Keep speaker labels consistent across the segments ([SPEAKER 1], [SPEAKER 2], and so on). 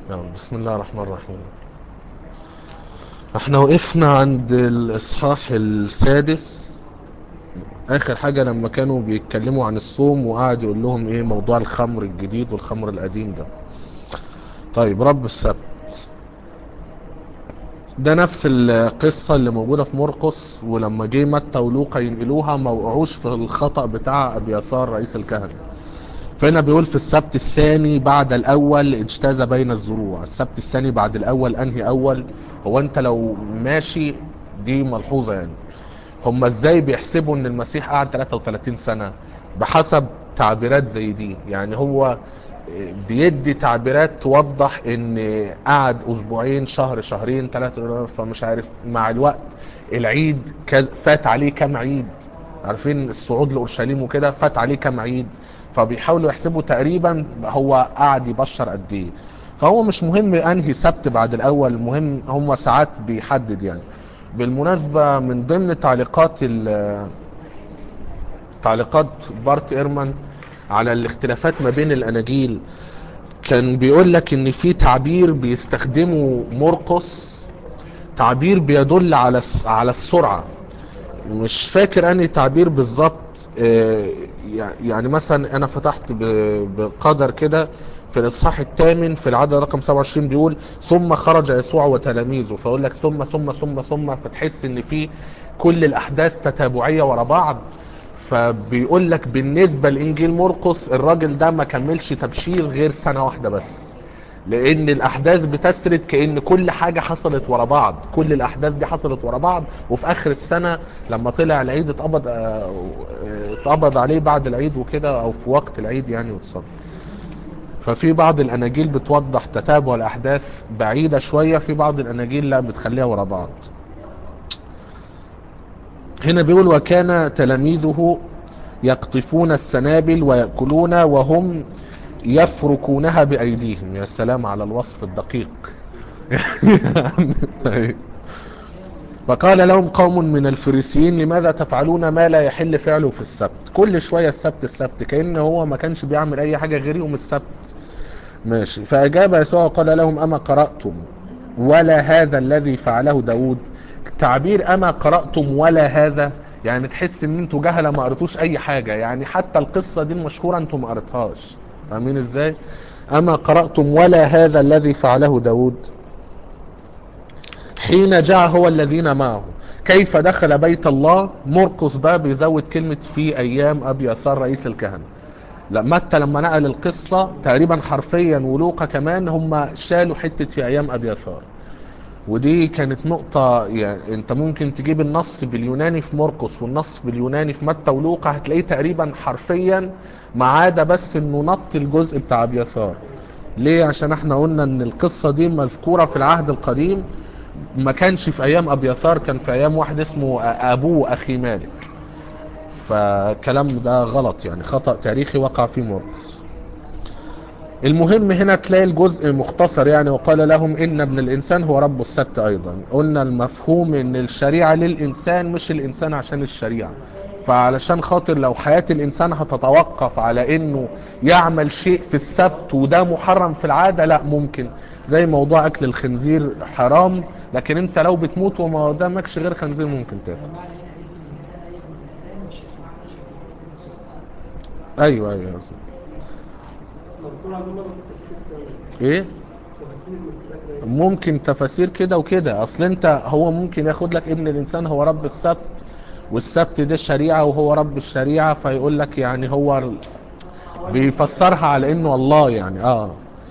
[SPEAKER 1] نعم بسم الله الرحمن الرحيم احنا وقفنا عند الاصحاح السادس اخر حاجة لما كانوا بيتكلموا عن الصوم وقعد يقول لهم ايه موضوع الخمر الجديد والخمر القديم ده طيب رب السبت ده نفس القصة اللي موجودة في مرقس ولما جه متى ولوقا ينقلوها ما وقعوش في الخطأ بتاع ابي يسار رئيس الكهنة فهنا بيقول في السبت الثاني بعد الاول اجتاز بين الزروع السبت الثاني بعد الاول انهي اول هو انت لو ماشي دي ملحوظة يعني هم ازاي بيحسبوا ان المسيح قعد 33 سنة بحسب تعبيرات زي دي يعني هو بيدي تعبيرات توضح ان قعد اسبوعين شهر شهرين ثلاثة فمش عارف مع الوقت العيد فات عليه كام عيد عارفين الصعود لاورشليم وكده فات عليه كام عيد فبيحاولوا يحسبوا تقريبا هو قعد يبشر قد ايه فهو مش مهم انهي سبت بعد الاول المهم هم ساعات بيحدد يعني بالمناسبة من ضمن تعليقات تعليقات بارت ايرمان على الاختلافات ما بين الاناجيل كان بيقول لك ان في تعبير بيستخدمه مرقس تعبير بيدل على على السرعة مش فاكر انهي تعبير بالظبط يعني مثلا انا فتحت بقدر كده في الاصحاح الثامن في العدد رقم 27 بيقول ثم خرج يسوع وتلاميذه فيقول لك ثم ثم ثم ثم فتحس ان في كل الاحداث تتابعيه ورا بعض فبيقول لك بالنسبه لانجيل مرقس الراجل ده ما كملش تبشير غير سنه واحده بس لان الاحداث بتسرد كان كل حاجه حصلت ورا بعض كل الاحداث دي حصلت ورا بعض وفي اخر السنه لما طلع العيد اتقبض اتقبض عليه بعد العيد وكده او في وقت العيد يعني واتصدق ففي بعض الاناجيل بتوضح تتابع الاحداث بعيدة شوية في بعض الاناجيل لا بتخليها ورا بعض هنا بيقول وكان تلاميذه يقطفون السنابل ويأكلون وهم يفركونها بأيديهم يا سلام على الوصف الدقيق فقال لهم قوم من الفريسيين لماذا تفعلون ما لا يحل فعله في السبت كل شوية السبت السبت كأن هو ما كانش بيعمل اي حاجة غير يوم السبت ماشي فأجاب يسوع قال لهم أما قرأتم ولا هذا الذي فعله داود تعبير أما قرأتم ولا هذا يعني تحس ان انتوا جهلة ما قريتوش اي حاجة يعني حتى القصة دي المشهورة انتوا ما قريتهاش فاهمين ازاي اما قرأتم ولا هذا الذي فعله داود حين جاء هو الذين معه كيف دخل بيت الله مرقس بقى بيزود كلمة في ايام ابي يسار رئيس الكهنة لا متى لما نقل القصة تقريبا حرفيا ولوقا كمان هم شالوا حتة في ايام ابي يسار ودي كانت نقطة يعني انت ممكن تجيب النص باليوناني في مرقس والنص باليوناني في متى ولوقا هتلاقيه تقريبا حرفيا ما عدا بس انه نط الجزء بتاع ابي يسار ليه عشان احنا قلنا ان القصة دي مذكورة في العهد القديم ما كانش في ايام ابي يسار كان في ايام واحد اسمه ابوه اخي مالك فكلام ده غلط يعني خطأ تاريخي وقع في مرقس المهم هنا تلاقي الجزء مختصر يعني وقال لهم ان ابن الانسان هو رب السبت ايضا قلنا المفهوم ان الشريعة للانسان مش الانسان عشان الشريعة فعلشان خاطر لو حياة الانسان هتتوقف على انه يعمل شيء في السبت وده محرم في العادة لا ممكن زي موضوع اكل الخنزير حرام لكن انت لو بتموت وما قدامكش غير خنزير ممكن تاكل ايوه ايوه يا ايه ممكن تفاسير كده وكده اصل انت هو ممكن ياخد لك ابن الانسان هو رب السبت والسبت ده الشريعة وهو رب الشريعة فيقول لك يعني هو بيفسرها على انه الله يعني اه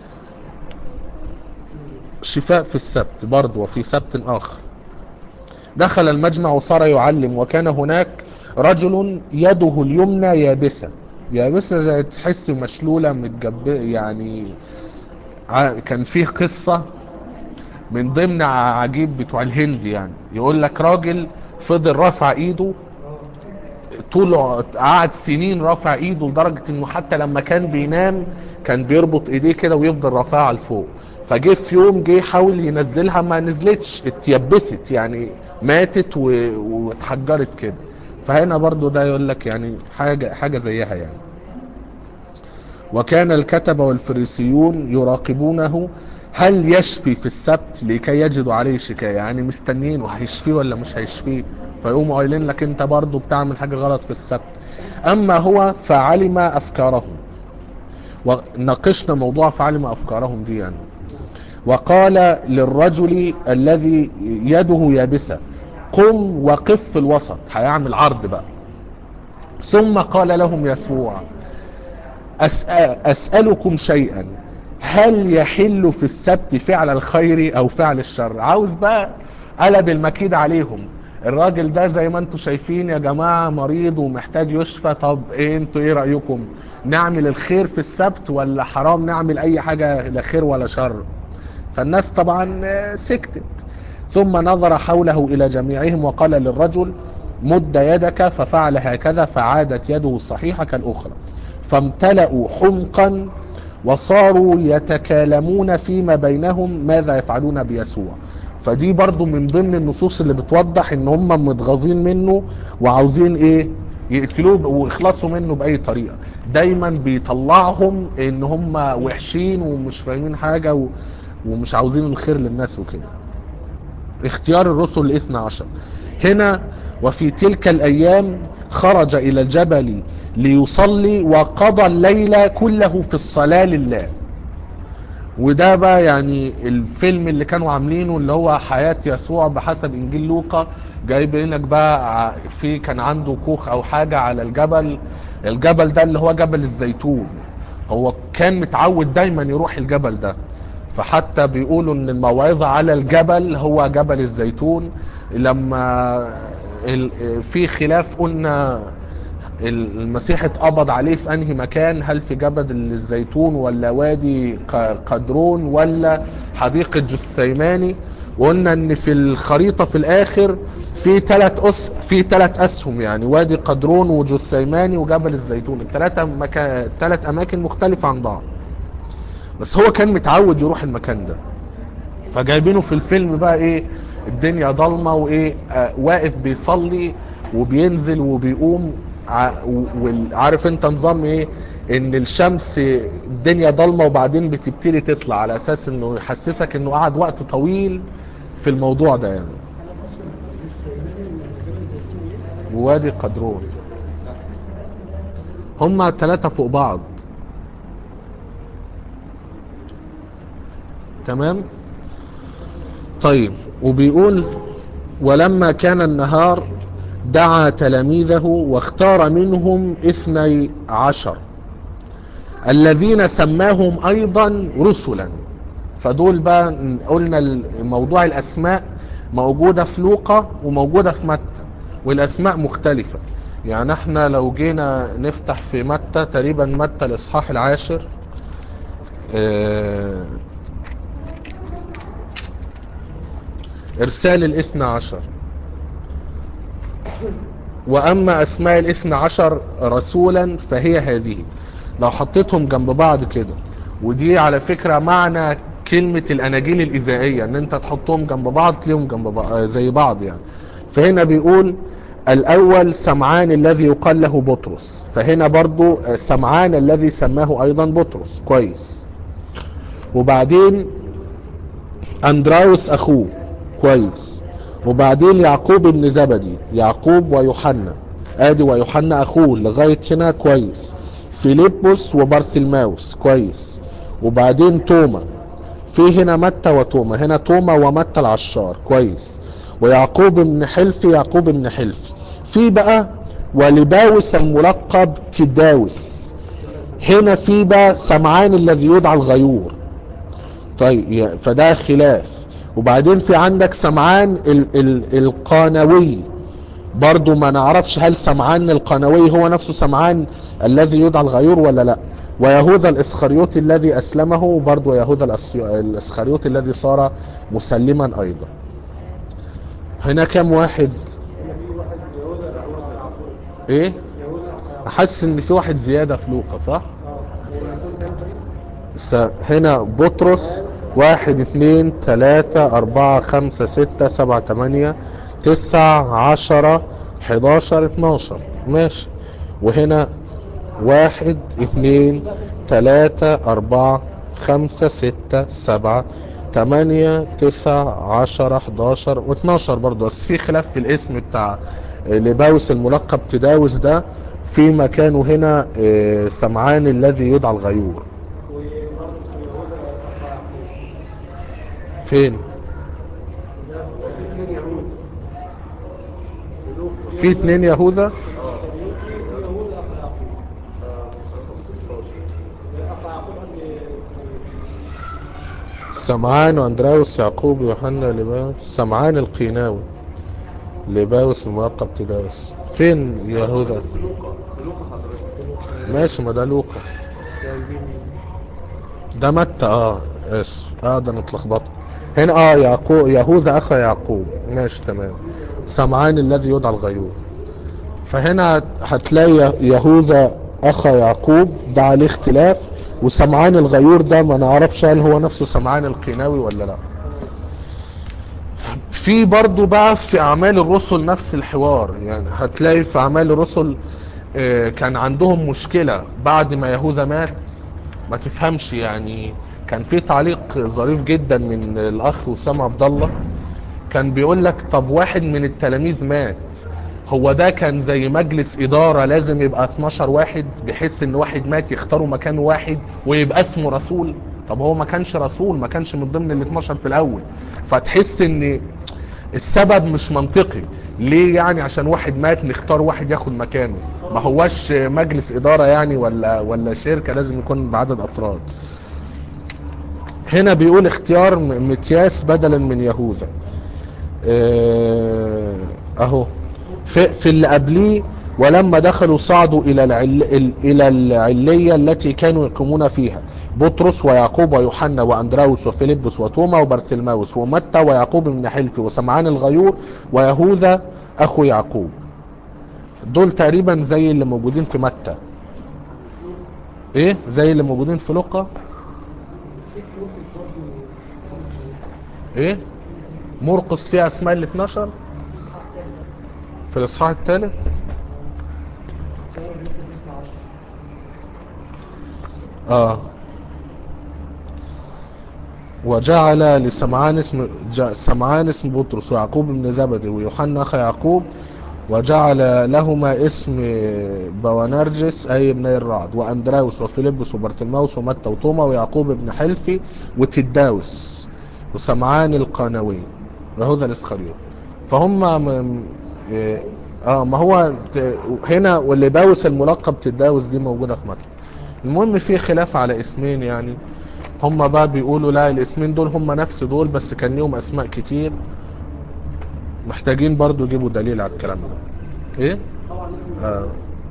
[SPEAKER 1] شفاء في السبت برضه وفي سبت اخر دخل المجمع وصار يعلم وكان هناك رجل يده اليمنى يابسة يابسة زي تحس مشلولة متجب يعني كان فيه قصة من ضمن عجيب بتوع الهند يعني يقول لك راجل فضل رافع ايده طول قعد سنين رافع ايده لدرجة انه حتى لما كان بينام كان بيربط ايديه كده ويفضل رافعها لفوق فجه في يوم جه حاول ينزلها ما نزلتش اتيبست يعني ماتت واتحجرت كده فهنا برضو ده يقول لك يعني حاجة حاجة زيها يعني وكان الكتبة والفريسيون يراقبونه هل يشفي في السبت لكي يجدوا عليه شكاية يعني مستنيين وهيشفيه ولا مش هيشفيه فيقوموا قايلين لك انت برضو بتعمل حاجة غلط في السبت اما هو فعلم افكارهم وناقشنا موضوع فعلم افكارهم دي يعني وقال للرجل الذي يده يابسة قم وقف في الوسط هيعمل عرض بقى ثم قال لهم يسوع أسأل أسألكم شيئا هل يحل في السبت فعل الخير او فعل الشر عاوز بقى قلب المكيد عليهم الراجل ده زي ما انتم شايفين يا جماعة مريض ومحتاج يشفى طب ايه انتوا ايه رأيكم نعمل الخير في السبت ولا حرام نعمل اي حاجة لا خير ولا شر فالناس طبعا سكتت ثم نظر حوله الى جميعهم وقال للرجل مد يدك ففعل هكذا فعادت يده الصحيحة كالأخرى فامتلأوا حمقا وصاروا يتكالمون فيما بينهم ماذا يفعلون بيسوع فدي برضو من ضمن النصوص اللي بتوضح ان هم متغاظين منه وعاوزين ايه يقتلوه ويخلصوا منه باي طريقة دايما بيطلعهم ان هم وحشين ومش فاهمين حاجة و... ومش عاوزين الخير للناس وكده اختيار الرسل الاثنى عشر هنا وفي تلك الايام خرج الى الجبل ليصلي وقضى الليل كله في الصلاة لله وده بقى يعني الفيلم اللي كانوا عاملينه اللي هو حياة يسوع بحسب انجيل لوقا جايبينك بقى في كان عنده كوخ او حاجة على الجبل الجبل ده اللي هو جبل الزيتون هو كان متعود دايما يروح الجبل ده فحتى بيقولوا ان الموعظة على الجبل هو جبل الزيتون لما في خلاف قلنا المسيح اتقبض عليه في انهي مكان هل في جبل الزيتون ولا وادي قدرون ولا حديقة جثيماني وقلنا ان في الخريطة في الاخر في ثلاث أس في ثلاث اسهم يعني وادي قدرون وجثيماني وجبل الزيتون الثلاثة مكان ثلاث اماكن مختلفة عن بعض بس هو كان متعود يروح المكان ده فجايبينه في الفيلم بقى ايه الدنيا ضلمة وايه آه واقف بيصلي وبينزل وبيقوم وعارف انت نظام ايه ان الشمس الدنيا ضلمة وبعدين بتبتدي تطلع على اساس انه يحسسك انه قعد وقت طويل في الموضوع ده يعني وادي قدرون هما ثلاثة فوق بعض تمام طيب وبيقول ولما كان النهار دعا تلاميذه واختار منهم اثني عشر الذين سماهم ايضا رسلا فدول بقى قلنا موضوع الاسماء موجودة في لوقا وموجودة في متى والاسماء مختلفة يعني احنا لو جينا نفتح في متى تقريبا متى الاصحاح العاشر اه ارسال الاثنى عشر واما اسماء الاثنى عشر رسولا فهي هذه لو حطيتهم جنب بعض كده ودي على فكرة معنى كلمة الاناجيل الاذائية ان انت تحطهم جنب بعض تلاقيهم جنب بعض زي بعض يعني فهنا بيقول الاول سمعان الذي يقال له بطرس فهنا برضو سمعان الذي سماه ايضا بطرس كويس وبعدين اندراوس اخوه كويس وبعدين يعقوب ابن زبدي يعقوب ويوحنا ادي ويوحنا اخوه لغاية هنا كويس فيليبوس وبرثلماوس كويس وبعدين توما في هنا متى وتوما هنا توما ومتى العشار كويس ويعقوب ابن حلفي يعقوب ابن حلفي في بقى ولباوس الملقب تداوس هنا في بقى سمعان الذي يدعى الغيور طيب فده خلاف وبعدين في عندك سمعان ال ال القانوي برضو ما نعرفش هل سمعان القانوي هو نفسه سمعان الذي يدعى الغيور ولا لا ويهوذا الاسخريوطي الذي اسلمه برضو يهوذا الاسخريوطي الذي صار مسلما ايضا هنا كم واحد ايه احس ان في واحد زيادة في لوقا صح هنا بطرس واحد اثنين ثلاثة اربعة خمسة ستة سبعة تمانية تسعة عشرة حداشر اتناشر ماشي وهنا واحد اثنين ثلاثة اربعة خمسة ستة سبعة تمانية تسعة عشرة حداشر واتناشر برضو بس في خلاف في الاسم بتاع لباوس الملقب تداوس ده في مكانه هنا آه، سمعان الذي يدعى الغيور
[SPEAKER 2] وبرضه يهوذا أخا يعقوب
[SPEAKER 1] فين
[SPEAKER 2] ده في اثنين يهود في لوط
[SPEAKER 1] في اتنين يهوذا
[SPEAKER 2] في يهوذا أخا يعقوب لا، أخا يعقوب قال لي
[SPEAKER 1] سمعان واندراوس يعقوب يوحنا لباوس سمعان القيناوي لباوس الملقب تداوس فين يهوذا
[SPEAKER 2] في لوقا في لوقا حضرتك
[SPEAKER 1] ماشي ما ده لوقا ده متى اه اسف اه ده انا اتلخبطت هنا اه يعقوب يهوذا اخا يعقوب ماشي تمام سمعان الذي يدعى الغيور فهنا هتلاقي يهوذا اخا يعقوب ده عليه اختلاف وسمعان الغيور ده ما نعرفش هل هو نفسه سمعان القيناوي ولا لا في برضو بقى في اعمال الرسل نفس الحوار يعني هتلاقي في اعمال الرسل آه، كان عندهم مشكلة بعد ما يهوذا مات ما تفهمش يعني كان في تعليق ظريف جدا من الاخ وسام عبد الله كان بيقول لك طب واحد من التلاميذ مات هو ده كان زي مجلس إدارة لازم يبقى 12 واحد بحيث ان واحد مات يختاروا مكان واحد ويبقى اسمه رسول طب هو ما كانش رسول ما كانش من ضمن ال 12 في الاول فتحس ان السبب مش منطقي ليه يعني عشان واحد مات نختار واحد ياخد مكانه ما هوش مجلس إدارة يعني ولا ولا شركة لازم يكون بعدد أفراد هنا بيقول اختيار م- متياس بدلا من يهوذا آه، اهو في, في اللي قبليه ولما دخلوا صعدوا الى العل ال- الى العليه التي كانوا يقيمون فيها بطرس ويعقوب ويوحنا واندراوس وفيلبس وتوما وبرثلماوس ومتى ويعقوب بن حلفي وسمعان الغيور ويهوذا اخو يعقوب دول تقريبا زي اللي موجودين في متى ايه زي اللي موجودين في لوقا ايه مرقس فيها اسماء ال 12 في الاصحاح الثالث اه وجعل لسمعان اسم ج- سمعان اسم بطرس ويعقوب بن زبدي ويوحنا اخا يعقوب وجعل لهما اسم بوانرجس اي ابني الرعد واندراوس وفيلبس وبرثلماوس ومتى وتوما ويعقوب بن حلفي وتداوس وسمعان القانوي ويهوذا الاسخريوط فهم م... إيه، اه ما هو ت- هنا واللي باوس الملقب تداوس دي موجودة في متى المهم في خلاف على اسمين يعني هم بقى بيقولوا لا الاسمين دول هم نفس دول بس كان ليهم اسماء كتير محتاجين برضو يجيبوا دليل على الكلام ده ايه
[SPEAKER 2] طبعا لازم
[SPEAKER 1] آه.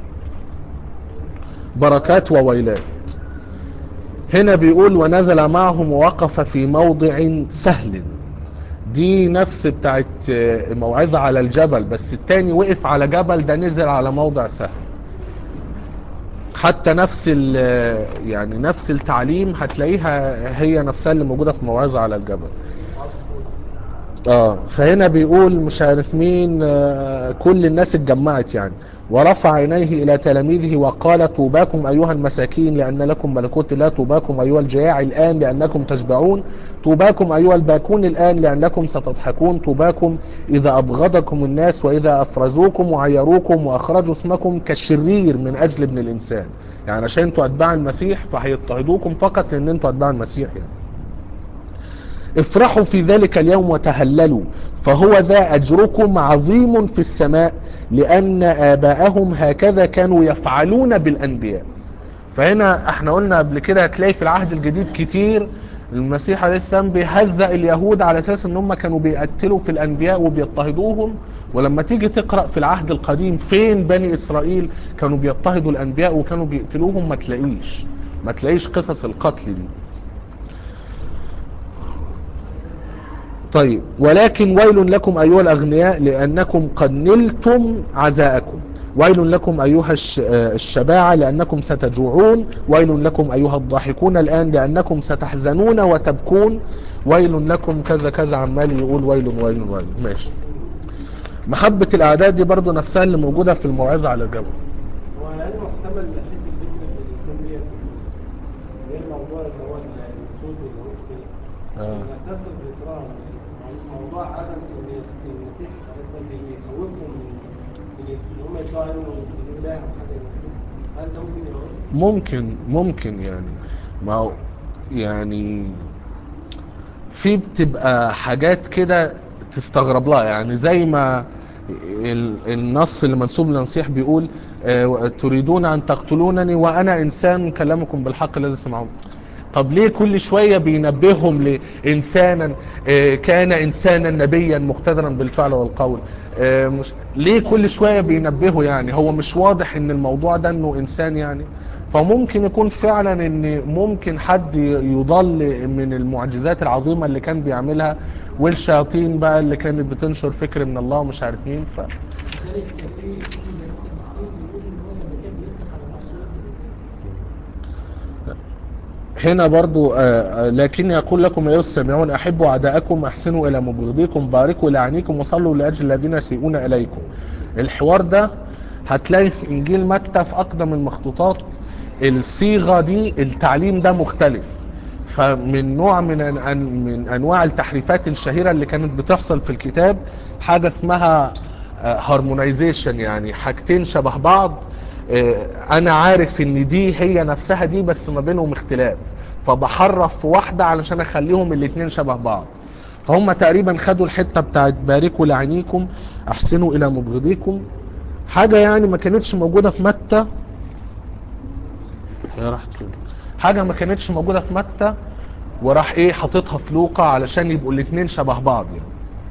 [SPEAKER 1] بركات وويلات هنا بيقول ونزل معهم ووقف في موضع سهل دي نفس بتاعت آه، موعظة على الجبل بس التاني وقف على جبل ده نزل على موضع سهل حتى نفس ال- يعني نفس التعليم هتلاقيها هي نفسها اللي موجودة في موعظة على الجبل اه فهنا بيقول مش عارف مين آه، كل الناس اتجمعت يعني ورفع عينيه الى تلاميذه وقال طوباكم ايها المساكين لان لكم ملكوت الله طوباكم ايها الجياع الان لانكم تشبعون طوباكم ايها الباكون الان لانكم ستضحكون طوباكم اذا ابغضكم الناس واذا افرزوكم وعيروكم واخرجوا اسمكم كالشرير من اجل ابن الانسان يعني عشان انتوا اتباع المسيح فهيضطهدوكم فقط لان انتوا اتباع المسيح يعني افرحوا في ذلك اليوم وتهللوا فهو ذا أجركم عظيم في السماء لأن آباءهم هكذا كانوا يفعلون بالأنبياء فهنا احنا قلنا قبل كده هتلاقي في العهد الجديد كتير المسيح عليه السلام بيهزأ اليهود على اساس ان هم كانوا بيقتلوا في الانبياء وبيضطهدوهم ولما تيجي تقرأ في العهد القديم فين بني اسرائيل كانوا بيضطهدوا الانبياء وكانوا بيقتلوهم ما تلاقيش ما تلاقيش قصص القتل دي طيب ولكن ويل لكم أيها الأغنياء لأنكم قد نلتم عزاءكم ويل لكم أيها الش- آه، الشباعة لأنكم ستجوعون ويل لكم أيها الضاحكون الآن لأنكم ستحزنون وتبكون ويل لكم كذا كذا عمال يقول ويل ويل ويل ماشي محبة الأعداد دي برضو نفسها اللي موجودة في الموعظة على الجبل
[SPEAKER 2] هو يعني محتمل حته ذكر الانسان ديت غير موضوع اللي هو ال- كده
[SPEAKER 1] آه.
[SPEAKER 2] نكتسب ذكرهم موضوع عدم ان المسيح مثلا بيخوفهم من من ان هم يطلعوا من الاله او حاجه زي كده هل ده ممكن يعود؟
[SPEAKER 1] ممكن ممكن يعني ما هو يعني في بتبقى حاجات كده تستغرب لها يعني زي ما ال- النص اللي منسوب للمسيح بيقول آه، تريدون ان تقتلونني وانا انسان كلامكم بالحق الذي سمعون طب ليه كل شوية بينبههم لإنسانا آه، كان إنسانا نبيا مقتدرا بالفعل والقول آه، مش ليه كل شوية بينبهوا يعني هو مش واضح ان الموضوع ده انه انسان يعني فممكن يكون فعلا ان ممكن حد يضل من المعجزات العظيمة اللي كان بيعملها والشياطين بقى اللي كانت بتنشر فكر من الله ومش عارف مين ف...
[SPEAKER 3] لذلك كان في في بنات المسكين بيقول ان هو لما كان بيفتح على نفسه يقتل
[SPEAKER 1] هنا برضو آه، آه، لكن يقول لكم أيها السامعون أحبوا أعداءكم أحسنوا إلى مبغضيكم باركوا لعنيكم وصلوا لأجل الذين يسيئون إليكم الحوار ده هتلاقي في إنجيل متى في أقدم المخطوطات الصيغة دي التعليم ده مختلف فمن نوع من أن من أنواع التحريفات الشهيرة اللي كانت بتحصل في الكتاب حاجة اسمها هارمونايزيشن يعني حاجتين شبه بعض آه، انا عارف ان دي هي نفسها دي بس ما بينهم اختلاف فبحرف في واحدة علشان اخليهم الاتنين شبه بعض فهم تقريبا خدوا الحتة بتاعت باركوا لعينيكم احسنوا الى مبغضيكم حاجة يعني ما كانتش موجودة في متى هي راحت فين حاجة ما كانتش موجودة في متى وراح ايه حاططها في لوقا علشان يبقوا الاتنين شبه بعض يعني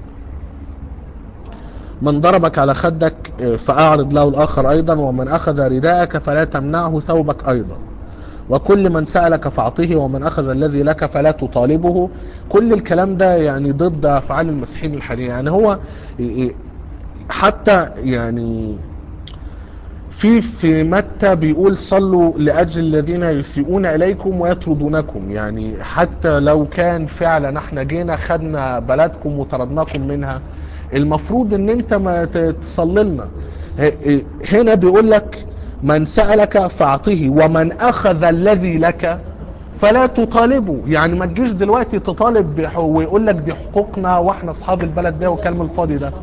[SPEAKER 1] من ضربك على خدك آه، فأعرض له الآخر أيضا ومن أخذ رداءك فلا تمنعه ثوبك أيضا وكل من سألك فأعطيه ومن أخذ الذي لك فلا تطالبه كل الكلام ده يعني ضد أفعال المسيحيين الحالية يعني هو ي- ي- حتى يعني في في متى بيقول صلوا لأجل الذين يسيئون إليكم ويطردونكم يعني حتى لو كان فعلا احنا جينا خدنا بلدكم وطردناكم منها المفروض ان انت ما ت- تصلي لنا ه- هنا بيقول لك من سألك فأعطيه ومن أخذ الذي لك فلا تطالبه يعني ما تجيش دلوقتي تطالب بح- ويقول لك دي حقوقنا واحنا اصحاب البلد ده والكلام الفاضي ده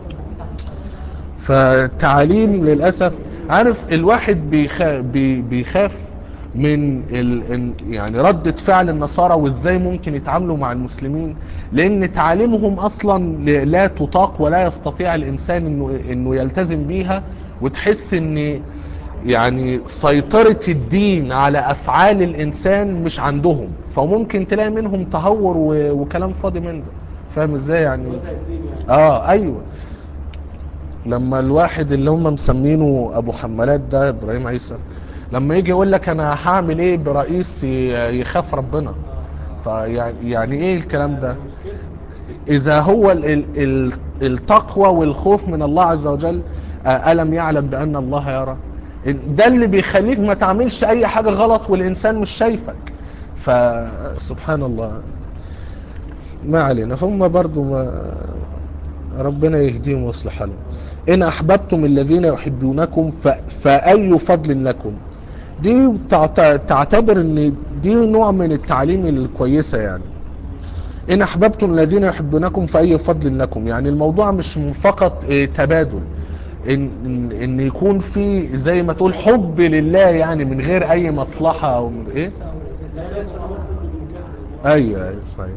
[SPEAKER 1] فتعليم للأسف عارف الواحد بيخاف, بي بيخاف من ال إن- يعني ردة فعل النصارى وازاي ممكن يتعاملوا مع المسلمين لان تعاليمهم اصلا ل- لا تطاق ولا يستطيع الانسان انه انه يلتزم بيها وتحس ان يعني سيطرة الدين على افعال الانسان مش عندهم فممكن تلاقي منهم تهور و- وكلام فاضي من ده فاهم ازاي يعني
[SPEAKER 2] وزع الدين يعني
[SPEAKER 1] اه ايوه لما الواحد اللي هم مسمينه ابو حمالات ده ابراهيم عيسى لما يجي يقول لك انا هعمل ايه برئيس ي- يخاف ربنا فيعني يعني ايه الكلام ده اذا هو ال ال ال التقوى والخوف من الله عز وجل آه، الم يعلم بان الله يرى ده اللي بيخليك ما تعملش اي حاجة غلط والانسان مش شايفك فسبحان الله ما علينا هم برضو ما ربنا يهديهم ويصلح حالهم إن أحببتم الذين يحبونكم ف... فأي فضل لكم دي تعت- تعتبر ان دي نوع من التعليم الكويسة يعني إن أحببتم الذين يحبونكم فأي فضل لكم يعني الموضوع مش فقط إيه، تبادل إن, إن, إن يكون في زي ما تقول حب لله يعني من غير أي مصلحة أو من إيه
[SPEAKER 2] لا يصل وصل بالمكافأة
[SPEAKER 1] ايوه أيوة، صحيح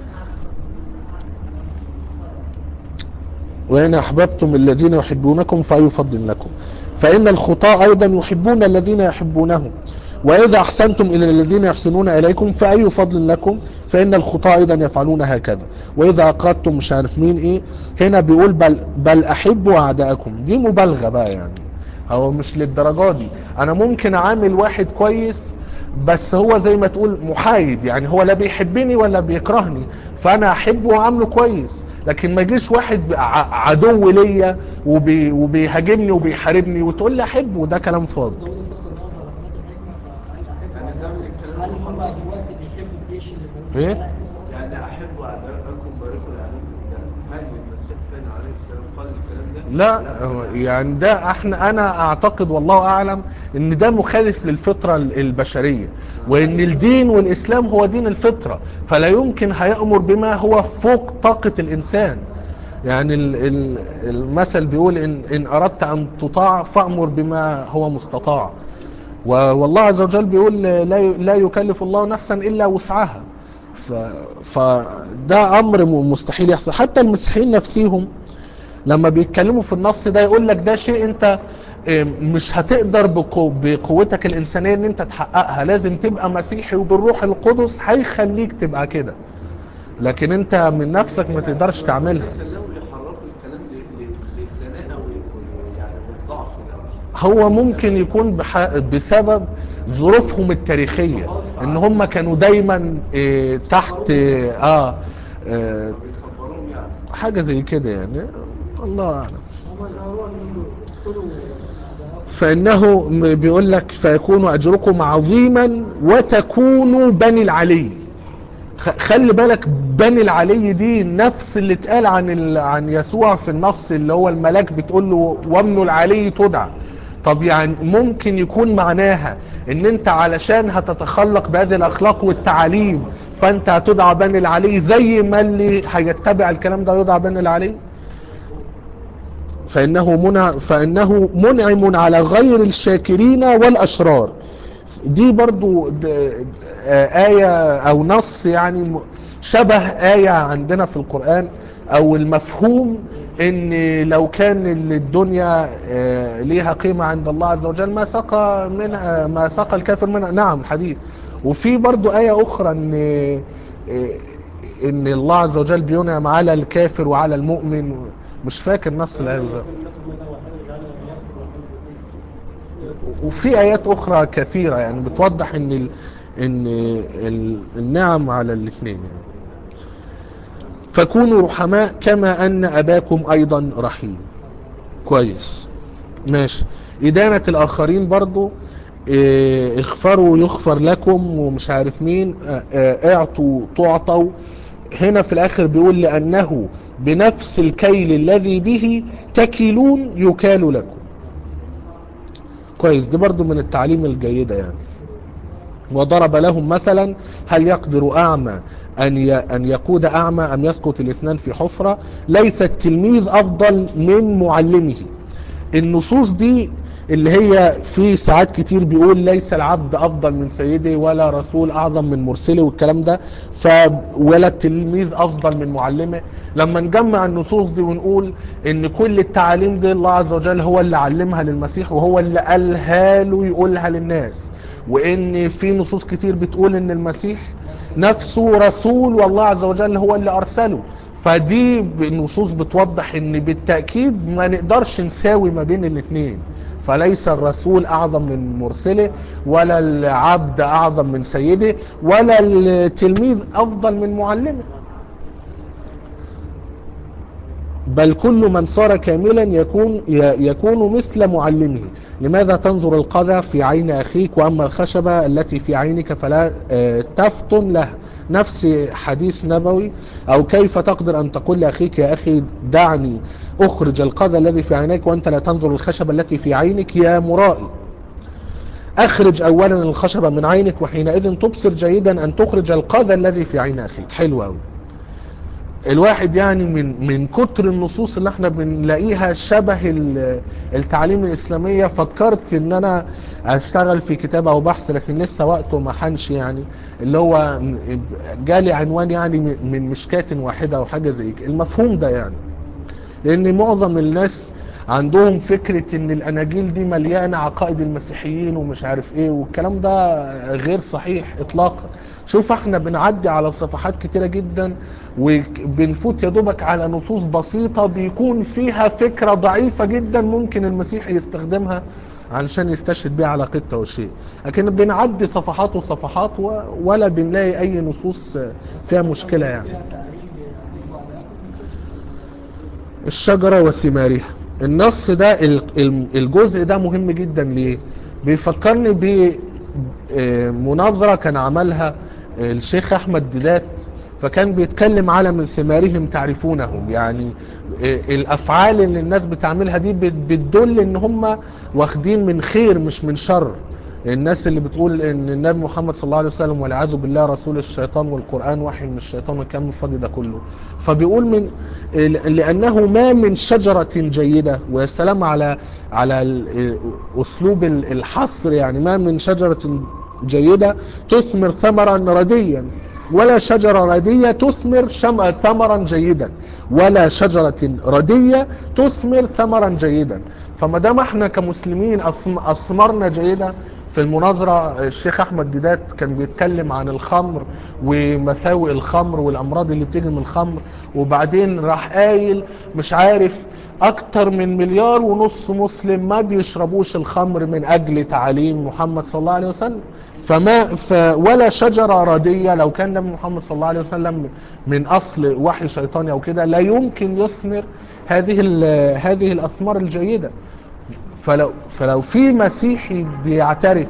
[SPEAKER 1] وإن أحببتم الذين يحبونكم فأي فضل لكم فإن الخطاة أيضا يحبون الذين يحبونهم وإذا أحسنتم إلى الذين يحسنون إليكم فأي فضل لكم فإن الخطاة أيضا يفعلون هكذا وإذا أقرضتم مش عارف مين إيه هنا بيقول بل, بل أحبوا أعداءكم دي مبالغة بقى يعني هو مش للدرجة دي أنا ممكن أعامل واحد كويس بس هو زي ما تقول محايد يعني هو لا بيحبني ولا بيكرهني فانا احبه واعامله كويس لكن ما يجيش واحد ع- عدو ليا وبي وبيهاجمني وبيحاربني وتقول لي احبه ده كلام فاضي
[SPEAKER 3] داود اتصل النهارده على قناه الحكمه فقال احب هل هم دلوقتي بيحبوا الجيش اللي موجود
[SPEAKER 1] إيه؟
[SPEAKER 3] على حكمة مصر؟
[SPEAKER 4] يعني احبوا اعداءكم باركوا لعنيكم ده هل المسيح فعلا عليه السلام قال الكلام ده؟
[SPEAKER 1] لا هو يعني ده احنا انا اعتقد والله اعلم ان ده مخالف للفطرة البشرية وان الدين والاسلام هو دين الفطرة فلا يمكن هيأمر بما هو فوق طاقة الانسان يعني ال- ال- المثل بيقول إن, إن أردت أن تطاع فأمر بما هو مستطاع و- والله عز وجل بيقول لا ي- لا يكلف الله نفسا إلا وسعها ف- فده أمر م- مستحيل يحصل حتى المسيحيين نفسيهم لما بيتكلموا في النص ده يقول لك ده شيء انت اه، مش هتقدر بقو- بقوتك الإنسانية ان انت تحققها لازم تبقى مسيحي وبالروح القدس هيخليك تبقى كده لكن انت من نفسك ما تقدرش تعملها
[SPEAKER 4] خلاهم يحرفوا الكلام ل- ل- للدناءة وال- يعني والضعف الأول.
[SPEAKER 1] هو ممكن يكون بح... بسبب ظروفهم التاريخية ان هم كانوا دايما اه، تحت اه, آه
[SPEAKER 4] بيصبروهم يعني
[SPEAKER 1] حاجة زي كده يعني الله اعلم
[SPEAKER 3] هم الأول منه يقتلوا أبنائهم.
[SPEAKER 1] فانه م- بيقول لك فيكون اجركم عظيما وتكونوا بني العلي خ- خلي بالك بني العلي دي نفس اللي اتقال عن ال... عن يسوع في النص اللي هو الملاك بتقول له وابن العلي تدعى طب يعني ممكن يكون معناها ان انت علشان هتتخلق بهذه الاخلاق والتعاليم فانت هتدعى بني العلي زي ما اللي هيتبع الكلام ده يدعى بني العلي فإنه منع فإنه منعم على غير الشاكرين والأشرار دي برضو د- د- آية أو نص يعني م- شبه آية عندنا في القرآن أو المفهوم إن لو كان الدنيا آه، ليها قيمة عند الله عز وجل ما سقى منها ما سقى الكافر منها نعم الحديث وفي برضو آية أخرى إن آه، إن الله عز وجل بينعم على الكافر وعلى المؤمن مش فاكر نص الآية بالظبط وفي ايات اخرى كثيرة يعني بتوضح ان ال... ان ال... النعم على الاثنين يعني. فكونوا رحماء كما ان اباكم ايضا رحيم كويس ماشي ادانة الاخرين برضو إيه، اغفروا يغفر لكم ومش عارف مين آه، آه، اعطوا تعطوا هنا في الاخر بيقول لانه بنفس الكيل الذي به تكلون يكال لكم كويس دي برضو من التعليم الجيدة يعني وضرب لهم مثلا هل يقدر أعمى أن ي- أن يقود أعمى أم يسقط الاثنان في حفرة ليس التلميذ أفضل من معلمه النصوص دي اللي هي في ساعات كتير بيقول ليس العبد أفضل من سيده ولا رسول أعظم من مرسله والكلام ده ف ولا التلميذ أفضل من معلمه لما نجمع النصوص دي ونقول ان كل التعاليم دي الله عز وجل هو اللي علمها للمسيح وهو اللي قالها له يقولها للناس وان في نصوص كتير بتقول ان المسيح نفسه رسول والله عز وجل هو اللي ارسله فدي النصوص بتوضح ان بالتأكيد ما نقدرش نساوي ما بين الاثنين فليس الرسول اعظم من مرسله ولا العبد اعظم من سيده ولا التلميذ افضل من معلمه بل كل من صار كاملا يكون يكون مثل معلمه لماذا تنظر القذى في عين أخيك وأما الخشبة التي في عينك فلا آه، تفطن له نفس حديث نبوي أو كيف تقدر أن تقول لأخيك يا أخي دعني أخرج القذى الذي في عينيك وأنت لا تنظر الخشبة التي في عينك يا مرائي أخرج أولا الخشبة من عينك وحينئذ تبصر جيدا أن تخرج القذى الذي في عين أخيك حلو أوي الواحد يعني من من كتر النصوص اللي احنا بنلاقيها شبه ال- التعليم الاسلاميه فكرت ان انا اشتغل في كتاب او بحث لكن لسه وقته ما حنش يعني اللي هو جالي عنوان يعني من- من مشكاة واحده او حاجه زي كده المفهوم ده يعني لان معظم الناس عندهم فكرة ان الاناجيل دي مليانة عقائد المسيحيين ومش عارف ايه والكلام ده غير صحيح اطلاقا شوف احنا بنعدي على صفحات كتيرة جدا وبنفوت يا دوبك على نصوص بسيطة بيكون فيها فكرة ضعيفة جدا ممكن المسيح يستخدمها علشان يستشهد بيها على قطة وشيء لكن بنعدي صفحات وصفحات و- ولا بنلاقي اي نصوص فيها مشكلة يعني
[SPEAKER 3] فيها تعليم بيخليكوا على أكل
[SPEAKER 1] الشجرة وثمارها النص ده ال- ال- الجزء ده مهم جدا ليه بيفكرني بمناظرة كان عملها الشيخ احمد ديدات فكان بيتكلم على من ثمارهم تعرفونهم يعني إيه، الافعال اللي الناس بتعملها دي بت- بتدل ان هم واخدين من خير مش من شر الناس اللي بتقول ان النبي محمد صلى الله عليه وسلم والعياذ بالله رسول الشيطان والقران وحي من الشيطان والكلام الفاضي ده كله فبيقول من لانه ما من شجره جيده ويا سلام على على ال- اسلوب ال- الحصر يعني ما من شجره جيده تثمر ثمرا رديا ولا شجرة ردية تثمر شم... ثمرا جيدا ولا شجرة ردية تثمر ثمرا جيدا فما دام احنا كمسلمين أثم... اثمرنا جيدا في المناظرة الشيخ احمد ديدات كان بيتكلم عن الخمر ومساوئ الخمر والامراض اللي بتيجي من الخمر وبعدين راح قايل مش عارف اكتر من مليار ونص مسلم ما بيشربوش الخمر من اجل تعاليم محمد صلى الله عليه وسلم فما ف ولا شجره رديه لو كان النبي محمد صلى الله عليه وسلم من اصل وحي شيطاني او كده لا يمكن يثمر هذه ال- هذه الاثمار الجيده فلو فلو في مسيحي بيعترف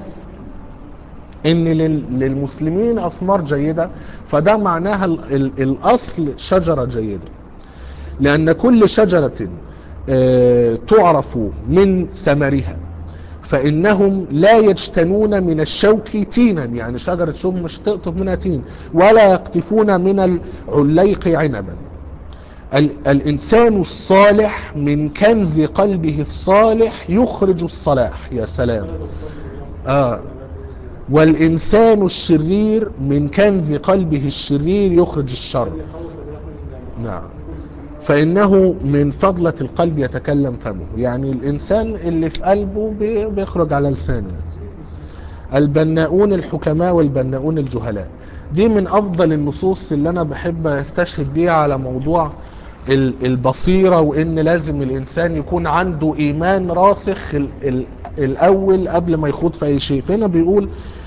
[SPEAKER 1] ان لل- للمسلمين اثمار جيده فده معناها ال- ال- الاصل شجره جيده لأن كل شجرة آه، تعرف من ثمرها فإنهم لا يجتنون من الشوك تينا يعني شجرة شوك مش تقطف منها تين ولا يقطفون من العليق عنبا ال- الإنسان الصالح من كنز قلبه الصالح يخرج الصلاح يا سلام آه والإنسان الشرير من كنز قلبه الشرير يخرج الشر نعم فإنه من فضلة القلب يتكلم فمه يعني الإنسان اللي في قلبه بي- بيخرج على لسانه البناؤون الحكماء والبناؤون الجهلاء دي من أفضل النصوص اللي أنا بحب أستشهد بيها على موضوع ال- البصيرة وإن لازم الإنسان يكون عنده إيمان راسخ ال- ال- الأول قبل ما يخوض في أي شيء فهنا بيقول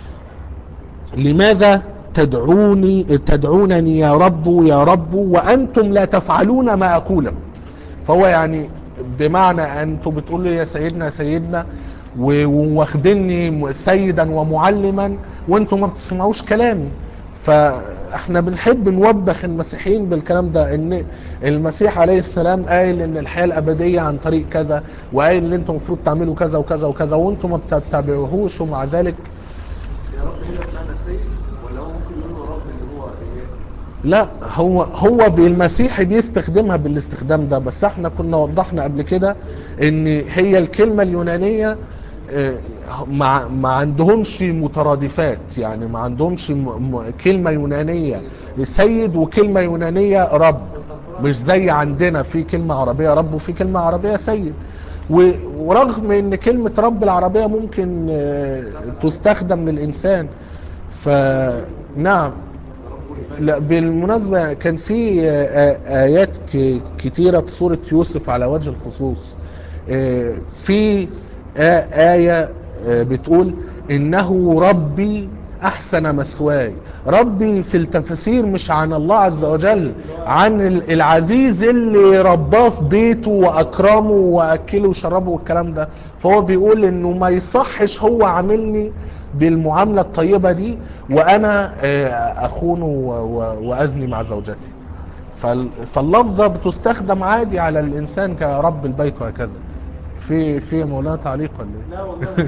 [SPEAKER 1] لماذا تدعوني تدعونني يا رب يا رب وأنتم لا تفعلون ما أقوله فهو يعني بمعنى أنتم بتقولوا يا سيدنا يا سيدنا و- وواخديني سيدا ومعلما وانتم ما بتسمعوش كلامي فاحنا بنحب نوبخ المسيحيين بالكلام ده ان المسيح عليه السلام قايل ان الحياه الابديه عن طريق كذا وقايل ان انتم المفروض تعملوا كذا وكذا وكذا وانتم ما بتتبعوهوش ومع ذلك
[SPEAKER 4] يا رب هنا بمعنى سيد ولا هو ممكن يقول له رب اللي هو إيه؟
[SPEAKER 1] لا هو هو بالمسيحي بيستخدمها بالاستخدام ده بس احنا كنا وضحنا قبل كده ان هي الكلمة اليونانية آه، ما ما عندهمش مترادفات يعني ما عندهمش م- م- كلمة يونانية سيد وكلمة يونانية رب مش زي عندنا في كلمة عربية رب وفي كلمة عربية سيد و- ورغم ان كلمة رب العربية ممكن آه، تستخدم للإنسان فنعم لا بالمناسبة كان في آه، آيات ك- كتيرة في سورة يوسف على وجه الخصوص آه، في آه، آية آه، بتقول إنه ربي أحسن مثواي ربي في التفسير مش عن الله عز وجل عن ال- العزيز اللي رباه في بيته وأكرمه وأكله وشربه والكلام ده فهو بيقول إنه ما يصحش هو عاملني بالمعاملة الطيبة دي وأنا آه، أخونه و- و- وأزني مع زوجتي فال- فاللفظة بتستخدم عادي على الإنسان كرب البيت وهكذا في في مولانا تعليق ولا إيه؟
[SPEAKER 2] لا والله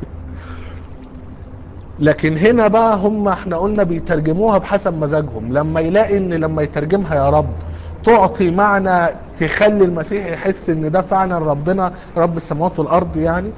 [SPEAKER 1] لكن هنا بقى هم احنا قلنا بيترجموها بحسب مزاجهم لما يلاقي ان لما يترجمها يا رب تعطي معنى تخلي المسيح يحس ان ده فعلا ربنا رب السماوات والارض يعني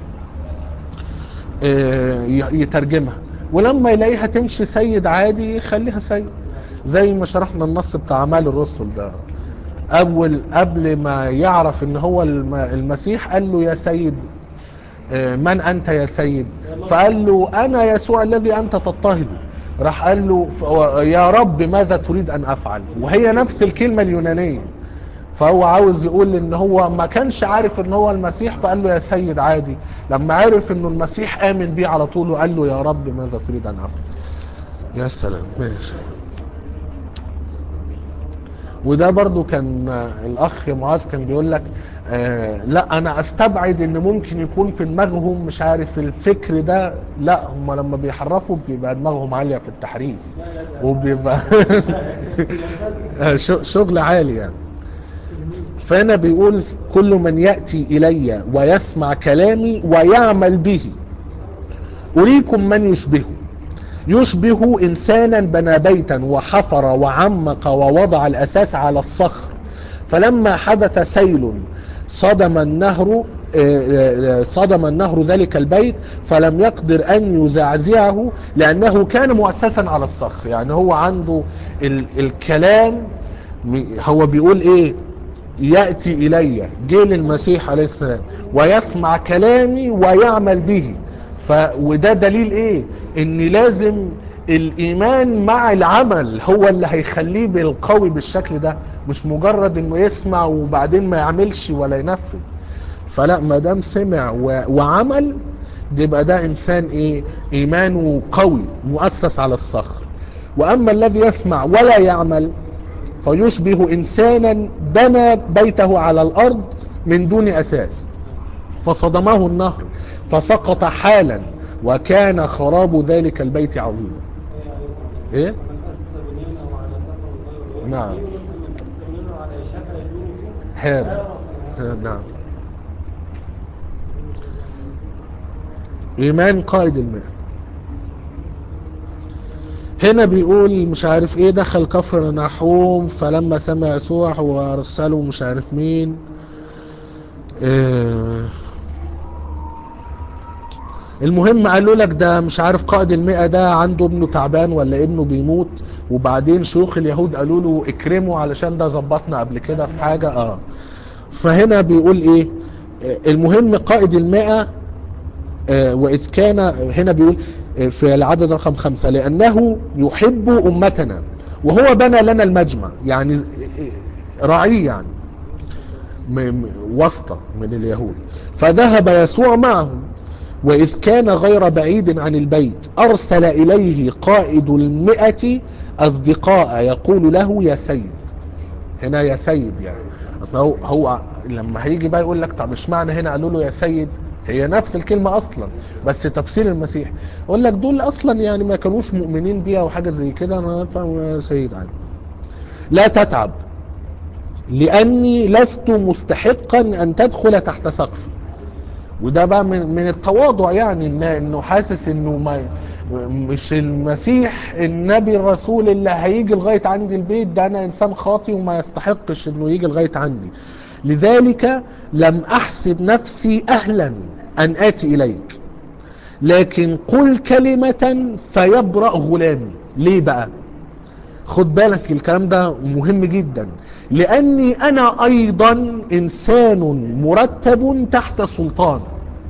[SPEAKER 1] اه، ي- يترجمها ولما يلاقيها تمشي سيد عادي يخليها سيد زي ما شرحنا النص بتاع اعمال الرسل ده اول قبل ما يعرف ان هو الم- المسيح قال له يا سيد آه، من انت يا سيد فقال له انا يسوع الذي انت تضطهده راح قال له ف- يا رب ماذا تريد ان افعل وهي نفس الكلمة اليونانية فهو عاوز يقول ان هو ما كانش عارف ان هو المسيح فقال له يا سيد عادي لما عرف انه المسيح امن بيه على طول وقال له يا رب ماذا تريد ان افعل يا سلام ماشي وده برضو كان آه، الاخ معاذ كان بيقول لك آه لا انا استبعد ان ممكن يكون في دماغهم مش عارف الفكر ده لا هم لما بيحرفوا بيبقى دماغهم عالية في التحريف وبيبقى آه، ش- شغل عالي يعني فهنا بيقول كل من يأتي إلي ويسمع كلامي ويعمل به أريكم من يشبهه يشبه إنسانا بنى بيتا وحفر وعمق ووضع الأساس على الصخر فلما حدث سيل صدم النهر صدم النهر ذلك البيت فلم يقدر أن يزعزعه لأنه كان مؤسسا على الصخر يعني هو عنده ال الكلام هو بيقول إيه يأتي إلي جه للمسيح عليه السلام ويسمع كلامي ويعمل به ف وده دليل ايه ان لازم الايمان مع العمل هو اللي هيخليه بالقوي بالشكل ده مش مجرد انه يسمع وبعدين ما يعملش ولا ينفذ فلا ما دام سمع و... وعمل ده يبقى ده انسان ايه ايمانه قوي مؤسس على الصخر واما الذي يسمع ولا يعمل فيشبه انسانا بنى بيته على الارض من دون اساس فصدمه النهر فسقط حالا وكان خراب ذلك البيت عظيما ايه
[SPEAKER 2] من أسس بنيانه على تقوى الله
[SPEAKER 1] نعم.
[SPEAKER 2] من أسس بنيانه على شفا جرف
[SPEAKER 1] حير نعم ايمان قائد الماء هنا بيقول مش عارف ايه دخل كفر نحوم فلما سمع يسوع وارسله مش عارف مين إيه المهم قالوا لك ده مش عارف قائد المئة ده عنده ابنه تعبان ولا ابنه بيموت وبعدين شيوخ اليهود قالوا له اكرمه علشان ده ظبطنا قبل كده في حاجة اه فهنا بيقول ايه آه، المهم قائد المئة آه، وإذ كان هنا بيقول آه، في العدد رقم خمسة لأنه يحب أمتنا وهو بنى لنا المجمع يعني آه، راعيه يعني م- م- واسطة من اليهود فذهب يسوع معهم وإذ كان غير بعيد عن البيت أرسل إليه قائد المئة أصدقاء يقول له يا سيد هنا يا سيد يعني أصل هو, هو لما هيجي بقى يقول لك طب اشمعنى هنا قالوا له يا سيد هي نفس الكلمة أصلا بس تفسير المسيح يقول لك دول أصلا يعني ما كانوش مؤمنين بيها وحاجة زي كده أنا فاهم يا سيد عادي لا تتعب لأني لست مستحقا أن تدخل تحت سقفي وده بقى من, من التواضع يعني إن انه حاسس انه ما مش المسيح النبي الرسول اللي هيجي لغاية عندي البيت ده انا انسان خاطي وما يستحقش انه يجي لغاية عندي لذلك لم احسب نفسي اهلا ان اتي اليك لكن قل كلمة فيبرأ غلامي ليه بقى خد بالك الكلام ده مهم جدا لاني انا ايضا انسان مرتب تحت سلطان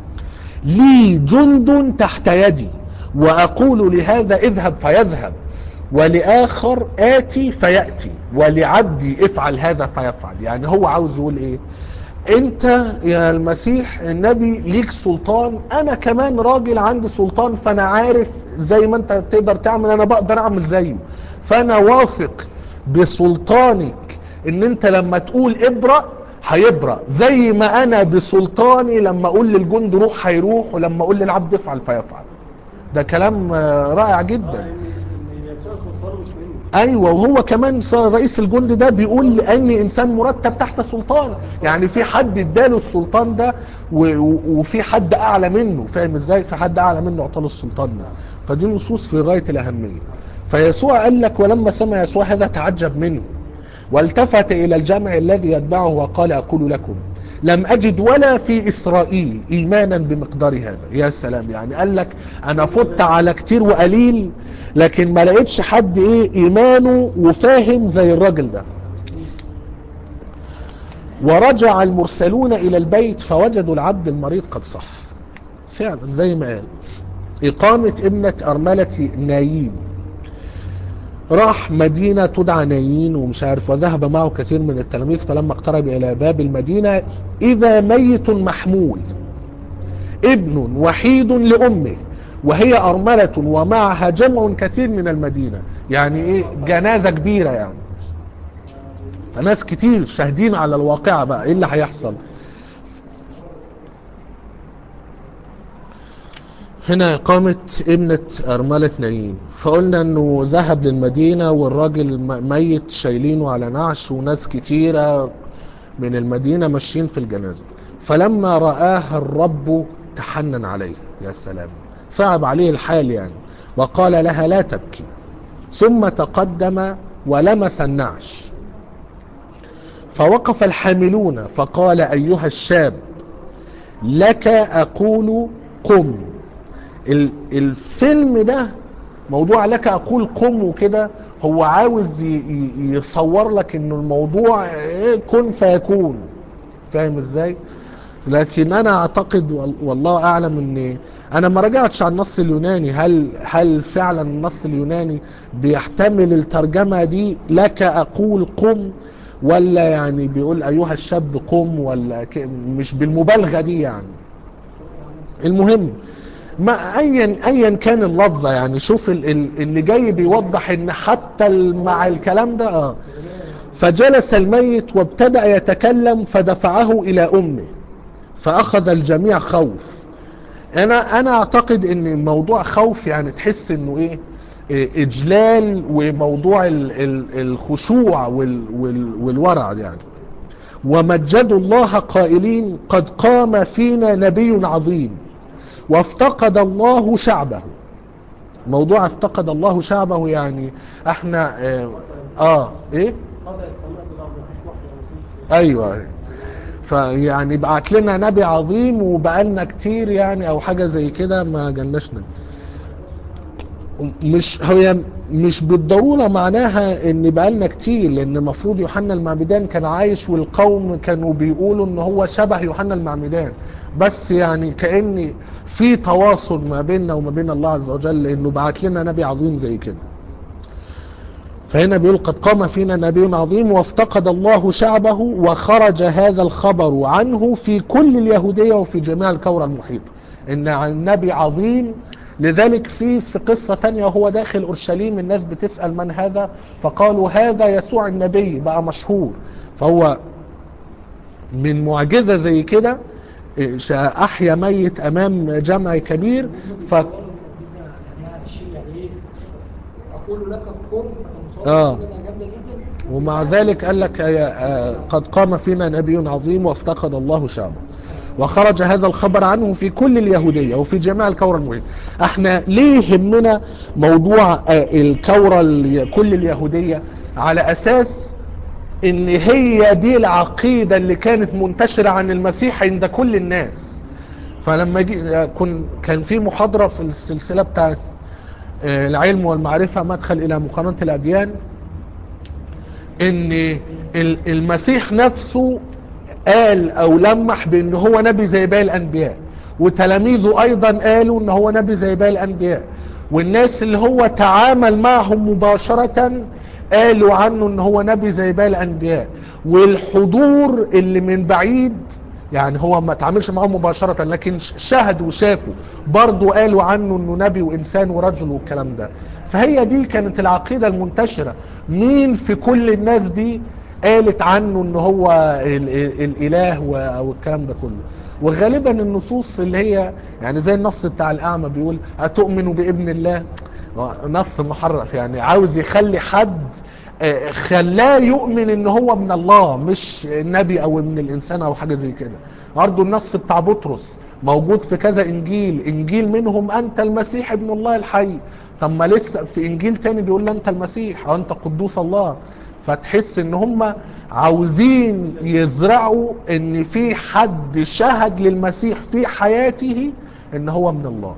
[SPEAKER 1] لي جند تحت يدي واقول لهذا اذهب فيذهب ولاخر اتي فياتي ولعبدي افعل هذا فيفعل يعني هو عاوز يقول ايه انت يا المسيح النبي ليك سلطان انا كمان راجل عندي سلطان فانا عارف زي ما انت تقدر تعمل انا بقدر اعمل زيه فانا واثق بسلطانك ان انت لما تقول ابرأ هيبرأ زي ما انا بسلطاني لما اقول للجند روح هيروح ولما اقول للعبد افعل فيفعل ده كلام آه، رائع جدا
[SPEAKER 2] ان يسوع سلطانه مش منه
[SPEAKER 1] ايوه وهو كمان صار رئيس الجند ده بيقول لاني انسان مرتب تحت سلطان يعني في حد اداله السلطان ده و- و- وفي حد اعلى منه فاهم ازاي في حد اعلى منه اعطاله السلطان ده فدي نصوص في غايه الاهميه فيسوع قال لك ولما سمع يسوع هذا تعجب منه والتفت الى الجمع الذي يتبعه وقال اقول لكم لم اجد ولا في اسرائيل ايمانا بمقدار هذا يا سلام يعني قال لك انا فت على كتير وقليل لكن ما لقيتش حد ايه ايمانه وفاهم زي الراجل ده ورجع المرسلون الى البيت فوجدوا العبد المريض قد صح فعلا زي ما قال اقامة ابنة ارملة نايين راح مدينة تدعى نايين ومش عارف وذهب معه كثير من التلاميذ فلما اقترب الى باب المدينة اذا ميت محمول ابن وحيد لامه وهي ارملة ومعها جمع كثير من المدينة يعني ايه جنازة كبيرة يعني فناس كتير شاهدين على الواقعة بقى ايه اللي هيحصل هنا إقامة ابنة أرملة نايين فقلنا أنه ذهب للمدينة والراجل م- ميت شايلينه على نعش وناس كتيرة من المدينة ماشيين في الجنازة فلما رآها الرب تحنن عليه يا سلام صعب عليه الحال يعني وقال لها لا تبكي ثم تقدم ولمس النعش فوقف الحاملون فقال أيها الشاب لك أقول قم ال- الفيلم ده موضوع لك أقول قم وكده هو عاوز ي- ي- يصور لك انه الموضوع إيه كن فيكون فاهم ازاي لكن انا اعتقد وال- والله اعلم ان انا ما رجعتش على النص اليوناني هل هل فعلا النص اليوناني بيحتمل الترجمة دي لك اقول قم ولا يعني بيقول ايها الشاب قم ولا ك- مش بالمبالغة دي يعني المهم ما ايا ايا كان اللفظه يعني شوف ال- ال- اللي جاي بيوضح ان حتى ال- مع الكلام ده اه فجلس الميت وابتدأ يتكلم فدفعه الى امه فاخذ الجميع خوف انا انا اعتقد ان موضوع خوف يعني تحس انه ايه إيه اجلال وموضوع ال- ال- الخشوع وال- وال- والورع يعني ومجدوا الله قائلين قد قام فينا نبي عظيم وافتقد الله شعبه موضوع افتقد الله شعبه يعني احنا اه, آه ايه
[SPEAKER 2] قضى السماء بالارض مفيش وحده مفيش
[SPEAKER 1] ايوه فيعني بعت لنا نبي عظيم وبقالنا كتير يعني او حاجه زي كده ما جالناش نبي مش هي مش بالضروره معناها ان بقالنا كتير لان المفروض يوحنا المعمدان كان عايش والقوم كانوا بيقولوا ان هو شبه يوحنا المعمدان بس يعني كان في تواصل ما بيننا وما بين الله عز وجل انه بعت لنا نبي عظيم زي كده فهنا بيقول قد قام فينا نبي عظيم وافتقد الله شعبه وخرج هذا الخبر عنه في كل اليهودية وفي جميع الكورة المحيطة ان عن نبي عظيم لذلك في في قصة تانية وهو داخل أورشليم الناس بتسأل من هذا فقالوا هذا يسوع النبي بقى مشهور فهو من معجزة زي كده إيه، أحيا ميت أمام جمع كبير ف...
[SPEAKER 3] يعني شيء يعني ايه اقول لك قم فتنصر
[SPEAKER 1] آه.
[SPEAKER 3] جامده جدا
[SPEAKER 1] ومع ذلك قال لك آه، آه، قد قام فينا نبي عظيم وافتقد الله شعبه وخرج هذا الخبر عنه في كل اليهودية وفي جميع الكورة المحيطة احنا ليه همنا موضوع آه، الكورة ال- كل اليهودية على اساس ان هي دي العقيدة اللي كانت منتشرة عن المسيح عند كل الناس فلما جي آه، كن كان في محاضرة في السلسلة بتاعت آه، العلم والمعرفة مدخل الى مقارنة الاديان ان ال- المسيح نفسه قال او لمح بان هو نبي زي باقي الانبياء وتلاميذه ايضا قالوا ان هو نبي زي باقي الانبياء والناس اللي هو تعامل معهم مباشرة قالوا عنه ان هو نبي زي باقي الانبياء والحضور اللي من بعيد يعني هو ما تعاملش معهم مباشرة لكن ش- شاهدوا وشافوا برضو قالوا عنه انه نبي وانسان ورجل والكلام ده فهي دي كانت العقيدة المنتشرة مين في كل الناس دي قالت عنه ان هو ال ال الاله و- والكلام ده كله وغالبا النصوص اللي هي يعني زي النص بتاع الاعمى بيقول اتؤمن بابن الله نص محرف يعني عاوز يخلي حد آه، خلاه يؤمن ان هو من الله مش نبي او من الانسان او حاجه زي كده برضه النص بتاع بطرس موجود في كذا انجيل انجيل منهم انت المسيح ابن الله الحي طب ما لسه في انجيل تاني بيقول له انت المسيح او انت قدوس الله فتحس ان هم عاوزين يزرعوا ان في حد شهد للمسيح في حياته ان هو من الله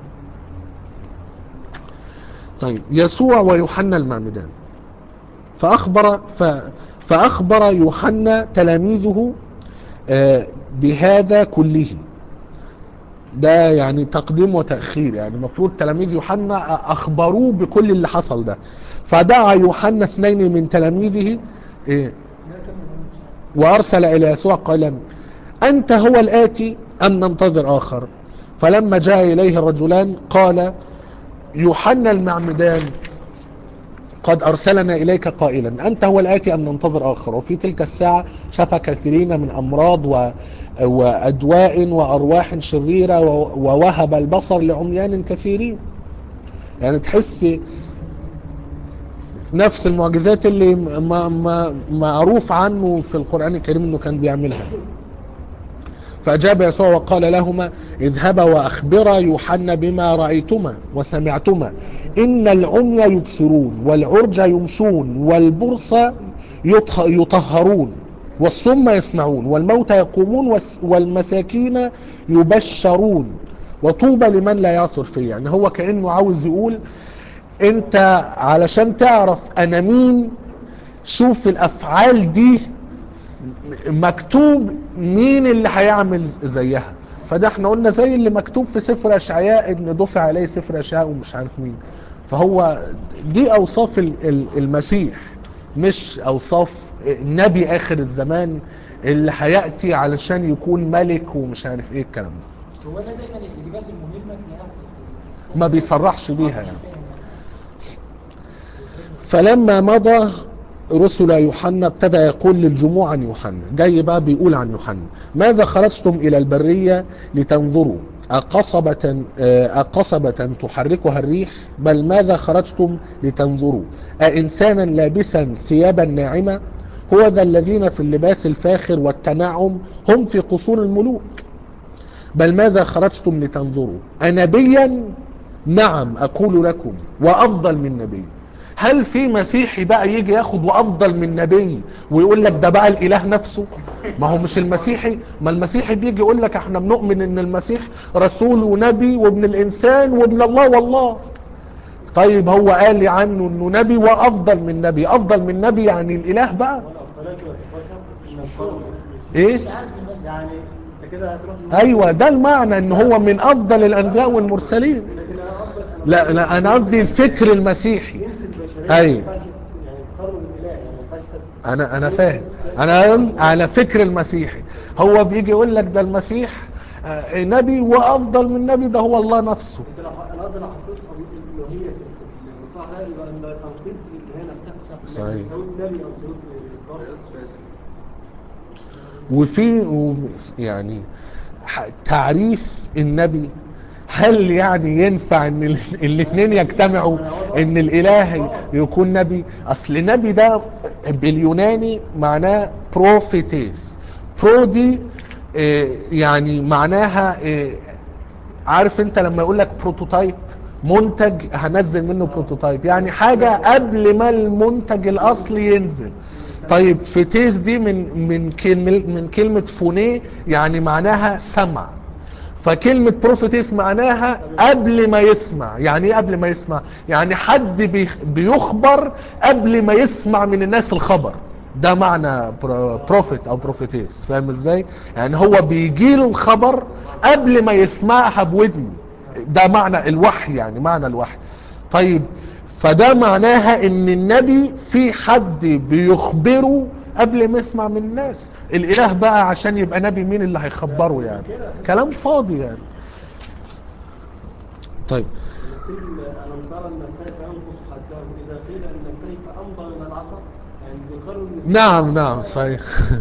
[SPEAKER 1] طيب يسوع ويوحنا المعمدان فأخبر ف فأخبر يوحنا تلاميذه آه، بهذا كله ده يعني تقديم وتأخير يعني المفروض تلاميذ يوحنا أخبروه بكل اللي حصل ده فدعا يوحنا اثنين من تلاميذه إيه، وأرسل إلى يسوع قائلا أنت هو الآتي أم ننتظر آخر فلما جاء إليه الرجلان قال يوحنا المعمدان قد أرسلنا إليك قائلا أنت هو الآتي أم ننتظر آخر وفي تلك الساعة شفى كثيرين من أمراض و... وأدواء وأرواح شريرة و... ووهب البصر لعميان كثيرين يعني تحس نفس المعجزات اللي ما ما معروف عنه في القرآن الكريم انه كان بيعملها فأجاب يسوع وقال لهما اذهبا وأخبرا يوحنا بما رأيتما وسمعتما إن العمي يبصرون والعرج يمشون والبرص يطه- يطهرون والصم يسمعون والموتى يقومون والس- والمساكين يبشرون وطوبى لمن لا يعثر فيه يعني هو كأنه عاوز يقول انت علشان تعرف انا مين شوف الافعال دي مكتوب مين اللي هيعمل زيها فده احنا قلنا زي اللي مكتوب في سفر اشعياء ان دفع عليه سفر اشعياء ومش عارف مين فهو دي اوصاف ال- ال- المسيح مش اوصاف نبي اخر الزمان اللي هياتي علشان يكون ملك ومش عارف ايه الكلام ده
[SPEAKER 3] هو ده دايما الاجابات المهمه تلاقيها في- في
[SPEAKER 1] ما بيصرحش بيها يعني فلما مضى رسل يوحنا ابتدى يقول للجموع عن يوحنا جاي بقى بيقول عن يوحنا ماذا خرجتم إلى البرية لتنظروا أقصبة, آه، أقصبة تحركها الريح بل ماذا خرجتم لتنظروا أإنسانا لابسا ثيابا ناعمة هو ذا الذين في اللباس الفاخر والتنعم هم في قصور الملوك بل ماذا خرجتم لتنظروا أنبيا نعم أقول لكم وأفضل من نبي هل في مسيحي بقى يجي ياخد وأفضل من نبي ويقول لك ده بقى الإله نفسه ما هو مش المسيحي ما المسيحي بيجي يقول لك احنا بنؤمن ان المسيح رسول ونبي وابن الإنسان وابن الله والله طيب هو قال لي عنه انه نبي وافضل من نبي افضل من نبي يعني الاله بقى
[SPEAKER 2] والافضليه تبقى تتبشر مش مفهوم مش-
[SPEAKER 1] ايه
[SPEAKER 3] العزم بس
[SPEAKER 2] يعني انت كده هتروح
[SPEAKER 1] ايوه ده المعنى ان هو من افضل الانبياء والمرسلين
[SPEAKER 2] لكن انا افضل انا
[SPEAKER 1] لا لا انا قصدي الفكر المسيحي
[SPEAKER 2] جنس البشريه
[SPEAKER 1] أيوة.
[SPEAKER 2] ما ينفعش يعني تقارنه بالاله يعني ما ينفعش تت-
[SPEAKER 1] انا انا فاهم انا على فكر المسيحي هو بيجي يقول لك ده المسيح آه، نبي وافضل من نبي ده هو الله نفسه
[SPEAKER 2] انت لو ح- انا قصدي لو حطيتها الالوهيه في في المصطلح ده يبقى ده تنقيص للالهيه نفسها
[SPEAKER 1] صحيح.
[SPEAKER 2] لكن سواء نبي او سواء قاسم
[SPEAKER 1] وفي و- يعني ح- تعريف النبي هل يعني ينفع ان ال- الاثنين يجتمعوا ان الاله يكون نبي اصل نبي ده باليوناني معناه بروفيتيس برو دي آه، يعني معناها آه، عارف انت لما يقول لك بروتوتايب منتج هنزل منه بروتوتايب يعني حاجة قبل ما المنتج الاصلي ينزل طيب فتيس دي من من كلمة من كلمة فونيه يعني معناها سمع فكلمة بروفيتيس معناها قبل ما يسمع يعني ايه قبل ما يسمع يعني حد بيخ- بيخبر قبل ما يسمع من الناس الخبر ده معنى بروفيت او بروفيتيس فاهم ازاي يعني هو بيجيله الخبر قبل ما يسمعها بودنه ده معنى الوحي يعني معنى الوحي طيب فده معناها ان النبي في حد بيخبره قبل ما يسمع من الناس الاله بقى عشان يبقى نبي مين اللي هيخبره يعني كلام فاضي يعني طيب
[SPEAKER 2] قيل ألم ترى أن السيف ينقص حده إذا قيل أن السيف أمضى من العصا يعني بيقارنوا إن السيف-
[SPEAKER 1] نعم نعم صحيح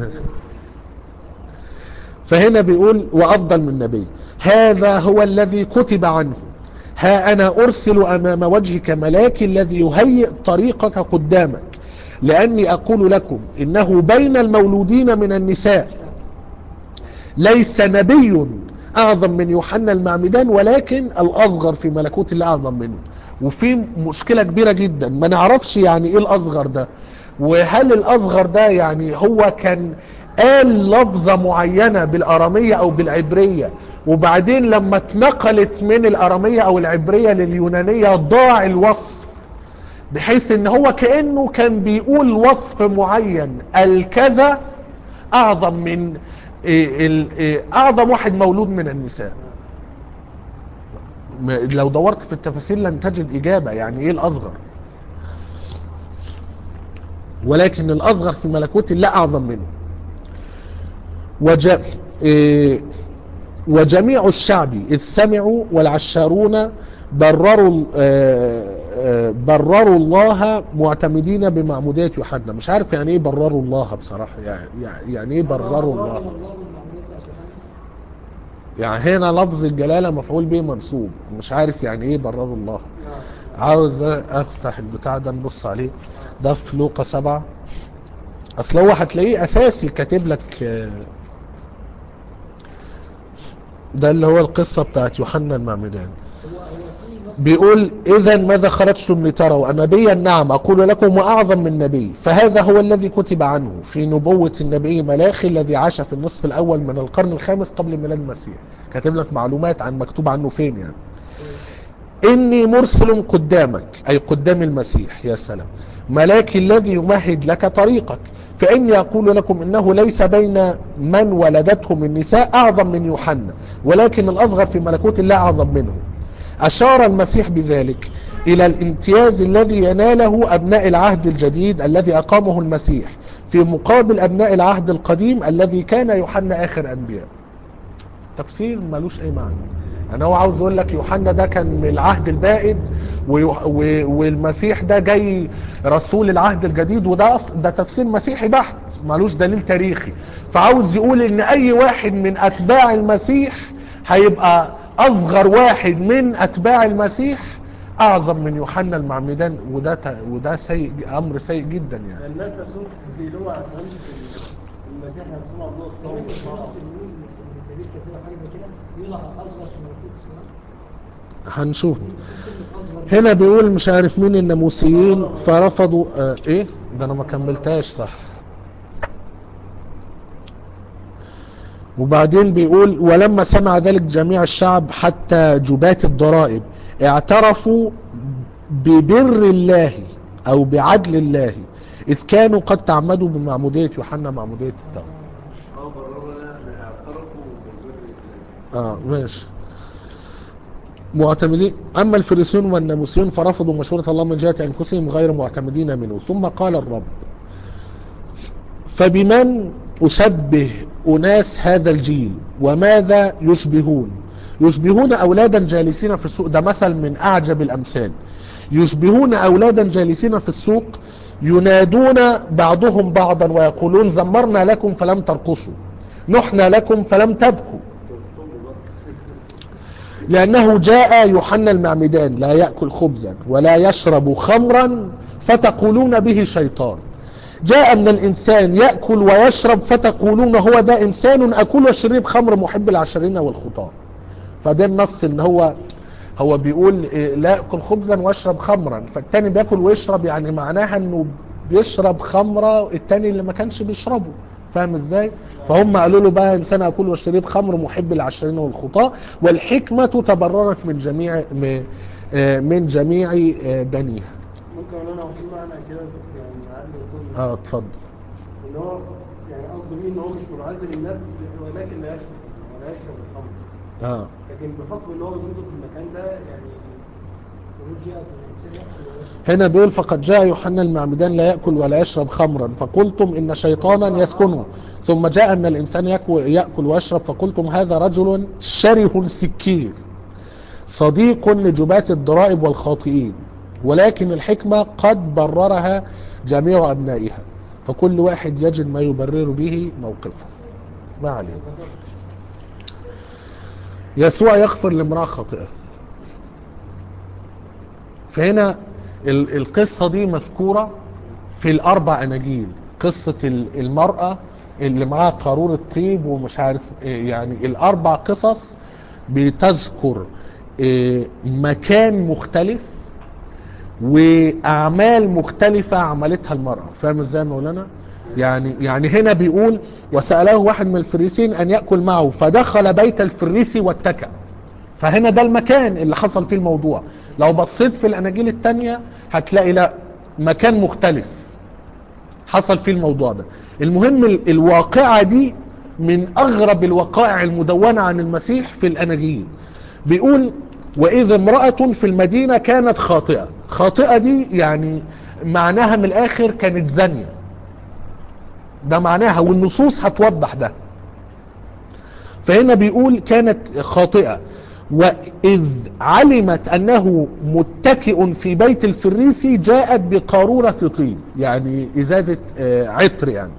[SPEAKER 1] فهنا بيقول وأفضل من نبي هذا هو الذي كتب عنه ها أنا أرسل أمام وجهك ملاك الذي يهيئ طريقك قدامك لأني أقول لكم إنه بين المولودين من النساء ليس نبي أعظم من يوحنا المعمدان ولكن الأصغر في ملكوت الله أعظم منه وفي مشكلة كبيرة جدا ما نعرفش يعني إيه الأصغر ده وهل الأصغر ده يعني هو كان قال لفظة معينة بالأرامية أو بالعبرية وبعدين لما اتنقلت من الأرامية أو العبرية لليونانية ضاع الوصف بحيث ان هو كأنه كان بيقول وصف معين الكذا اعظم من إيه ال- إيه اعظم واحد مولود من النساء م- لو دورت في التفاسير لن تجد اجابة يعني ايه الاصغر ولكن الاصغر في ملكوت الله اعظم منه وج... إيه وجميع الشعب إذ سمعوا والعشارون برروا آه، آه، برروا الله معتمدين بمعمودية يوحنا مش عارف يعني ايه برروا الله بصراحة يعني يعني- يعني ايه برروا الله يعني هنا لفظ الجلالة مفعول به منصوب مش عارف يعني ايه برروا الله عاوز افتح البتاع ده نبص عليه ده في لوقا سبعة اصل هو هتلاقيه اساسي كاتب لك آه، ده اللي هو القصة بتاعت يوحنا المعمدان
[SPEAKER 3] هو هو في نص
[SPEAKER 1] بيقول اذا ماذا خرجتم لتروا نبيا نعم اقول لكم واعظم من نبي فهذا هو الذي كتب عنه في نبوة النبي ملاخي الذي عاش في النصف الاول من القرن الخامس قبل ميلاد المسيح كاتب لك معلومات عن مكتوب عنه فين يعني إني مرسل قدامك أي قدام المسيح يا سلام ملاك الذي يمهد لك طريقك فإني أقول لكم إنه ليس بين من ولدتهم النساء أعظم من يوحنا ولكن الأصغر في ملكوت الله أعظم منه أشار المسيح بذلك إلى الامتياز الذي يناله أبناء العهد الجديد الذي أقامه المسيح في مقابل أبناء العهد القديم الذي كان يوحنا آخر أنبياء تفسير ملوش أي معنى انا هو عاوز اقول لك يوحنا ده كان من العهد البائد ويو- و- والمسيح ده جاي رسول العهد الجديد وده أص- ده تفسير مسيحي بحت ملوش دليل تاريخي فعاوز يقول ان اي واحد من اتباع المسيح هيبقى اصغر واحد من اتباع المسيح اعظم من يوحنا المعمدان وده ت- وده سيء امر سيء جدا يعني
[SPEAKER 2] الناس نفسهم بيقولوا على المسيح نفسهم عندهم
[SPEAKER 3] هو
[SPEAKER 2] الصوم
[SPEAKER 3] مش في نص
[SPEAKER 2] والصلاة.
[SPEAKER 3] بيقول ان النبي كتب حاجه زي كده يوضع اصغر في القدس
[SPEAKER 1] هنشوف
[SPEAKER 3] كلمه اصغر
[SPEAKER 1] هنا بيقول مش عارف مين الناموسيين فرفضوا آه ايه ده انا ما كملتهاش صح وبعدين بيقول ولما سمع ذلك جميع الشعب حتى جبات الضرائب اعترفوا ببر الله او بعدل الله اذ كانوا قد تعمدوا بمعمودية يوحنا معمودية التوبة
[SPEAKER 4] اه برروا لنا اعترفوا بالبر
[SPEAKER 1] اه ماشي معتمدين اما الفريسيون والناموسيون فرفضوا مشورة الله من جهة انفسهم غير معتمدين منه ثم قال الرب فبمن اشبه اناس هذا الجيل وماذا يشبهون يشبهون اولادا جالسين في السوق ده مثل من اعجب الامثال يشبهون اولادا جالسين في السوق ينادون بعضهم بعضا ويقولون زمرنا لكم فلم ترقصوا نحنا لكم فلم تبكوا لأنه جاء يوحنا المعمدان لا يأكل خبزا ولا يشرب خمرا فتقولون به شيطان جاء من الإنسان يأكل ويشرب فتقولون هو ده إنسان أكل وشرب خمر محب العشرين والخطاة فده النص ان هو هو بيقول إيه، لا يأكل خبزا ويشرب خمرا فالتاني بيأكل ويشرب يعني معناها انه بيشرب خمرة التاني اللي ما كانش بيشربه فاهم ازاي فهم قالوا له بقى انسان اكل وشرب خمر محب العشرين والخطاة والحكمة تبررت من جميع م- آه، من جميع آه، بنيها
[SPEAKER 2] ممكن اقول انا في معنى كده يعني عقل يكون
[SPEAKER 1] اه اتفضل
[SPEAKER 2] ان هو يعني قصده بيه ان هو مش معزل الناس ولكن لا يشرب ولا يشرب الخمر
[SPEAKER 1] اه
[SPEAKER 2] لكن بحكم ان هو وجوده في المكان ده يعني
[SPEAKER 3] يقول جاء الانسان ياكل ويشرب
[SPEAKER 1] هنا بيقول فقد جاء يوحنا المعمدان لا يأكل ولا يشرب خمرا فقلتم إن شيطانا يسكنه ثم جاء من الإنسان يأكل, يأكل ويشرب فقلتم هذا رجل شره سكير صديق لجبات الضرائب والخاطئين ولكن الحكمة قد بررها جميع أبنائها فكل واحد يجد ما يبرر به موقفه ما عليه يسوع يغفر لامرأة خاطئة فهنا ال- القصة دي مذكورة في الأربع أناجيل قصة ال- المرأة اللي معاها قارورة طيب ومش عارف إيه، يعني الأربع قصص بتذكر إيه، مكان مختلف وأعمال مختلفة عملتها المرأة فاهم ازاي يا مولانا؟ يعني يعني هنا بيقول وسأله واحد من الفريسين أن يأكل معه فدخل بيت الفريسي واتكأ فهنا ده المكان اللي حصل فيه الموضوع لو بصيت في الاناجيل التانية هتلاقي لا مكان مختلف حصل فيه الموضوع ده المهم ال- الواقعة دي من اغرب الوقائع المدونة عن المسيح في الاناجيل بيقول واذ امرأة في المدينة كانت خاطئة خاطئة دي يعني معناها من الاخر كانت زانية ده معناها والنصوص هتوضح ده فهنا بيقول كانت خاطئة وإذ علمت أنه متكئ في بيت الفريسي جاءت بقارورة طين يعني إزازة آه، عطر يعني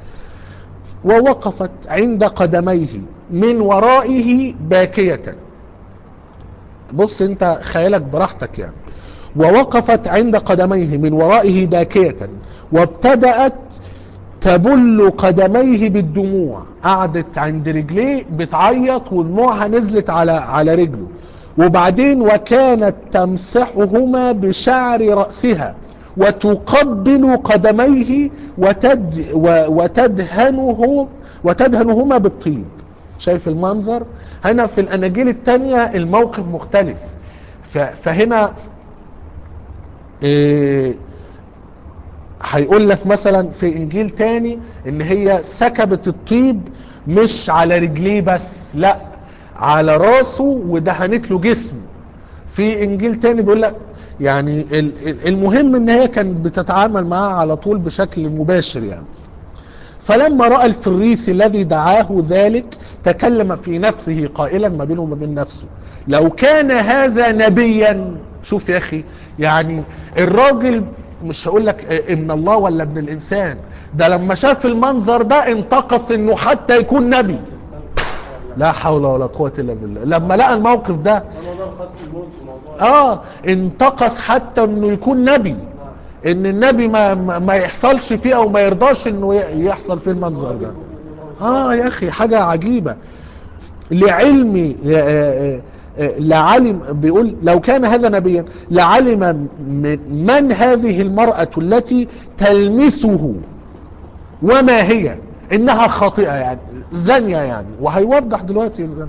[SPEAKER 1] ووقفت عند قدميه من ورائه باكية بص انت خيالك براحتك يعني ووقفت عند قدميه من ورائه باكية وابتدأت تبل قدميه بالدموع قعدت عند رجليه بتعيط ودموعها نزلت على على رجله وبعدين وكانت تمسحهما بشعر رأسها وتقبل قدميه وتد و- وتدهنه وتدهنهما بالطيب شايف المنظر هنا في الأناجيل التانية الموقف مختلف ف- فهنا إيه هيقول لك مثلا في انجيل تاني ان هي سكبت الطيب مش على رجليه بس لا على راسه ودهنت له جسمه في انجيل تاني بيقول لك يعني ال- ال- المهم ان هي كانت بتتعامل معاه على طول بشكل مباشر يعني فلما رأى الفريسي الذي دعاه ذلك تكلم في نفسه قائلا ما بينه وما بين نفسه لو كان هذا نبيا شوف يا اخي يعني الراجل مش هقول لك ابن الله ولا ابن الانسان ده لما شاف المنظر ده انتقص انه حتى يكون نبي لا حول ولا قوة الا بالله لما لقى الموقف ده
[SPEAKER 2] الموضوع القتل الموت الموضوع
[SPEAKER 1] اه انتقص حتى انه يكون نبي ان النبي ما, ما ما يحصلش فيه او ما يرضاش انه ي- يحصل فيه المنظر ده اه يا اخي حاجة عجيبة لعلمي آه، آه، آه، لعلم بيقول لو كان هذا نبيا لعلم من, من هذه المرأة التي تلمسه وما هي انها خاطئة يعني زانية يعني وهيوضح دلوقتي الزن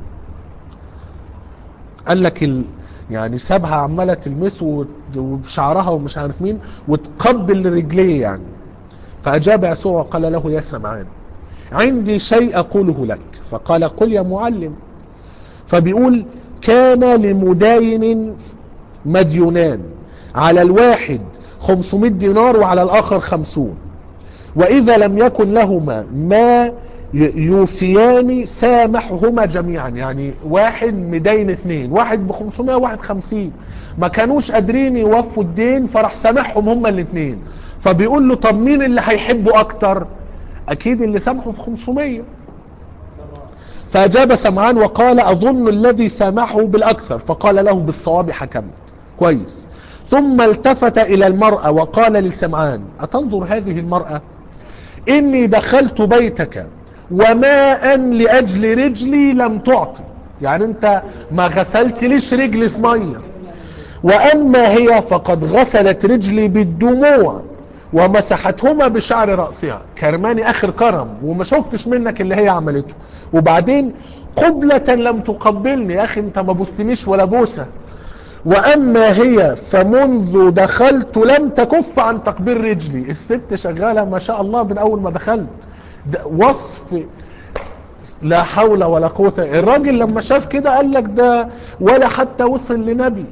[SPEAKER 1] قال لك ال... يعني سابها عمالة تلمسه وت- وبشعرها ومش عارف مين وتقبل رجليه يعني فأجاب يسوع وقال له يا سمعان عندي شيء أقوله لك فقال قل يا معلم فبيقول كان لمداين مديونان على الواحد 500 دينار وعلى الآخر 50 وإذا لم يكن لهما ما ي- يوفيان سامحهما جميعا يعني واحد مدين اثنين واحد ب 500 وواحد 50 ما كانوش قادرين يوفوا الدين فراح سامحهم هما الاثنين فبيقول له طب مين اللي هيحبه اكتر اكيد اللي سامحه في 500 فأجاب سمعان وقال أظن الذي سامحه بالأكثر فقال له بالصواب حكمت كويس ثم التفت إلى المرأة وقال لسمعان أتنظر هذه المرأة إني دخلت بيتك وماء لأجل رجلي لم تعطي يعني أنت ما غسلت ليش رجلي في مية وأما هي فقد غسلت رجلي بالدموع ومسحتهما بشعر رأسها كرماني آخر كرم وما شفتش منك اللي هي عملته وبعدين قبلة لم تقبلني يا أخي أنت ما بوستنيش ولا بوسة وأما هي فمنذ دخلت لم تكف عن تقبيل رجلي الست شغالة ما شاء الله من أول ما دخلت ده وصف لا حول ولا قوة الراجل لما شاف كده قال لك ده ولا حتى وصل لنبي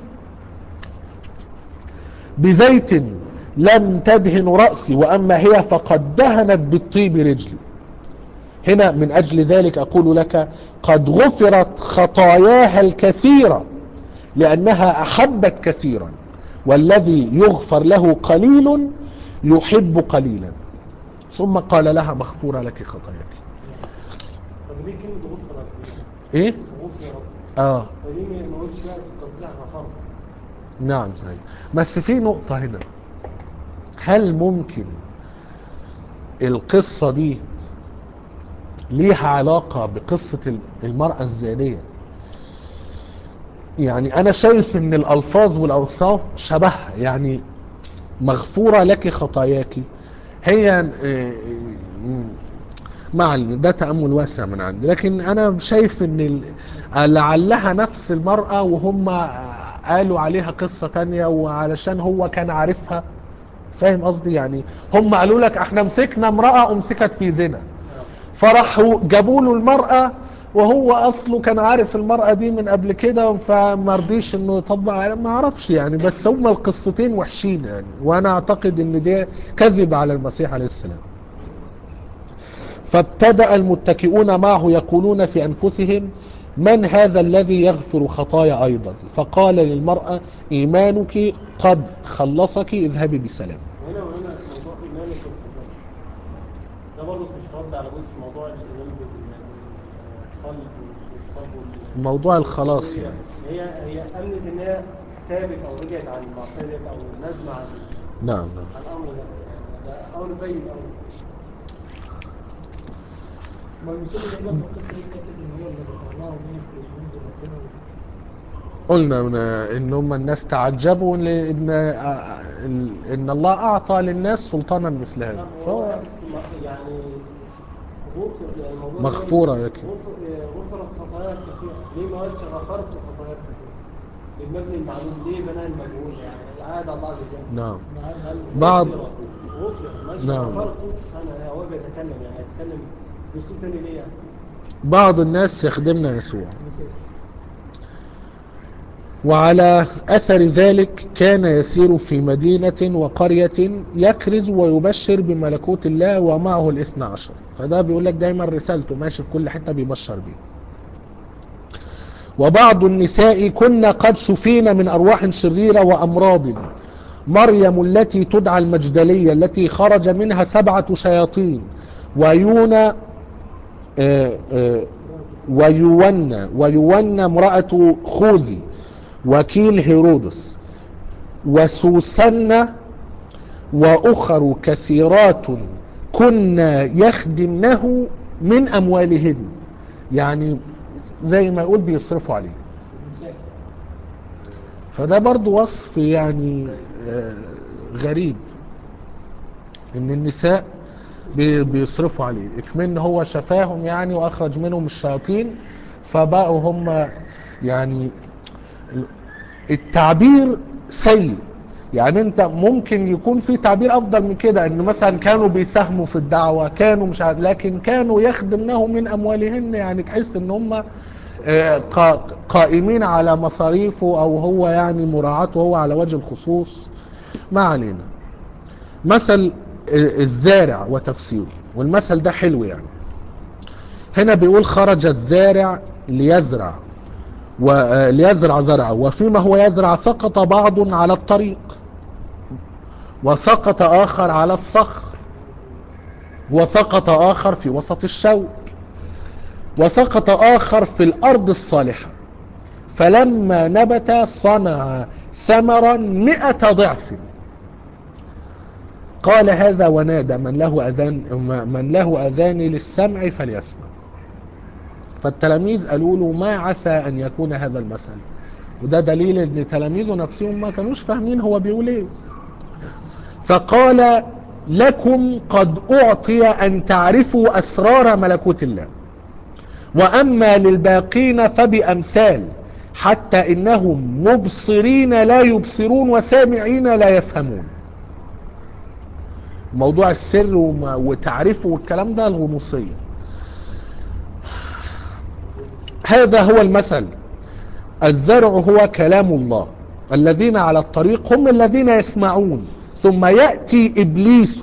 [SPEAKER 1] بزيت لم تدهن رأسي وأما هي فقد دهنت بالطيب رجلي هنا من أجل ذلك أقول لك قد غفرت خطاياها الكثيرة لأنها أحبت كثيرا والذي يغفر له قليل يحب قليلا ثم قال لها مغفورة لك خطاياك
[SPEAKER 2] طب ليه كلمة غفرت؟
[SPEAKER 1] ايه
[SPEAKER 2] غفرت
[SPEAKER 1] اه
[SPEAKER 2] طب ليه ما قلتش بقى في التصريح غفرت؟
[SPEAKER 1] نعم صحيح بس في نقطة هنا هل ممكن القصة دي ليها علاقة بقصة المرأة الزانية يعني انا شايف ان الالفاظ والاوصاف شبهها يعني مغفورة لك خطاياك هي آه، آه، مع ال- ده تأمل واسع من عندي لكن انا شايف ان ال- لعلها نفس المرأة وهم قالوا عليها قصة تانية وعلشان هو كان عارفها فاهم قصدي يعني هم قالوا لك احنا مسكنا امرأة امسكت في زنا فراحوا جابوا له المرأة وهو اصله كان عارف المرأة دي من قبل كده فما رضيش انه يطبق عليها ما اعرفش يعني بس هما القصتين وحشين يعني وانا اعتقد ان دي كذب على المسيح عليه السلام فابتدأ المتكئون معه يقولون في انفسهم من هذا الذي يغفر خطايا ايضا فقال للمرأة ايمانك قد خلصك اذهبي بسلام
[SPEAKER 2] وهنا وهنا موضوع ايمان الكفر ده برضه مش رد على جزء موضوع الايمان بالصلب والصلب وال-
[SPEAKER 1] موضوع الخلاص
[SPEAKER 2] هي
[SPEAKER 1] يعني.
[SPEAKER 2] هي هي امنت ان هي تابت او رجعت عن المعصيه ديت او ندم عن
[SPEAKER 1] نعم نعم
[SPEAKER 2] عن الامر ده يعني ده امر باين قوي
[SPEAKER 3] ما المسلم دايما في القصه دي حته ان هو اللي ذكرناه من في جنود ربنا
[SPEAKER 1] قلنا من- ان هم الناس تعجبوا ان ان ان الله اعطى للناس سلطانا مثل هذا فهو
[SPEAKER 2] يعني غفر يعني الموضوع
[SPEAKER 1] مغفورة
[SPEAKER 2] ده-
[SPEAKER 1] لك.
[SPEAKER 2] غفر- غفرت خطايا كثيرة ليه ما قالش غفرت خطايا كثيرة المبني المعلوم ليه بناء المجهول يعني عاد الله عز وجل
[SPEAKER 1] نعم
[SPEAKER 2] هل
[SPEAKER 1] بعض-
[SPEAKER 2] غفر غفر ماشي
[SPEAKER 1] نعم.
[SPEAKER 2] غفرت انا هو بيتكلم يعني هيتكلم باسلوب تاني ليه يعني
[SPEAKER 1] بعض الناس يخدمنا يسوع وعلى أثر ذلك كان يسير في مدينة وقرية يكرز ويبشر بملكوت الله ومعه الاثنى عشر فده بيقول لك دايما رسالته ماشي في كل حتة بيبشر بيه وبعض النساء كن قد شفين من أرواح شريرة وأمراض مريم التي تدعى المجدلية التي خرج منها سبعة شياطين ويونا آه، آه، ويونا ويونا امرأة خوذي وكيل هيرودس وسوسنة وأخر كثيرات كنا يخدمنه من أموالهن يعني زي ما يقول بيصرفوا عليه
[SPEAKER 3] النساء
[SPEAKER 1] فده برضو وصف يعني آه، غريب ان النساء بي- بيصرفوا عليه اكمن هو شفاهم يعني واخرج منهم الشياطين فبقوا هم يعني التعبير سيء يعني انت ممكن يكون في تعبير افضل من كده ان مثلا كانوا بيساهموا في الدعوة كانوا مش عارف لكن كانوا يخدمنه من اموالهن يعني تحس ان هم آه، قا- قائمين على مصاريفه او هو يعني مراعاته هو على وجه الخصوص ما علينا مثل آه، الزارع وتفسيره والمثل ده حلو يعني هنا بيقول خرج الزارع ليزرع وليزرع زرعه وفيما هو يزرع سقط بعض على الطريق وسقط آخر على الصخر وسقط آخر في وسط الشوك وسقط آخر في الأرض الصالحة فلما نبت صنع ثمرا مئة ضعف قال هذا ونادى من له أذان من له أذان للسمع فليسمع فالتلاميذ قالوا له ما عسى أن يكون هذا المثل وده دليل ان تلاميذه نفسهم ما كانوش فاهمين هو بيقول ايه فقال لكم قد أعطي أن تعرفوا أسرار ملكوت الله وأما للباقين فبأمثال حتى إنهم مبصرين لا يبصرون وسامعين لا يفهمون موضوع السر وما- وتعريفه والكلام ده الغنوصية هذا هو المثل الزرع هو كلام الله الذين على الطريق هم الذين يسمعون ثم يأتي إبليس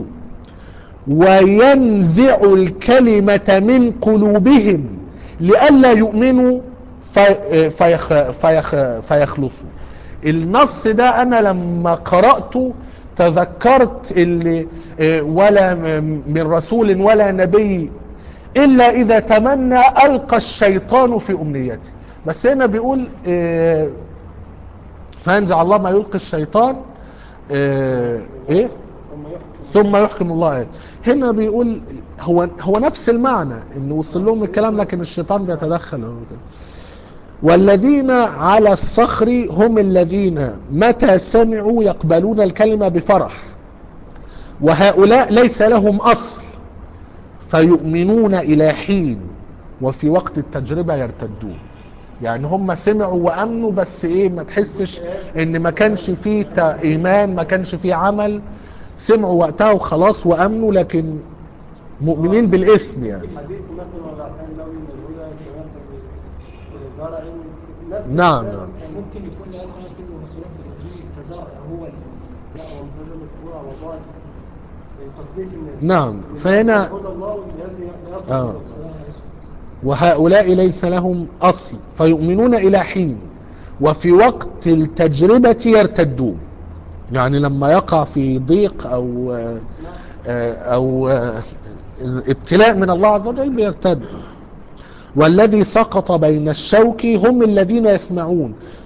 [SPEAKER 1] وينزع الكلمة من قلوبهم لئلا يؤمنوا في فيخ فيخ فيخلصوا النص ده أنا لما قرأته تذكرت اللي آه، ولا م- من رسول ولا نبي إلا إذا تمنى ألقى الشيطان في أمنيته بس هنا بيقول آه، فينزع الله ما يلقي الشيطان آه، إيه
[SPEAKER 2] ثم يحكم
[SPEAKER 1] ثم يحكم الله آيات هنا بيقول هو هو نفس المعنى انه وصل لهم الكلام لكن الشيطان بيتدخل هو كده. والذين على الصخر هم الذين متى سمعوا يقبلون الكلمة بفرح وهؤلاء ليس لهم أصل فيؤمنون إلى حين وفي وقت التجربة يرتدون يعني هم سمعوا وأمنوا بس إيه ما تحسش إن ما كانش فيه تا- إيمان ما كانش فيه عمل سمعوا وقتها وخلاص وأمنوا لكن مؤمنين بالاسم يعني
[SPEAKER 2] حديث مثل وضعتان لو من الهدى كمثل زرع نفس
[SPEAKER 1] نعم،
[SPEAKER 2] الكلام
[SPEAKER 1] نعم.
[SPEAKER 2] كان
[SPEAKER 3] ممكن يكون لقى خلاص كده مسؤولين في الانجيل كزرع هو اللي
[SPEAKER 2] لا هو مش هذا الدكتور على موضوع تصنيف الناس
[SPEAKER 1] نعم، فهنا-
[SPEAKER 2] هدى الله والذي يقبل
[SPEAKER 1] آه.
[SPEAKER 2] هدى الله.
[SPEAKER 1] وهؤلاء ليس لهم أصل فيؤمنون إلى حين وفي وقت التجربة يرتدون يعني لما يقع في ضيق أو أو ابتلاء من الله عز وجل بيرتد والذي سقط بين الشوك هم الذين يسمعون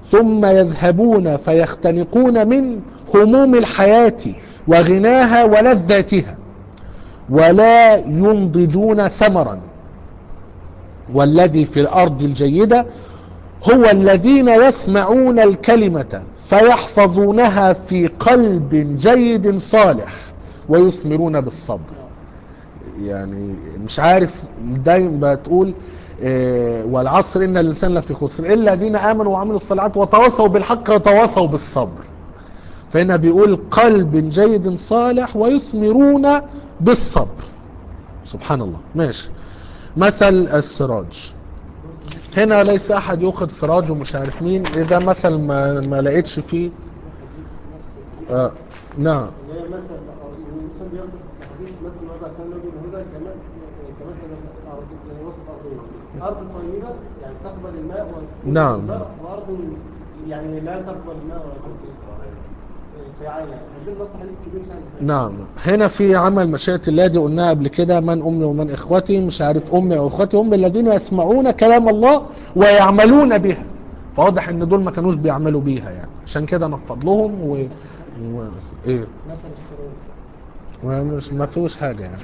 [SPEAKER 1] ثم يذهبون فيختنقون من هموم الحياة وغناها ولذاتها ولا ينضجون ثمرا والذي في الأرض الجيدة هو الذين يسمعون الكلمة فيحفظونها في قلب جيد صالح ويثمرون بالصبر يعني مش عارف دايما بتقول آه، والعصر ان الانسان لفي خسر الا الذين امنوا وعملوا الصالحات وتواصوا بالحق وتواصوا بالصبر فهنا بيقول قلب جيد صالح ويثمرون بالصبر سبحان الله ماشي مثل السراج هنا ليس احد ياخذ سراج ومش عارف مين اذا مثل ما, ما لقيتش فيه آه نعم
[SPEAKER 2] اللي هي مثل الانسان بياخد حديث مثل ما بقى كان نبي الهدى كمان كمان الارض يعني وسط ارضيه ارض طيبه يعني تقبل الماء و-
[SPEAKER 1] نعم.
[SPEAKER 2] وارض يعني لا تقبل الماء ولا تقبل فيعاني عندنا نص حديث كبير سهل
[SPEAKER 1] نعم هنا في عمل مشيئة الله دي قلناها قبل كده من أمي ومن إخوتي مش عارف أمي وإخوتي هم الذين يسمعون كلام الله ويعملون بها فواضح ان دول ما كانوش بيعملوا بيها يعني عشان كده نفض لهم و... و... ايه
[SPEAKER 3] مثل الخروج
[SPEAKER 1] ومش ما فيهوش حاجة يعني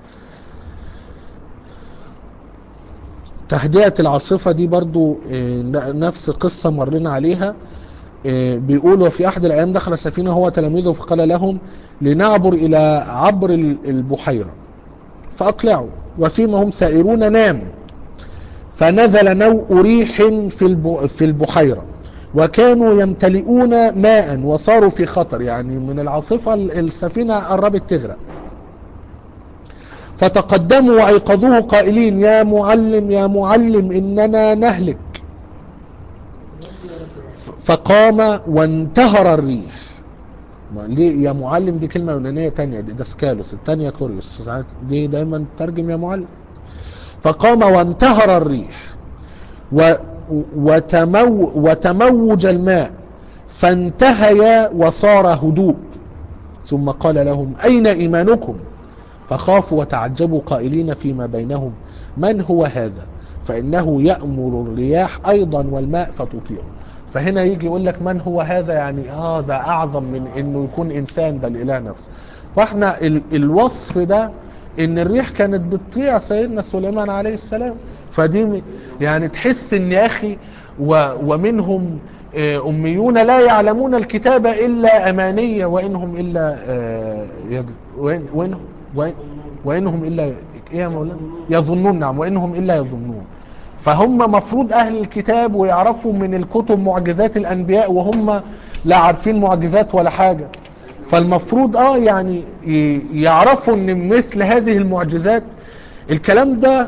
[SPEAKER 1] تهدئة العاصفة دي برضو آه، ن- نفس قصة مرينا عليها آه، بيقول وفي أحد الأيام دخل السفينة هو تلاميذه فقال لهم لنعبر إلى عبر ال- البحيرة فأقلعوا وفيما هم سائرون ناموا فنزل نوء ريح في الب- في البحيرة وكانوا يمتلئون ماء وصاروا في خطر يعني من العاصفة ال- السفينة قربت تغرق فتقدموا وأيقظوه قائلين يا معلم يا معلم إننا نهلك فقام وانتهر الريح ما ليه يا معلم دي كلمة يونانية تانية دي داسكالوس التانية كوريوس ساعات دي دايما ترجم يا معلم فقام وانتهر الريح و وتمو وتموج الماء فانتهيا وصار هدوء ثم قال لهم أين إيمانكم فخافوا وتعجبوا قائلين فيما بينهم من هو هذا فإنه يأمر الرياح أيضا والماء فتطيعه فهنا يجي يقول لك من هو هذا يعني اه ده أعظم من إنه يكون إنسان ده الإله نفسه فاحنا ال الوصف ده إن الريح كانت بتطيع سيدنا سليمان عليه السلام فدي م- يعني تحس إن يا أخي و ومنهم آه، أميون لا يعلمون الكتاب إلا أمانية وإنهم إلا آه، يد- وإن وإنهم وإن وإنهم إلا إيه يا مولانا يظنون نعم وإنهم إلا يظنون فهم مفروض أهل الكتاب ويعرفوا من الكتب معجزات الأنبياء وهم لا عارفين معجزات ولا حاجة فالمفروض اه يعني ي- يعرفوا ان مثل هذه المعجزات الكلام ده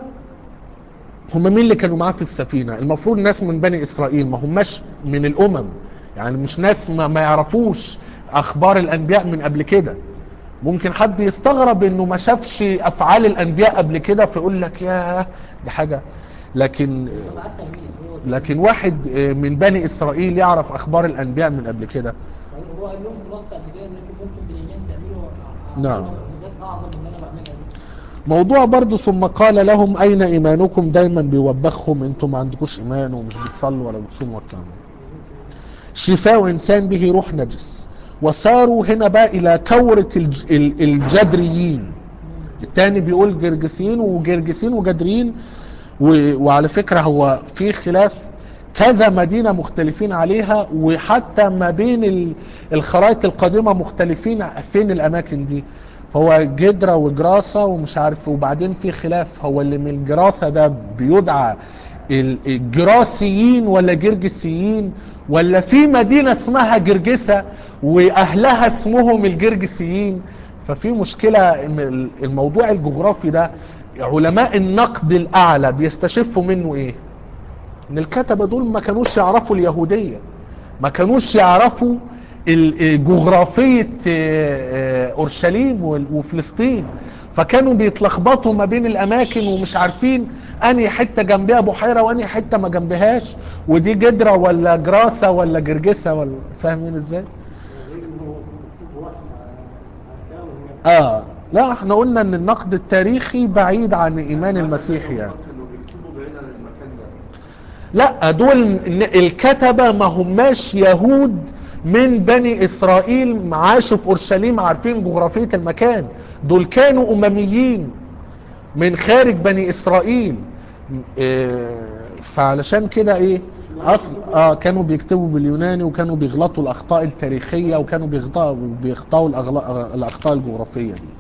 [SPEAKER 1] هم مين اللي كانوا معاه في السفينة المفروض ناس من بني إسرائيل ما هماش من الأمم يعني مش ناس ما, ما يعرفوش أخبار الأنبياء من قبل كده ممكن حد يستغرب انه ما شافش افعال الانبياء قبل كده فيقول لك يا دي حاجة لكن
[SPEAKER 3] طبعا التلميذ هو
[SPEAKER 1] لكن واحد من بني اسرائيل يعرف اخبار الانبياء من قبل كده
[SPEAKER 3] هو قال لهم في نص قبل كده انكم ممكن بالايمان تعملوا
[SPEAKER 1] نعم.
[SPEAKER 3] معجزات اعظم من اللي انا بعملها دي
[SPEAKER 1] موضوع برضو ثم قال لهم اين ايمانكم دايما بيوبخهم انتم ما عندكوش ايمان ومش بتصلوا ولا بتصوموا والكلام ده. شفاء انسان به روح نجس وصاروا هنا بقى الى كورة الج- ال- الجدريين التاني بيقول جرجسيين وجرجسيين وجدريين و- وعلى فكرة هو في خلاف كذا مدينة مختلفين عليها وحتى ما بين ال- الخرائط القادمة مختلفين فين الأماكن دي فهو جدرة وجراسة ومش عارف وبعدين في خلاف هو اللي من الجراسة ده بيدعى ال- الجراسيين ولا جرجسيين ولا في مدينة اسمها جرجسة وأهلها اسمهم الجرجسيين ففي مشكلة إن الموضوع الجغرافي ده علماء النقد الأعلى بيستشفوا منه إيه؟ إن الكتبة دول ما كانوش يعرفوا اليهودية ما كانوش يعرفوا ال- جغرافية آه، آه، أورشليم وال- وفلسطين فكانوا بيتلخبطوا ما بين الأماكن ومش عارفين أنهي حتة جنبها بحيرة وأنهي حتة ما جنبهاش ودي جدرة ولا جراسة ولا جرجسة ولا فاهمين إزاي؟
[SPEAKER 2] غير ان هو بيكتب وحي على على الكلام هناك
[SPEAKER 1] آه لا احنا قلنا ان النقد التاريخي بعيد عن ايمان المسيح يعني
[SPEAKER 4] كانوا بيكتبوا بعيد عن المكان
[SPEAKER 1] لا دول ن- الكتبة ما هماش يهود من بني اسرائيل عاشوا في اورشليم عارفين جغرافية المكان دول كانوا امميين من خارج بني اسرائيل إيه، فعلشان كده ايه اصل اه كانوا بيكتبوا باليوناني وكانوا بيغلطوا الاخطاء التاريخيه وكانوا بيخطئوا بيخطئوا الأغلا- الاخطاء الجغرافيه دي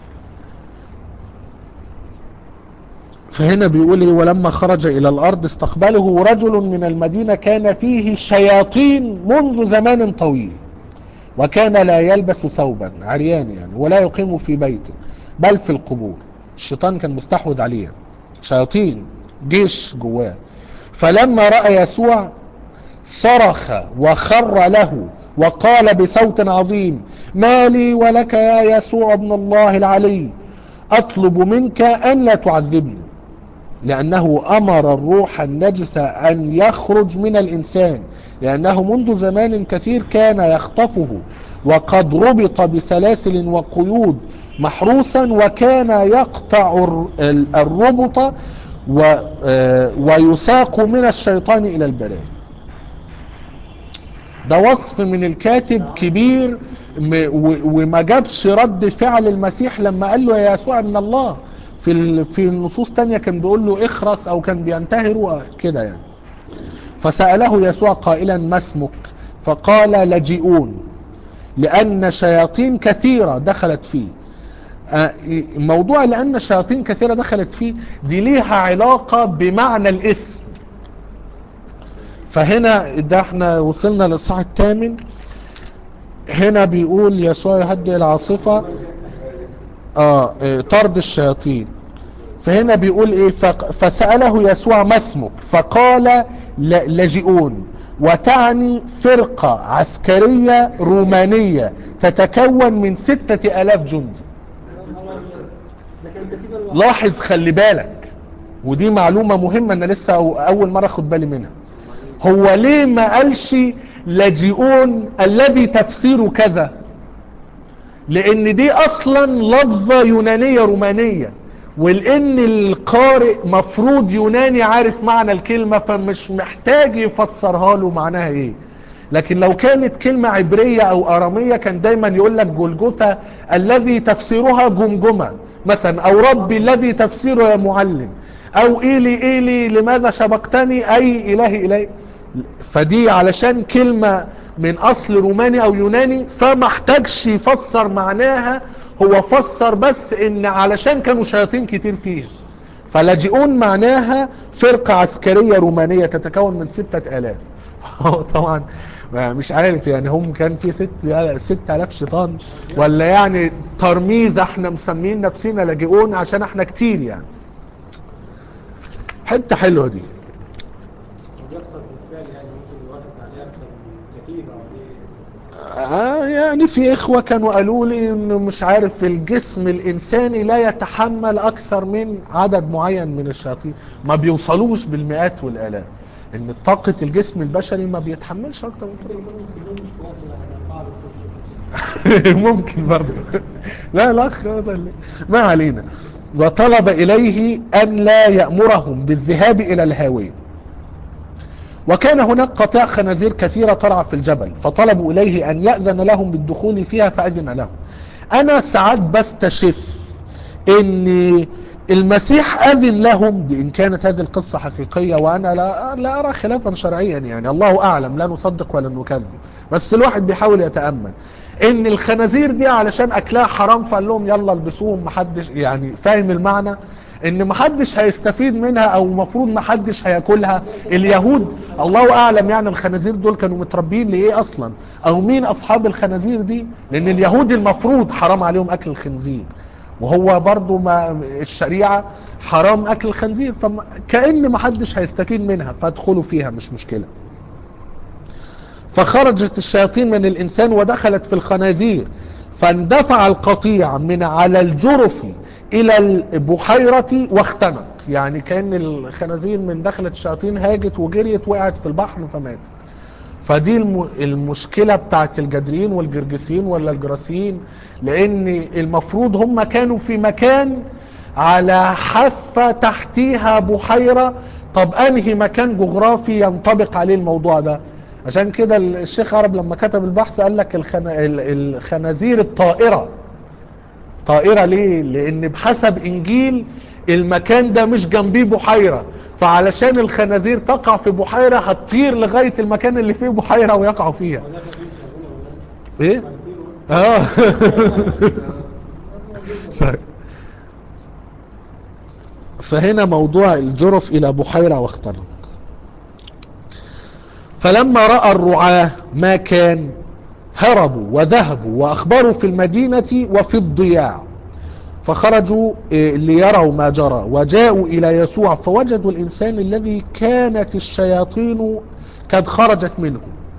[SPEAKER 1] فهنا بيقول ايه ولما خرج الى الارض استقبله رجل من المدينه كان فيه شياطين منذ زمان طويل وكان لا يلبس ثوبا عريان يعني ولا يقيم في بيت بل في القبور الشيطان كان مستحوذ عليه شياطين جيش جواه فلما راى يسوع صرخ وخر له وقال بصوت عظيم ما لي ولك يا يسوع ابن الله العلي اطلب منك ان لا تعذبني لأنه أمر الروح النجس أن يخرج من الإنسان لأنه منذ زمان كثير كان يخطفه وقد ربط بسلاسل وقيود محروسا وكان يقطع الر- ال- الربط و- آه، ويساق من الشيطان إلى البلاء ده وصف من الكاتب كبير م- و- وما جابش رد فعل المسيح لما قال له يا يسوع من الله في ال- في النصوص تانية كان بيقول له اخرس او كان بينتهر كده يعني فسأله يسوع قائلا ما اسمك فقال لجئون لأن شياطين كثيرة دخلت فيه آه، موضوع لأن شياطين كثيرة دخلت فيه دي ليها علاقة بمعنى الاسم فهنا ده احنا وصلنا للصح الثامن هنا بيقول يسوع يهدئ العاصفة اه اه، طرد الشياطين فهنا بيقول ايه فق- فسأله يسوع ما اسمك فقال ل- لجئون وتعني فرقة عسكرية رومانية تتكون من ستة الاف جندي
[SPEAKER 3] ده كان كتيبة الوحيدة
[SPEAKER 1] لاحظ خلي بالك ودي معلومة مهمة انا لسه أو- اول مرة اخد بالي منها هو ليه ما قالش لاجئون الذي تفسيره كذا لان دي اصلا لفظة يونانية رومانية ولان القارئ مفروض يوناني عارف معنى الكلمة فمش محتاج يفسرها له معناها ايه لكن لو كانت كلمة عبرية او ارامية كان دايما يقول لك جلجثة الذي تفسيرها جمجمة مثلا او ربي الذي تفسيره يا معلم او ايلي ايلي لماذا شبقتني اي الهي الي فدي علشان كلمة من اصل روماني او يوناني فما احتاجش يفسر معناها هو فسر بس ان علشان كانوا شياطين كتير فيها فلاجئون معناها فرقة عسكرية رومانية تتكون من ستة الاف هو طبعا مش عارف يعني هم كان في ست ست الاف شيطان ولا يعني ترميز احنا مسمين نفسنا لاجئون عشان احنا كتير يعني حتة حلوة دي
[SPEAKER 2] وبيحصل بالفعل يعني ممكن الواحد عليه اكتر من كتيبه عليه
[SPEAKER 1] آه يعني في اخوة كانوا قالوا لي انه مش عارف الجسم الانساني لا يتحمل اكثر من عدد معين من الشياطين ما بيوصلوش بالمئات والالاف ان طاقة الجسم البشري ما بيتحملش اكتر من كده
[SPEAKER 3] كلهم مش في وقت واحد أربعة بالكل
[SPEAKER 1] ممكن برضه لا لا أخ، هذا اللي- ما علينا وطلب إليه أن لا يأمرهم بالذهاب إلى الهاوية وكان هناك قطيع خنازير كثيرة ترعى في الجبل فطلبوا إليه أن يأذن لهم بالدخول فيها فأذن لهم أنا ساعات بستشف أن المسيح أذن لهم دي إن كانت هذه القصة حقيقية وأنا لا, لا أرى خلافا شرعيا يعني الله أعلم لا نصدق ولا نكذب بس الواحد بيحاول يتأمل ان الخنازير دي علشان اكلها حرام فقال لهم يلا البسوهم محدش يعني فاهم المعنى ان محدش هيستفيد منها او المفروض محدش هياكلها اليهود الله اعلم يعني الخنازير دول كانوا متربيين لايه اصلا او مين اصحاب الخنازير دي لان اليهود المفروض حرام عليهم اكل الخنزير وهو برضو ما الشريعة حرام اكل الخنزير فكأن محدش هيستفيد منها فادخلوا فيها مش مشكلة فخرجت الشياطين من الإنسان ودخلت في الخنازير فاندفع القطيع من على الجرف إلى البحيرة واختنق يعني كأن الخنازير من دخلت الشياطين هاجت وجريت وقعت في البحر فماتت فدي الم- المشكلة بتاعت الجدريين والجرجسيين ولا الجراسيين لأن المفروض هم كانوا في مكان على حافة تحتيها بحيرة طب انهي مكان جغرافي ينطبق عليه الموضوع ده عشان كده الشيخ عرب لما كتب البحث قال لك الخنا... ال- الخنازير الطائرة طائرة ليه لان بحسب انجيل المكان ده مش جنبيه بحيرة فعلشان الخنازير تقع في بحيرة هتطير لغاية المكان اللي فيه بحيرة ويقعوا فيها
[SPEAKER 2] ولا خفيف يا ابونا ولا
[SPEAKER 1] ايه اه طيب. فهنا موضوع الجرف الى بحيرة واختنق فلما رأى الرعاة ما كان هربوا وذهبوا واخبروا في المدينة وفي الضياع فخرجوا إيه، ليروا ما جرى وجاءوا الى يسوع فوجدوا الانسان الذي كانت الشياطين قد خرجت منه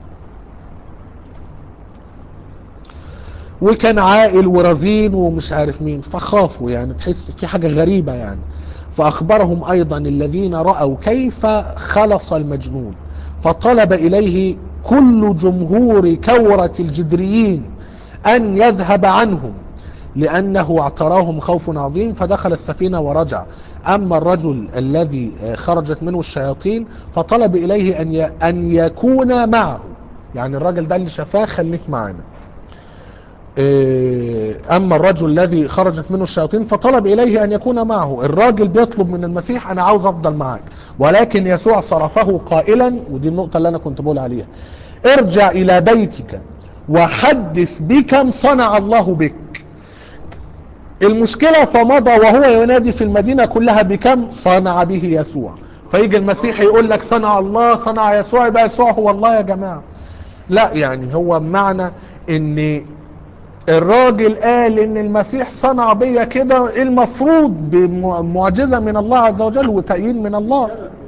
[SPEAKER 1] وكان عائل ورزين ومش عارف مين فخافوا يعني تحس في حاجة غريبة يعني فأخبرهم أيضا الذين رأوا كيف خلص المجنون فطلب إليه كل جمهور كورة الجدريين أن يذهب عنهم لأنه اعتراهم خوف عظيم فدخل السفينة ورجع أما الرجل الذي خرجت منه الشياطين فطلب إليه أن ي- أن يكون معه يعني الراجل ده اللي شافاه خليك معانا إيه، أما الرجل الذي خرجت منه الشياطين فطلب إليه أن يكون معه الراجل بيطلب من المسيح أنا عاوز أفضل معاك ولكن يسوع صرفه قائلا ودي النقطة اللي أنا كنت بقول عليها ارجع إلى بيتك وحدث بكم صنع الله بك المشكلة فمضى وهو ينادي في المدينة كلها بكم صنع به يسوع فيجي المسيح يقول لك صنع الله صنع يسوع يبقى يسوع هو الله يا جماعة لا يعني هو معنى ان الراجل قال ان المسيح صنع بيا كده المفروض بمعجزة من الله عز وجل وتأييد من الله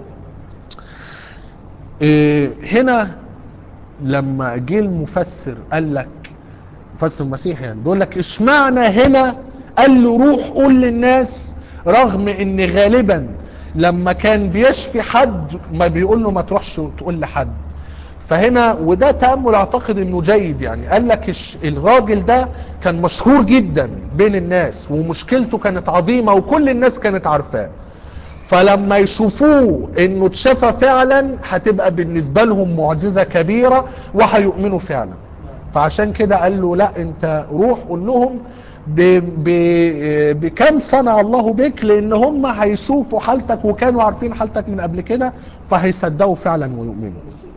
[SPEAKER 1] إيه هنا لما جه المفسر قال لك مفسر المسيح يعني بيقول لك اشمعنى هنا قال له روح قول للناس رغم ان غالبا لما كان بيشفي حد ما بيقول له ما تروحش تقول لحد فهنا وده تأمل اعتقد انه جيد يعني قال لك الش- الراجل ده كان مشهور جدا بين الناس ومشكلته كانت عظيمة وكل الناس كانت عارفاه فلما يشوفوه انه اتشفى فعلا هتبقى بالنسبة لهم معجزة كبيرة وهيؤمنوا فعلا فعشان كده قال له لا انت روح قول لهم ب ب بكم صنع الله بك لان هم هيشوفوا حالتك وكانوا عارفين حالتك من قبل كده فهيصدقوا فعلا ويؤمنوا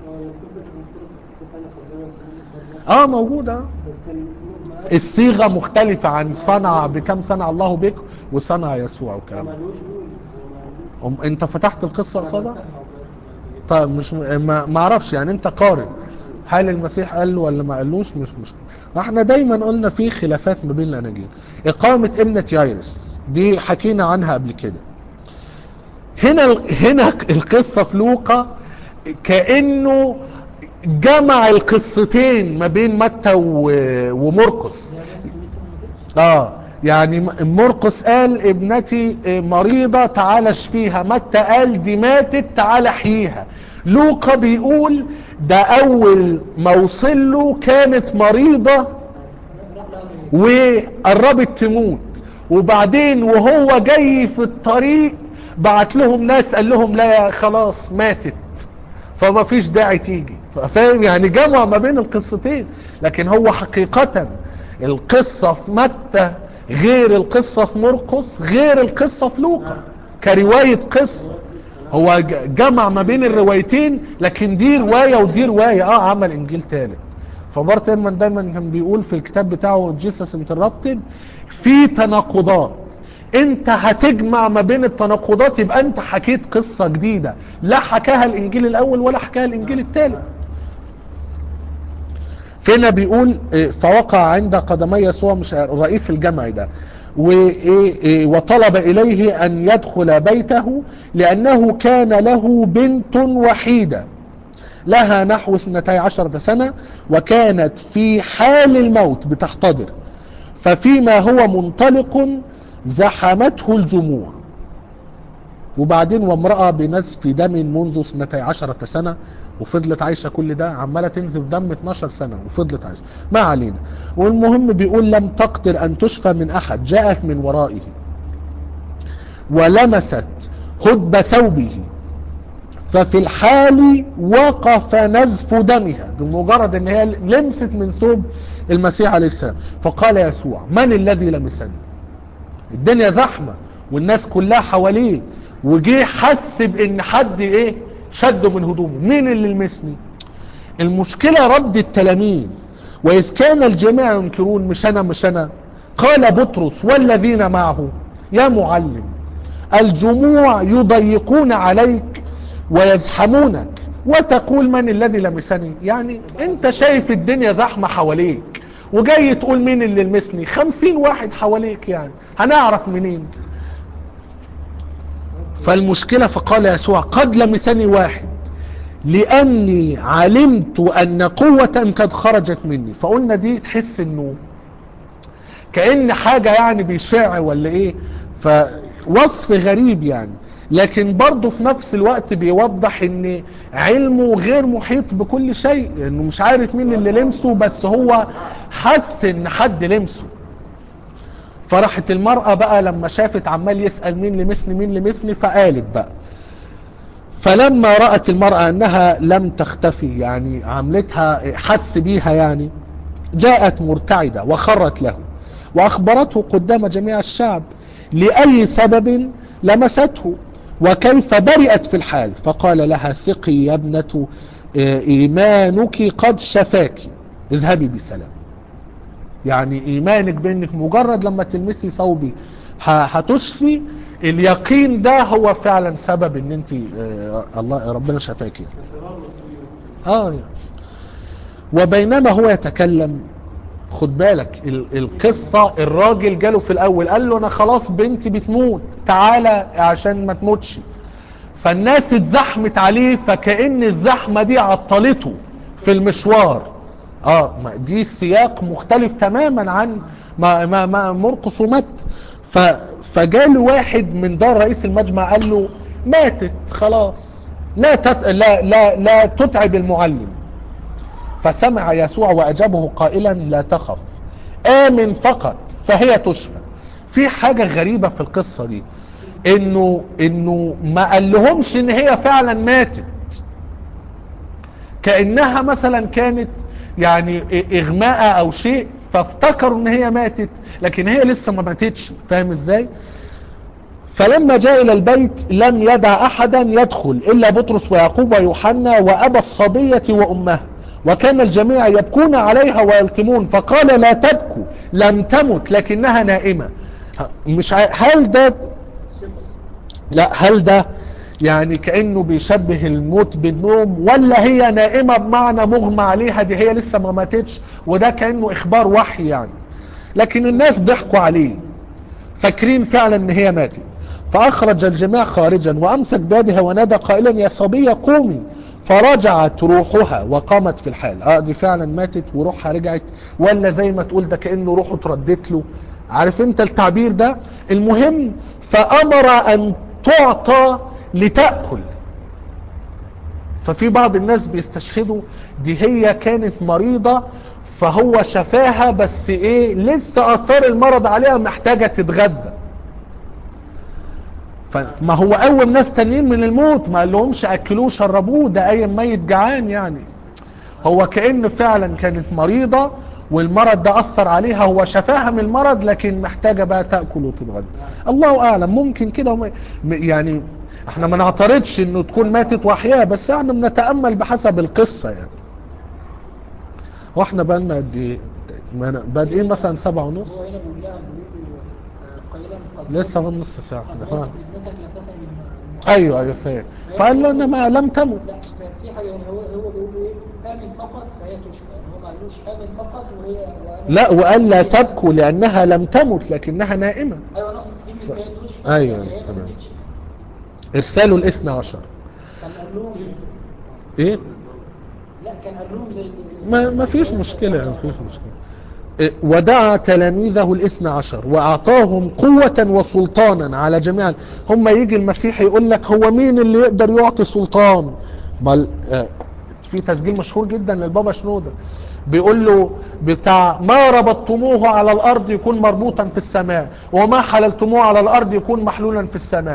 [SPEAKER 1] اه موجودة
[SPEAKER 2] بس كان ما
[SPEAKER 1] الصيغة مختلفة عن صنع بكم صنع الله بك وصنع يسوع والكلام ده.
[SPEAKER 2] مالوش قول
[SPEAKER 1] أم- انت فتحت القصة قصادها
[SPEAKER 2] هو
[SPEAKER 1] طيب مش ما ما اعرفش يعني انت قارن هل المسيح قال له ولا ما قالوش مش مشكله احنا دايما قلنا في خلافات ما بين الاناجيل اقامه ابنه يايرس دي حكينا عنها قبل كده هنا هنا القصه في لوقا كانه جمع القصتين ما بين متى و- ومرقس اه يعني م- مرقس قال ابنتي مريضة تعال اشفيها متى قال دي ماتت تعال احييها لوقا بيقول ده اول ما وصل له كانت مريضة وقربت تموت وبعدين وهو جاي في الطريق بعت لهم ناس قال لهم لا يا خلاص ماتت فما فيش داعي تيجي فاهم يعني جمع ما بين القصتين لكن هو حقيقة القصة في متى غير القصة في مرقس غير القصة في لوقا كرواية قصة هو ج- جمع ما بين الروايتين لكن دي رواية ودي رواية اه عمل انجيل تالت فبارت ايرمان دايما كان بيقول في الكتاب بتاعه جيسس انتربتد في تناقضات انت هتجمع ما بين التناقضات يبقى انت حكيت قصة جديدة لا حكاها الانجيل الاول ولا حكاها الانجيل الثالث فهنا بيقول إيه، فوقع عند قدمي يسوع مش رئيس الجمع ده وإيه- إيه، وطلب إليه أن يدخل بيته لأنه كان له بنت وحيدة لها نحو 12 سنة وكانت في حال الموت بتحتضر ففيما هو منطلق زحمته الجموع وبعدين وامرأة بنزف دم منذ 12 سنة وفضلت عايشة كل ده عمالة تنزف دم 12 سنة وفضلت عايشة ما علينا والمهم بيقول لم تقدر أن تشفى من أحد جاءت من ورائه ولمست هدب ثوبه ففي الحال وقف نزف دمها بمجرد ان هي لمست من ثوب المسيح عليه السلام فقال يسوع من الذي لمسني الدنيا زحمة والناس كلها حواليه وجه حس بان حد ايه شده من هدومه مين اللي لمسني المشكلة رد التلاميذ وإذ كان الجميع ينكرون مش أنا مش أنا قال بطرس والذين معه يا معلم الجموع يضيقون عليك ويزحمونك وتقول من الذي لمسني يعني انت شايف الدنيا زحمة حواليك وجاي تقول مين اللي لمسني خمسين واحد حواليك يعني هنعرف منين فالمشكلة فقال يسوع قد لمسني واحد لأني علمت أن قوة قد خرجت مني فقلنا دي تحس انه كأن حاجة يعني بيشع ولا ايه فوصف غريب يعني لكن برضه في نفس الوقت بيوضح ان علمه غير محيط بكل شيء انه مش عارف مين اللي لمسه بس هو حس ان حد لمسه فرحت المرأة بقى لما شافت عمال يسأل مين لمسني مين لمسني فقالت بقى فلما رأت المرأة انها لم تختفي يعني عملتها حس بيها يعني جاءت مرتعدة وخرت له واخبرته قدام جميع الشعب لأي سبب لمسته وكيف برئت في الحال فقال لها ثقي يا ابنة ايمانك قد شفاك اذهبي بسلام يعني ايمانك بانك مجرد لما تلمسي ثوبي هتشفي اليقين ده هو فعلا سبب ان انت الله ربنا شفاكي اه يعني. وبينما هو يتكلم خد بالك القصة الراجل جاله في الاول قال له انا خلاص بنتي بتموت تعالى عشان ما تموتش فالناس اتزحمت عليه فكأن الزحمة دي عطلته في المشوار اه دي سياق مختلف تماما عن ما, ما, ما مرقص ومات فجاله واحد من دار رئيس المجمع قال له ماتت خلاص لا تت... لا لا لا تتعب المعلم فسمع يسوع واجابه قائلا لا تخف امن فقط فهي تشفى في حاجة غريبة في القصة دي انه انه ما قال لهمش ان هي فعلا ماتت كأنها مثلا كانت يعني اغماء او شيء فافتكروا ان هي ماتت لكن هي لسه ما ماتتش فاهم ازاي فلما جاء الى البيت لم يدع احدا يدخل الا بطرس ويعقوب ويوحنا وابا الصبية وامها وكان الجميع يبكون عليها ويلتمون فقال لا تبكوا لم تمت لكنها نائمة مش ع... هل ده لا هل ده يعني كأنه بيشبه الموت بالنوم ولا هي نائمة بمعنى مغمى عليها دي هي لسه ما ماتتش وده كأنه اخبار وحي يعني لكن الناس ضحكوا عليه فاكرين فعلا ان هي ماتت فاخرج الجميع خارجا وامسك بيدها ونادى قائلا يا صبية قومي فرجعت روحها وقامت في الحال اه دي فعلا ماتت وروحها رجعت ولا زي ما تقول ده كأنه روحه تردت له عارف انت التعبير ده المهم فامر ان تعطى لتأكل ففي بعض الناس بيستشهدوا دي هي كانت مريضة فهو شفاها بس ايه لسه اثار المرض عليها محتاجة تتغذى فما هو اول ناس تانيين من الموت ما قال لهمش اكلوه شربوه ده اي ميت جعان يعني هو كأن فعلا كانت مريضة والمرض ده اثر عليها هو شفاها من المرض لكن محتاجة بقى تأكل وتتغذى الله اعلم ممكن كده وم... يعني احنا ما نعترضش انه تكون ماتت واحياء بس احنا بنتأمل بحسب القصة يعني واحنا بقالنا قد ايه بادئين مثلا سبعة ونص
[SPEAKER 3] هو هنا بيقول لها بيقول قيلا قد
[SPEAKER 1] لسه من نص ساعة
[SPEAKER 3] قد
[SPEAKER 1] احنا ها.
[SPEAKER 3] ماتت ابنتك لا تفهم المعلم.
[SPEAKER 1] ايوه ايوه فاهم فقال له انما لم تمت
[SPEAKER 3] لا في حاجه يعني هو هو بيقول له ايه امن فقط فهي تشفى يعني هو ما قالوش امن فقط وهي وأنا-
[SPEAKER 1] لا وقال لا تبكوا لانها لم تمت لكنها نائمة
[SPEAKER 3] ايوه نقصد
[SPEAKER 1] ف-
[SPEAKER 3] كلمه فهي تشفى
[SPEAKER 1] أيوة،
[SPEAKER 3] يعني هي ما
[SPEAKER 1] تمام.
[SPEAKER 3] ماتتش.
[SPEAKER 1] ارساله الاثنى عشر
[SPEAKER 3] كان قال لهم
[SPEAKER 1] ايه
[SPEAKER 3] لا كان قال لهم زي
[SPEAKER 1] ما, ما فيش مشكلة يعني ما فيش مشكلة إيه، ودعا تلاميذه الاثنى عشر واعطاهم قوة وسلطانا على جميع هم يجي المسيح يقول لك هو مين اللي يقدر يعطي سلطان ما ال- آه، في تسجيل مشهور جدا للبابا شنودة بيقول له بتاع ما ربطتموه على الارض يكون مربوطا في السماء وما حللتموه على الارض يكون محلولا في السماء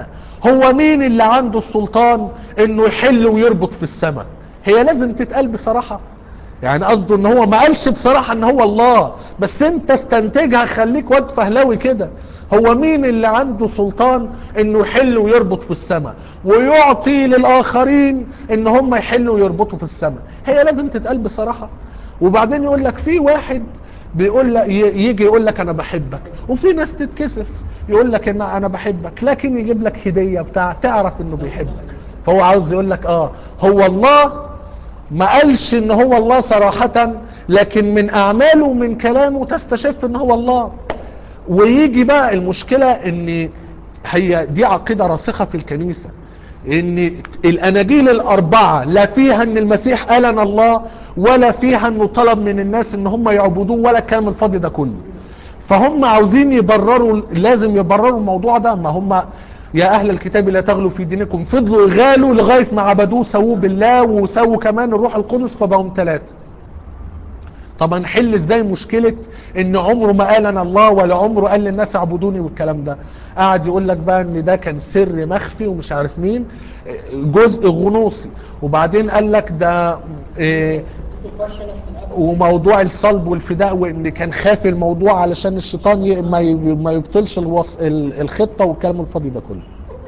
[SPEAKER 1] هو مين اللي عنده السلطان انه يحل ويربط في السماء هي لازم تتقال بصراحة يعني قصده ان هو ما قالش بصراحة ان هو الله بس انت استنتجها خليك واد فهلاوي كده هو مين اللي عنده سلطان انه يحل ويربط في السماء ويعطي للاخرين ان هم يحلوا ويربطوا في السماء هي لازم تتقال بصراحة وبعدين يقول لك في واحد بيقول لك ي- يجي يقول لك انا بحبك وفي ناس تتكسف يقول لك ان انا بحبك لكن يجيب لك هدية بتاع تعرف انه بيحبك فهو عاوز يقول لك اه هو الله ما قالش ان هو الله صراحة لكن من اعماله ومن كلامه تستشف ان هو الله ويجي بقى المشكلة ان هي دي عقيدة راسخة في الكنيسة ان الاناجيل الاربعة لا فيها ان المسيح قال انا الله ولا فيها انه طلب من الناس ان هم يعبدوه ولا الكلام الفاضي ده كله فهم عاوزين يبرروا لازم يبرروا الموضوع ده ما هم يا اهل الكتاب لا تغلوا في دينكم فضلوا يغالوا لغاية ما عبدوه سووه بالله وسووا كمان الروح القدس فبقوا ثلاثة طب هنحل ازاي مشكلة ان عمره ما قال انا الله ولا عمره قال للناس اعبدوني والكلام ده قاعد يقول لك بقى ان ده كان سر مخفي ومش عارف مين جزء غنوصي وبعدين قال لك ده إيه وموضوع الصلب والفداء وان كان خافي الموضوع علشان الشيطان ي- ما ي- ما يبطلش الوص... ال- الخطة والكلام الفاضي ده كله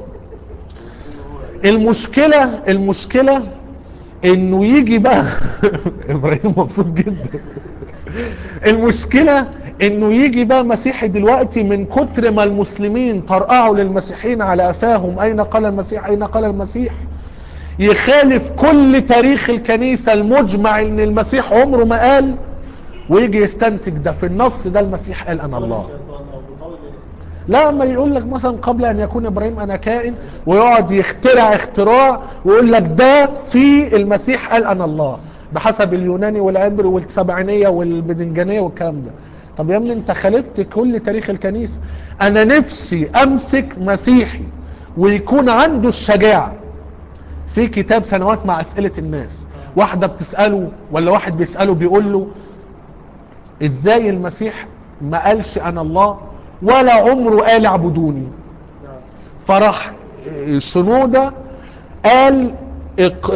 [SPEAKER 1] المشكلة المشكلة انه يجي بقى ابراهيم مبسوط جدا المشكلة انه يجي بقى مسيحي دلوقتي من كتر ما المسلمين طرقعوا للمسيحيين على افاهم اين قال المسيح اين قال المسيح يخالف كل تاريخ الكنيسة المجمع ان المسيح عمره ما قال ويجي يستنتج ده في النص ده المسيح قال انا الله
[SPEAKER 2] الشيطان او بقول
[SPEAKER 1] لا ما يقول لك مثلا قبل ان يكون ابراهيم انا كائن ويقعد يخترع اختراع ويقول لك ده في المسيح قال انا الله بحسب اليوناني والعبري والسبعينيه والبدنجانيه والكلام ده طب يا ابني انت خالفت كل تاريخ الكنيسه انا نفسي امسك مسيحي ويكون عنده الشجاعه في كتاب سنوات مع اسئله الناس واحده بتساله ولا واحد بيساله بيقول له ازاي المسيح ما قالش انا الله ولا عمره قال اعبدوني فراح شنودة قال إق-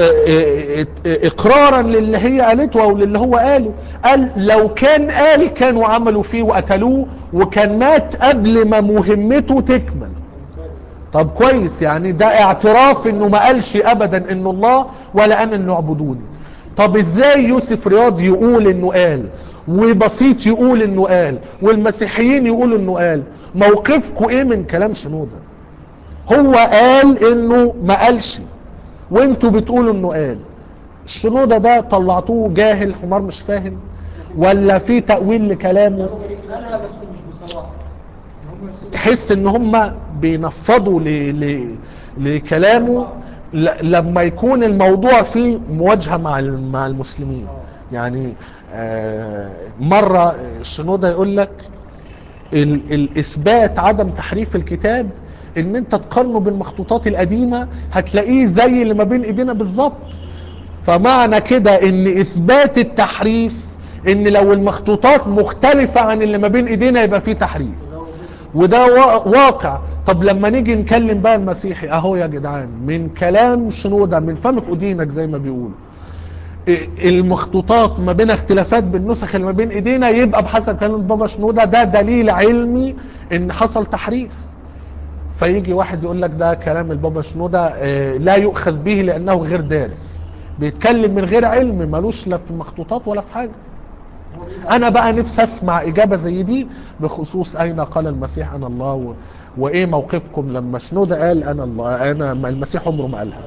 [SPEAKER 1] اقرارا للي هي قالته او للي هو قاله قال لو كان قال كانوا عملوا فيه وقتلوه وكان مات قبل ما مهمته تكمل طب كويس يعني ده اعتراف انه ما قالش ابدا انه الله ولا انا انه اعبدوني طب ازاي يوسف رياض يقول انه قال وبسيط يقول انه قال والمسيحيين يقولوا انه قال موقفكم ايه من كلام شنودة هو قال انه ما قالش وانتوا بتقولوا انه قال الشنودة ده طلعتوه جاهل حمار مش فاهم ولا في تأويل لكلامه
[SPEAKER 3] قالها بس مش بصراحه هم يقصدوا
[SPEAKER 1] تحس ان هم بينفضوا ل... ل... لكلامه ل... لما يكون الموضوع فيه مواجهة مع ال- مع المسلمين يعني آه مرة شنودة يقول لك ال... الاثبات عدم تحريف الكتاب ان انت تقارنه بالمخطوطات القديمة هتلاقيه زي اللي ما بين ايدينا بالظبط فمعنى كده ان اثبات التحريف ان لو المخطوطات مختلفة عن اللي ما بين ايدينا يبقى فيه تحريف وده وا- واقع طب لما نيجي نكلم بقى المسيحي اهو يا جدعان من كلام شنودة من فمك ودينك زي ما بيقولوا إيه المخطوطات ما بين اختلافات بالنسخ اللي ما بين ايدينا يبقى بحسب كلام بابا شنودة ده دليل علمي ان حصل تحريف فيجي واحد يقول لك ده كلام البابا شنودة آه، لا يؤخذ به لانه غير دارس بيتكلم من غير علم ملوش لا في مخطوطات ولا في حاجة انا بقى نفسي اسمع اجابة زي دي بخصوص اين قال المسيح انا الله و... وايه موقفكم لما شنودة قال انا الله انا ما المسيح عمره ما قالها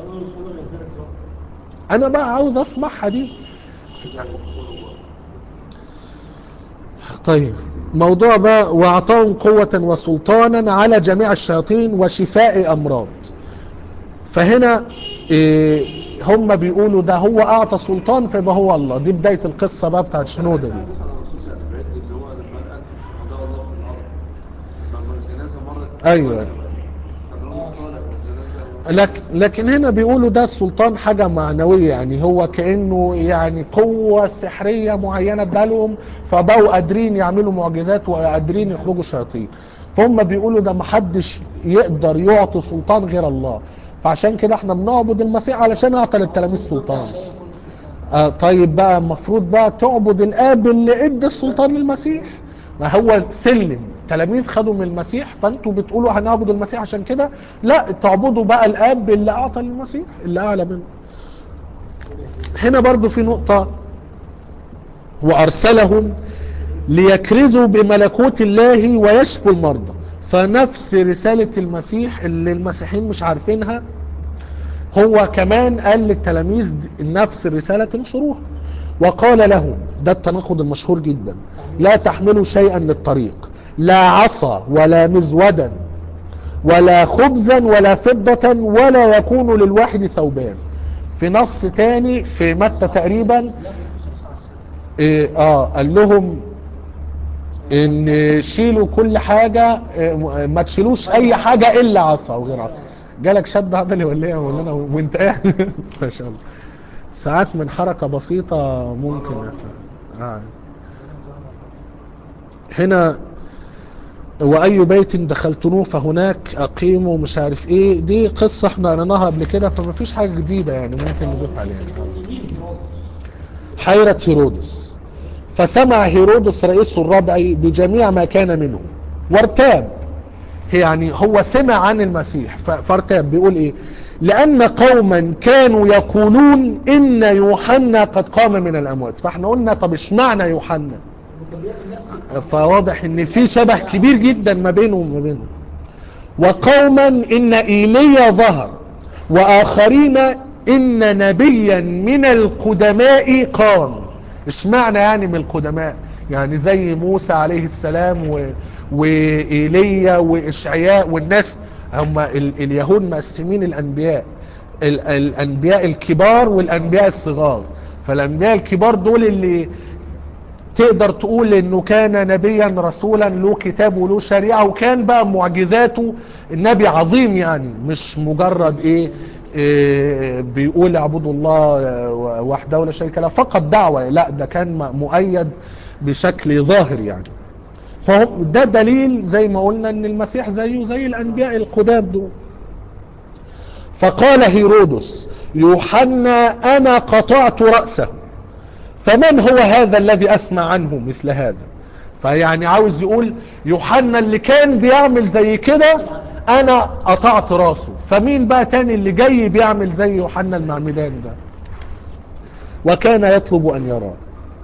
[SPEAKER 1] انا بقى عاوز اسمعها دي طيب موضوع بقى واعطاهم قوة وسلطانا على جميع الشياطين وشفاء امراض فهنا إيه هم بيقولوا ده هو اعطى سلطان فيبقى هو الله دي بداية القصة بقى بتاعت شنودة دي
[SPEAKER 4] حديث عن رسول الله البعيد اللي هو لما انتم شهداء الله في الارض لما الجنازه مرت
[SPEAKER 1] أيوة.
[SPEAKER 4] فالرجل صالح والجنازه
[SPEAKER 1] لكن, لكن هنا بيقولوا ده السلطان حاجة معنوية يعني هو كأنه يعني قوة سحرية معينة ادالهم فبقوا قادرين يعملوا معجزات وقادرين يخرجوا شياطين فهم بيقولوا ده محدش يقدر يعطي سلطان غير الله فعشان كده احنا بنعبد المسيح علشان يعطي للتلاميذ سلطان
[SPEAKER 3] عليه كل سلطان
[SPEAKER 1] آه طيب بقى المفروض بقى تعبد الاب اللي ادى السلطان للمسيح ما هو سلم تلاميذ خدوا من المسيح فانتوا بتقولوا هنعبد المسيح عشان كده لا تعبدوا بقى الاب اللي اعطى للمسيح اللي اعلى منه هنا برضو في نقطة وارسلهم ليكرزوا بملكوت الله ويشفوا المرضى فنفس رسالة المسيح اللي المسيحيين مش عارفينها هو كمان قال للتلاميذ نفس الرسالة تنشروها وقال لهم ده التناقض المشهور جدا لا تحملوا شيئا للطريق لا عصا ولا مزودا ولا خبزا ولا فضة ولا يكون للواحد ثوبان في نص تاني في متى تقريبا
[SPEAKER 3] لا بالخصوص على السلام
[SPEAKER 1] إيه اه قال لهم ان شيلوا كل حاجة إيه ما تشيلوش اي حاجة الا عصا وغير عصا جالك شد عضلي ولا ايه ولا انا وانت قاعد ما شاء الله ساعات من حركة بسيطة ممكن آه. هنا واي بيت دخلتموه فهناك اقيموا مش عارف ايه دي قصة احنا قريناها قبل كده فما فيش حاجة جديدة يعني ممكن نضيف عليها حيرة هيرودس فسمع هيرودس رئيس الربع بجميع ما كان منه وارتاب يعني هو سمع عن المسيح ف- فارتاب بيقول ايه لان قوما كانوا يقولون ان يوحنا قد قام من الاموات فاحنا قلنا طب اشمعنى يوحنا فواضح ان في شبه كبير جدا ما بينه وما بينه وقوما ان ايليا ظهر واخرين ان نبيا من القدماء قام اشمعنى يعني من القدماء يعني زي موسى عليه السلام و... وإيليا وإشعياء والناس هم ال... اليهود مقسمين الأنبياء ال... الأنبياء الكبار والأنبياء الصغار فالأنبياء الكبار دول اللي تقدر تقول انه كان نبيا رسولا له كتاب وله شريعة وكان بقى معجزاته النبي عظيم يعني مش مجرد ايه, إيه بيقول اعبدوا الله وحده ولا شريك له فقط دعوة لا ده كان مؤيد بشكل ظاهر يعني فهم ده دليل زي ما قلنا ان المسيح زيه زي الانبياء القدام دول فقال هيرودس يوحنا انا قطعت رأسه فمن هو هذا الذي اسمع عنه مثل هذا فيعني عاوز يقول يوحنا اللي كان بيعمل زي كده انا قطعت راسه فمين بقى تاني اللي جاي بيعمل زي يوحنا المعمدان ده وكان يطلب ان يراه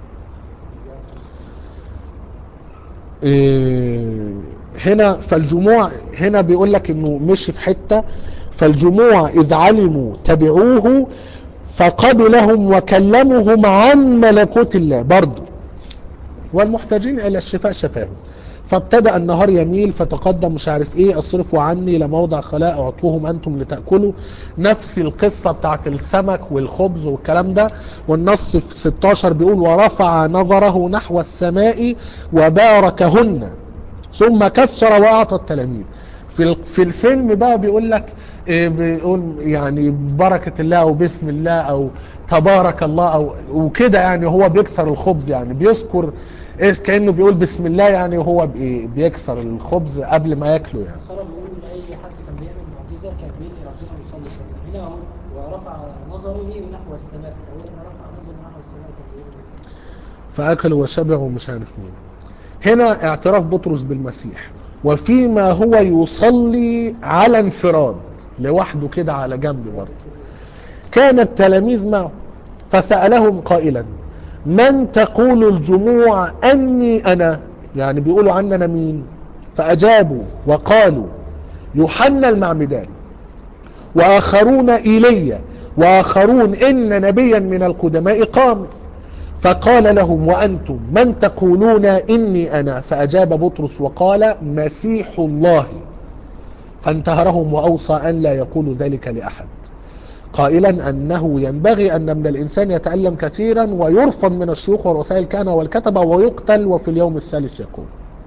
[SPEAKER 1] إيه هنا فالجموع هنا بيقول لك انه مشي في حتة فالجموع اذ علموا تبعوه فقبلهم وكلمهم عن ملكوت الله برضو والمحتاجين الى الشفاء شفاهم فابتدأ النهار يميل فتقدم مش عارف ايه اصرفوا عني لموضع خلاء اعطوهم انتم لتأكلوا نفس القصة بتاعت السمك والخبز والكلام ده والنص في 16 بيقول ورفع نظره نحو السماء وباركهن ثم كسر واعطى التلاميذ في في الفيلم بقى بيقول لك بيقول يعني بركة الله او بسم الله او تبارك الله او وكده يعني هو بيكسر الخبز يعني بيذكر ايه كأنه بيقول بسم الله يعني وهو بيكسر الخبز قبل ما ياكله يعني
[SPEAKER 3] صار بيقول لاي حد كان بيعمل معجزه كان بيدعي ربنا ويصلي صلاه هنا اهو ورفع نظره نحو السماء فاول ما رفع نظره نحو السماء كان بيقول إيه؟
[SPEAKER 1] فاكلوا وشبعوا مش عارف مين هنا اعتراف بطرس بالمسيح وفيما هو يصلي على انفراد لوحده كده على جنب برضه كان التلاميذ معه فسألهم قائلا من تقول الجموع أني أنا يعني بيقولوا عننا مين فأجابوا وقالوا يوحنا المعمدان وآخرون إيليا وآخرون إن نبيا من القدماء قام فقال لهم وأنتم من تقولون إني أنا فأجاب بطرس وقال مسيح الله فانتهرهم وأوصى أن لا يقولوا ذلك لأحد قائلا أنه ينبغي أن من الإنسان يتألم كثيرا ويرفض من الشيوخ ورؤساء الكهنة والكتبة ويقتل وفي اليوم الثالث يقوم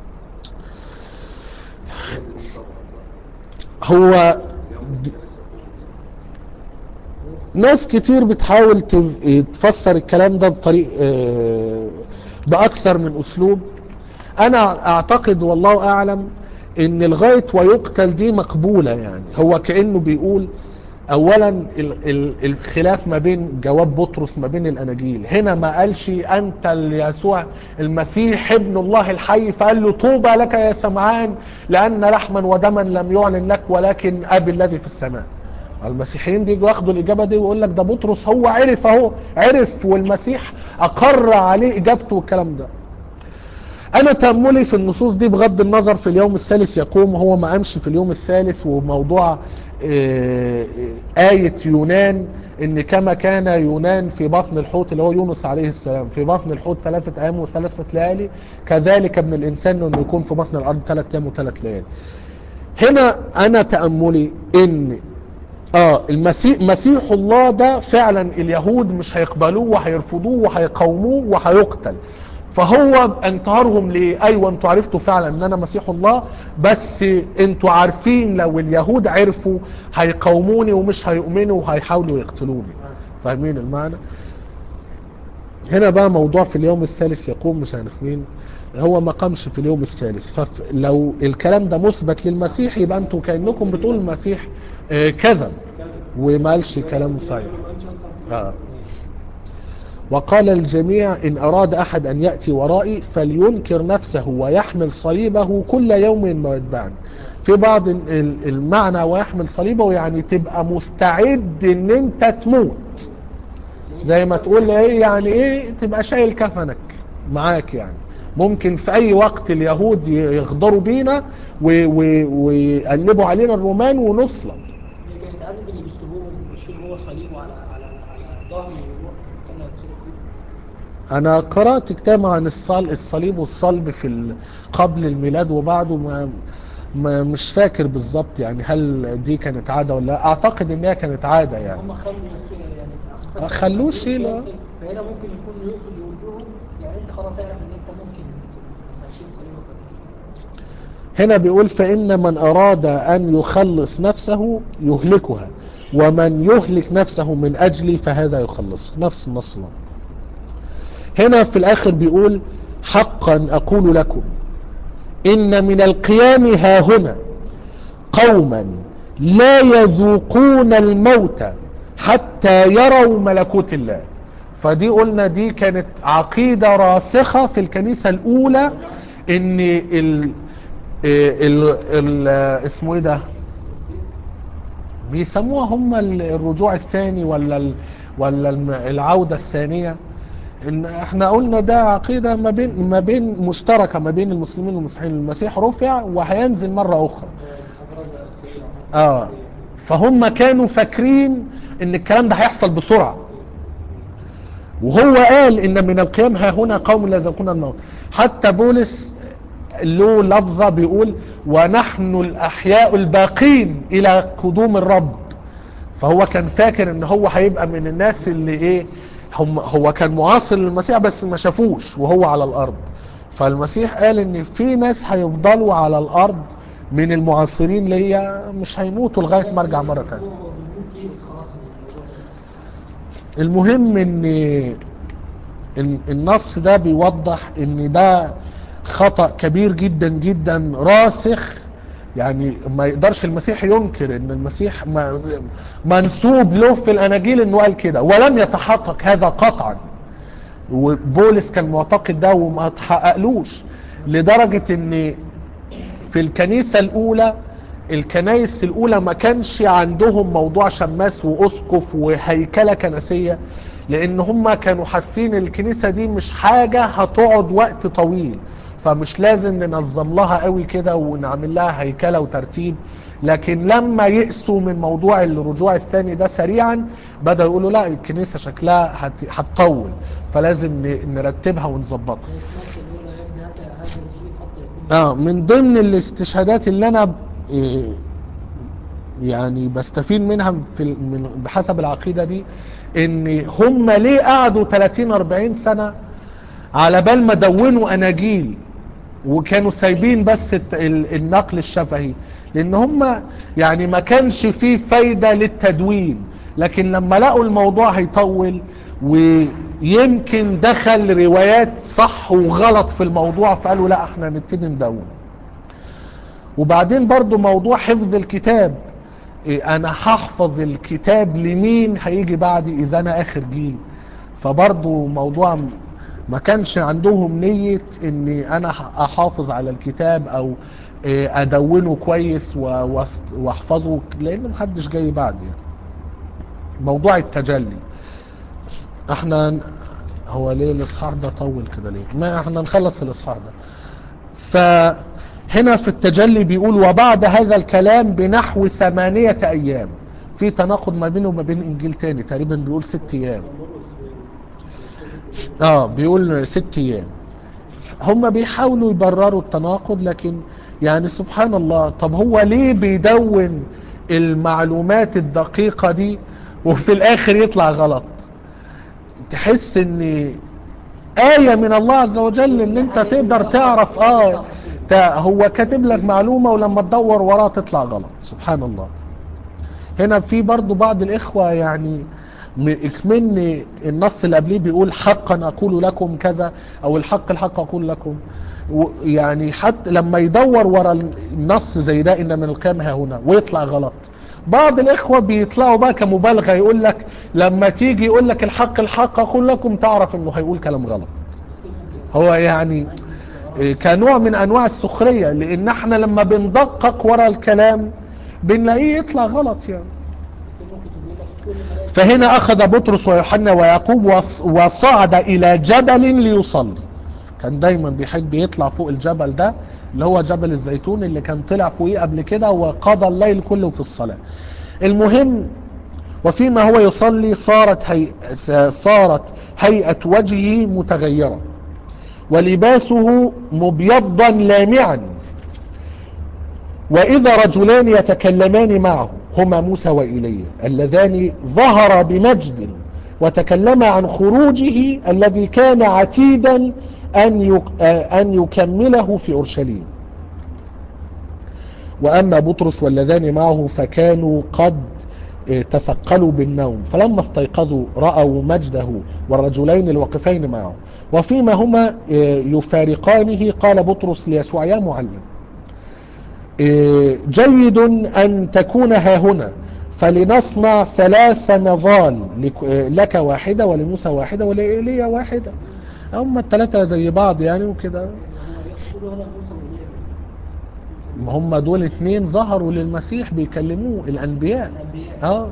[SPEAKER 1] هو ناس كتير بتحاول تفسر الكلام ده بطريق بأكثر من أسلوب أنا أعتقد والله أعلم ان لغاية ويقتل دي مقبولة يعني هو كأنه بيقول اولا ال- ال- الخلاف ما بين جواب بطرس ما بين الاناجيل هنا ما قالش انت يسوع المسيح ابن الله الحي فقال له طوبى لك يا سمعان لان لحما ودما لم يعلن لك ولكن ابي الذي في السماء المسيحيين بيجوا ياخدوا الاجابه دي ويقول لك ده بطرس هو عرف اهو عرف والمسيح اقر عليه اجابته والكلام ده انا تأملي في النصوص دي بغض النظر في اليوم الثالث يقوم هو ما قامش في اليوم الثالث وموضوع آه، آية يونان ان كما كان يونان في بطن الحوت اللي هو يونس عليه السلام في بطن الحوت ثلاثة ايام وثلاثة ليالي كذلك ابن الانسان انه يكون في بطن الارض ثلاثة ايام وثلاث ليالي هنا انا تأملي ان اه المسيح مسيح الله ده فعلا اليهود مش هيقبلوه وهيرفضوه وهيقاوموه وهيقتل فهو انتهرهم ليه ايوه انتوا عرفتوا فعلا ان انا مسيح الله بس انتوا عارفين لو اليهود عرفوا هيقاوموني ومش هيؤمنوا وهيحاولوا يقتلوني فاهمين المعنى هنا بقى موضوع في اليوم الثالث يقوم مش عارف مين هو ما قامش في اليوم الثالث فلو الكلام ده مثبت للمسيح يبقى انتوا كانكم بتقول المسيح آه، كذب وما قالش كلام صحيح آه. وقال الجميع إن أراد أحد أن يأتي ورائي فلينكر نفسه ويحمل صليبه كل يوم ويتبعني في بعض ال- ال- المعنى ويحمل صليبه يعني تبقى مستعد ان انت تموت زي ما تقول ايه يعني ايه تبقى شايل كفنك معاك يعني ممكن في اي وقت اليهود يغدروا بينا و- و- ويقلبوا علينا الرومان ونصلب
[SPEAKER 3] هي كانت عادة اللي بيسلبوه بيشيل هو صليبه على على على ظهره ويروح كان يتصرف فيه
[SPEAKER 1] انا قرأت كتاب عن الصل الصليب والصلب في ال- قبل الميلاد وبعده ما ما مش فاكر بالظبط يعني هل دي كانت عادة ولا لا اعتقد ان هي كانت عادة يعني
[SPEAKER 3] هم خلوا يسوع يعني
[SPEAKER 1] آه، خلوه يشيل، آه.
[SPEAKER 3] فهنا ممكن يكون يقصد يقول لهم يعني انت خلاص اعرف ان انت ممكن هتشيل صليبك وتسيبه.
[SPEAKER 1] هنا بيقول فإن من أراد أن يخلص نفسه يهلكها ومن يهلك نفسه من أجلي فهذا يخلص نفس النص ده. هنا في الآخر بيقول حقا أقول لكم إن من القيام ها هنا قوما لا يذوقون الموت حتى يروا ملكوت الله فدي قلنا دي كانت عقيدة راسخة في الكنيسة الأولى إن ال ال ال اسمه ايه ده بيسموها هم ال- الرجوع الثاني ولا ال ولا الم- العودة الثانية ان احنا قلنا ده عقيدة ما بين ما بين مشتركة ما بين المسلمين والمسيحيين المسيح رفع وهينزل مرة اخرى اه فهم كانوا فاكرين ان الكلام ده هيحصل بسرعة وهو قال ان من القيام ها هنا قوم لا يذوقون الموت حتى بولس له لفظة بيقول ونحن الأحياء الباقين إلى قدوم الرب فهو كان فاكر ان هو هيبقى من الناس اللي ايه هم هو كان معاصر للمسيح بس ما شافوش وهو على الارض فالمسيح قال ان في ناس هيفضلوا على الارض من المعاصرين اللي هي مش هيموتوا لغايه ما ارجع مره تانية
[SPEAKER 3] هو بيموت يئس خلاص من الموضوع ده.
[SPEAKER 1] المهم ان إن النص ده بيوضح ان ده خطأ كبير جدا جدا راسخ يعني ما يقدرش المسيح ينكر ان المسيح ما منسوب له في الاناجيل انه قال كده ولم يتحقق هذا قطعا وبولس كان معتقد ده وما تحققلوش لدرجة ان في الكنيسة الاولى الكنايس الاولى ما كانش عندهم موضوع شماس واسقف وهيكلة كنسية لان هم كانوا حاسين الكنيسة دي مش حاجة هتقعد وقت طويل فمش لازم ننظم لها قوي كده ونعمل لها هيكلة وترتيب لكن لما يئسوا من موضوع الرجوع الثاني ده سريعا بدأوا يقولوا لا الكنيسة شكلها هت- هتطول فلازم ن- نرتبها ونظبطها
[SPEAKER 3] زي الناس اللي يقول يا ابني هذا هذا الجيل حتى يكون
[SPEAKER 1] اه من ضمن الاستشهادات اللي انا ب- إيه يعني بستفيد منها في ال- من بحسب العقيدة دي ان هم ليه قعدوا 30 40 سنة على بال ما دونوا اناجيل وكانوا سايبين بس الت- ال- النقل الشفهي لان هم يعني ما كانش فيه فايدة للتدوين لكن لما لقوا الموضوع هيطول ويمكن دخل روايات صح وغلط في الموضوع فقالوا لا احنا نبتدي ندون وبعدين برضو موضوع حفظ الكتاب إيه انا هحفظ الكتاب لمين هيجي بعدي اذا انا اخر جيل فبرضو موضوع م- ما كانش عندهم نية اني انا ح- احافظ على الكتاب او إيه ادونه كويس و- واست- واحفظه لان محدش جاي بعدي يعني. موضوع التجلي احنا ن- هو ليه الاصحاح ده طول كده ليه ما احنا نخلص الاصحاح ده فهنا في التجلي بيقول وبعد هذا الكلام بنحو ثمانية ايام في تناقض ما بينه وما بين انجيل تاني تقريبا بيقول ست ايام اه بيقول ست ايام هم بيحاولوا يبرروا التناقض لكن يعني سبحان الله طب هو ليه بيدون المعلومات الدقيقة دي وفي الاخر يطلع غلط تحس ان آية من الله عز وجل ان انت تقدر تعرف اه تا- هو كاتب لك معلومة ولما تدور وراها تطلع غلط سبحان الله هنا في برضو بعض الاخوة يعني م- اكمن النص اللي قبليه بيقول حقا اقول لكم كذا او الحق الحق اقول لكم و- يعني حتى لما يدور ورا النص زي ده ان من القيام ها هنا ويطلع غلط بعض الاخوة بيطلعوا بقى كمبالغة يقول لك لما تيجي يقول لك الحق الحق اقول لكم تعرف انه هيقول كلام غلط هو يعني إيه، كنوع من انواع السخرية لان احنا لما بندقق ورا الكلام بنلاقيه يطلع غلط يعني فهنا اخذ بطرس ويوحنا ويعقوب وص- وصعد الى جبل ليصلي كان دايما بيحب يطلع فوق الجبل ده اللي هو جبل الزيتون اللي كان طلع فوقيه قبل كده وقضى الليل كله في الصلاة المهم وفيما هو يصلي صارت هي... صارت هيئة وجهه متغيرة ولباسه مبيضا لامعا وإذا رجلان يتكلمان معه هما موسى وإيليا اللذان ظهرا بمجد وتكلما عن خروجه الذي كان عتيدا أن يك... آه، أن يكمله في أورشليم وأما بطرس واللذان معه فكانوا قد آه، تثقلوا بالنوم فلما استيقظوا رأوا مجده والرجلين الواقفين معه وفيما هما آه، يفارقانه قال بطرس ليسوع يا معلم آه، جيد أن تكون ها هنا فلنصنع ثلاث نضال لك- آه، لك واحدة ولموسى واحدة ولإيليا واحدة هم الثلاثة زي بعض يعني وكده
[SPEAKER 3] يقولوا هنا موسى وإيليا
[SPEAKER 1] ما هم دول اتنين ظهروا للمسيح بيكلموه الأنبياء
[SPEAKER 3] الأنبياء
[SPEAKER 1] اه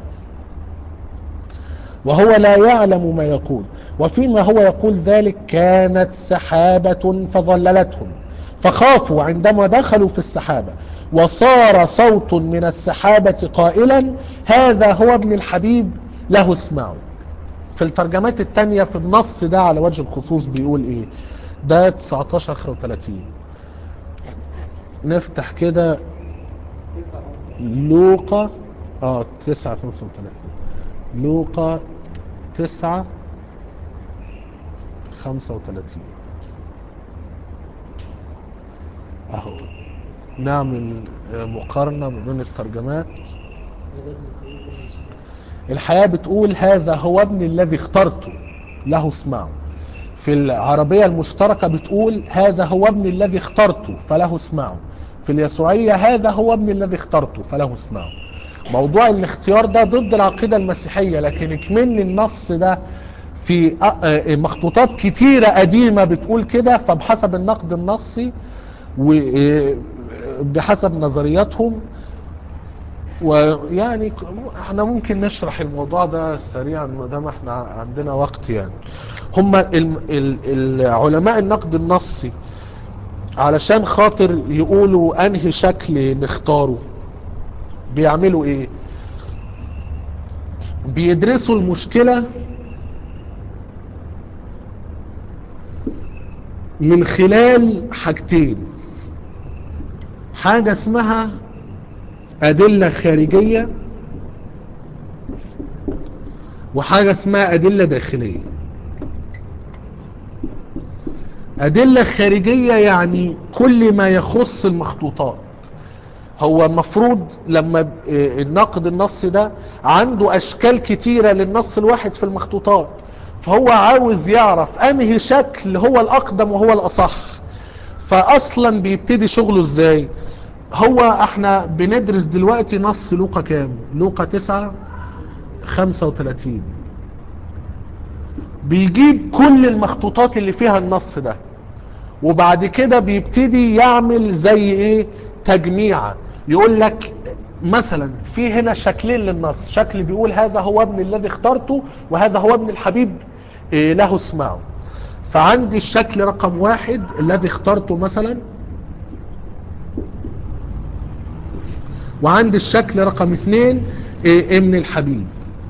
[SPEAKER 1] وهو لا يعلم ما يقول وفيما هو يقول ذلك كانت سحابة فظللتهم فخافوا عندما دخلوا في السحابة وصار صوت من السحابة قائلا هذا هو ابن الحبيب له اسمعوا في الترجمات التانية في النص ده على وجه الخصوص بيقول ايه ده 19 35 نفتح كده لوقا اه 9 35 لوقا 9 35 اهو نعمل آه، مقارنة ما بين الترجمات الحياة بتقول هذا هو ابني الذي اخترته له اسمعه في العربية المشتركة بتقول هذا هو ابني الذي اخترته فله اسمعه في اليسوعية هذا هو ابني الذي اخترته فله اسمعه موضوع الاختيار ده ضد العقيدة المسيحية لكن كمان النص ده في أ- آه، مخطوطات كتيرة قديمة بتقول كده فبحسب النقد النصي وبحسب نظرياتهم ويعني ك- احنا ممكن نشرح الموضوع ده سريعا ما دام احنا عندنا وقت يعني هم الم- ال- العلماء النقد النصي علشان خاطر يقولوا انهي شكل نختاره بيعملوا ايه بيدرسوا المشكلة من خلال حاجتين حاجة اسمها أدلة خارجية وحاجة اسمها أدلة داخلية أدلة خارجية يعني كل ما يخص المخطوطات هو المفروض لما ب- آه، النقد النص ده عنده أشكال كتيرة للنص الواحد في المخطوطات فهو عاوز يعرف أنهي شكل هو الأقدم وهو الأصح فأصلا بيبتدي شغله إزاي هو احنا بندرس دلوقتي نص لوقا كام لوقا 9 35 بيجيب كل المخطوطات اللي فيها النص ده وبعد كده بيبتدي يعمل زي ايه تجميعة يقول لك مثلا في هنا شكلين للنص شكل بيقول هذا هو ابن الذي اخترته وهذا هو ابن الحبيب إيه له اسمعه فعندي الشكل رقم واحد الذي اخترته مثلا وعندي الشكل رقم اثنين إيه ابن الحبيب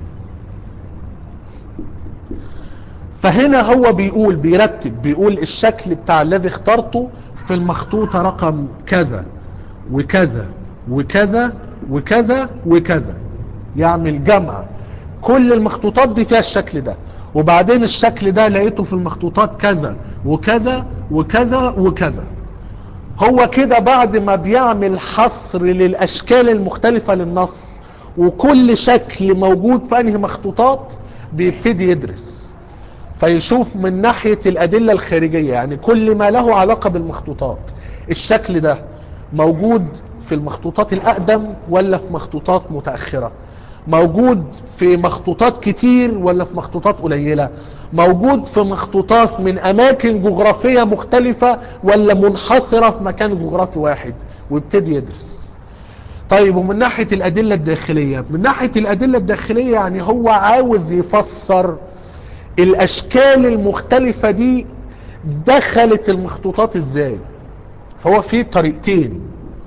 [SPEAKER 1] فهنا هو بيقول بيرتب بيقول الشكل بتاع الذي اخترته في المخطوطة رقم كذا وكذا وكذا وكذا وكذا يعمل جمع كل المخطوطات دي فيها الشكل ده وبعدين الشكل ده لقيته في المخطوطات كذا وكذا وكذا وكذا هو كده بعد ما بيعمل حصر للأشكال المختلفة للنص وكل شكل موجود في أنهي مخطوطات بيبتدي يدرس فيشوف من ناحية الأدلة الخارجية يعني كل ما له علاقة بالمخطوطات الشكل ده موجود في المخطوطات الأقدم ولا في مخطوطات متأخرة موجود في مخطوطات كتير ولا في مخطوطات قليلة موجود في مخطوطات من أماكن جغرافية مختلفة ولا منحصرة في مكان جغرافي واحد ويبتدي يدرس طيب ومن ناحية الأدلة الداخلية من ناحية الأدلة الداخلية يعني هو عاوز يفسر الأشكال المختلفة دي دخلت المخطوطات ازاي فهو في طريقتين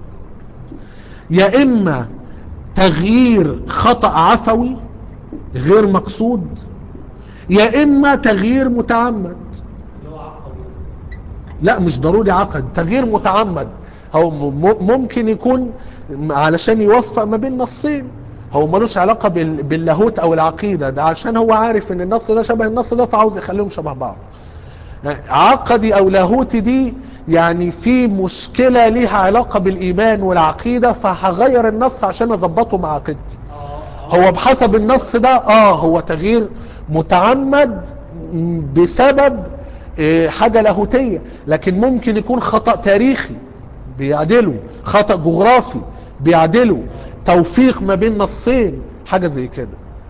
[SPEAKER 1] يا إما تغيير خطأ عفوي غير مقصود يا إما تغيير متعمد لا مش ضروري عقد تغيير متعمد هو م- ممكن يكون علشان يوفق ما بين نصين هو ملوش علاقة بال- باللاهوت او العقيدة ده عشان هو عارف ان النص ده شبه النص ده فعاوز يخليهم شبه بعض عقدي او لاهوتي دي يعني في مشكلة ليها علاقة بالايمان والعقيدة فهغير النص عشان اظبطه مع عقيدتي هو بحسب النص ده اه هو تغيير متعمد بسبب إيه، حاجة لاهوتية لكن ممكن يكون خطأ تاريخي بيعدله خطأ جغرافي بيعدله توفيق ما بين نصين حاجة زي كده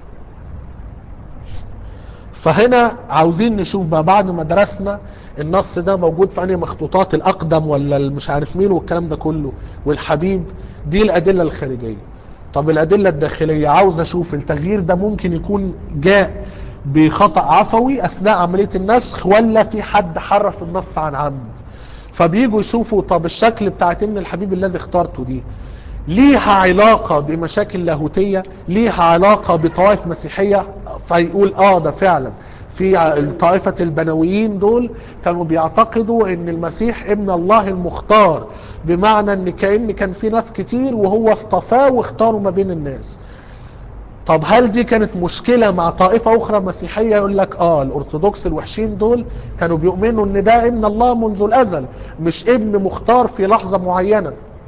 [SPEAKER 1] فهنا عاوزين نشوف بقى بعد ما درسنا النص ده موجود في انهي مخطوطات الاقدم ولا مش عارف مين والكلام ده كله والحبيب دي الادله الخارجيه طب الادله الداخليه عاوز اشوف التغيير ده ممكن يكون جاء بخطا عفوي اثناء عمليه النسخ ولا في حد حرف النص عن عمد فبيجوا يشوفوا طب الشكل بتاعت ابن الحبيب الذي اخترته دي ليها علاقة بمشاكل لاهوتية ليها علاقة بطوائف مسيحية فيقول اه ده فعلا في ع- طائفة البنويين دول كانوا بيعتقدوا ان المسيح ابن الله المختار بمعنى ان كأن كان في ناس كتير وهو اصطفاه واختاروا ما بين الناس طب هل دي كانت مشكلة مع طائفة اخرى مسيحية يقول لك اه الارثوذكس الوحشين دول كانوا بيؤمنوا ان ده ابن الله منذ الازل مش ابن مختار في لحظة معينة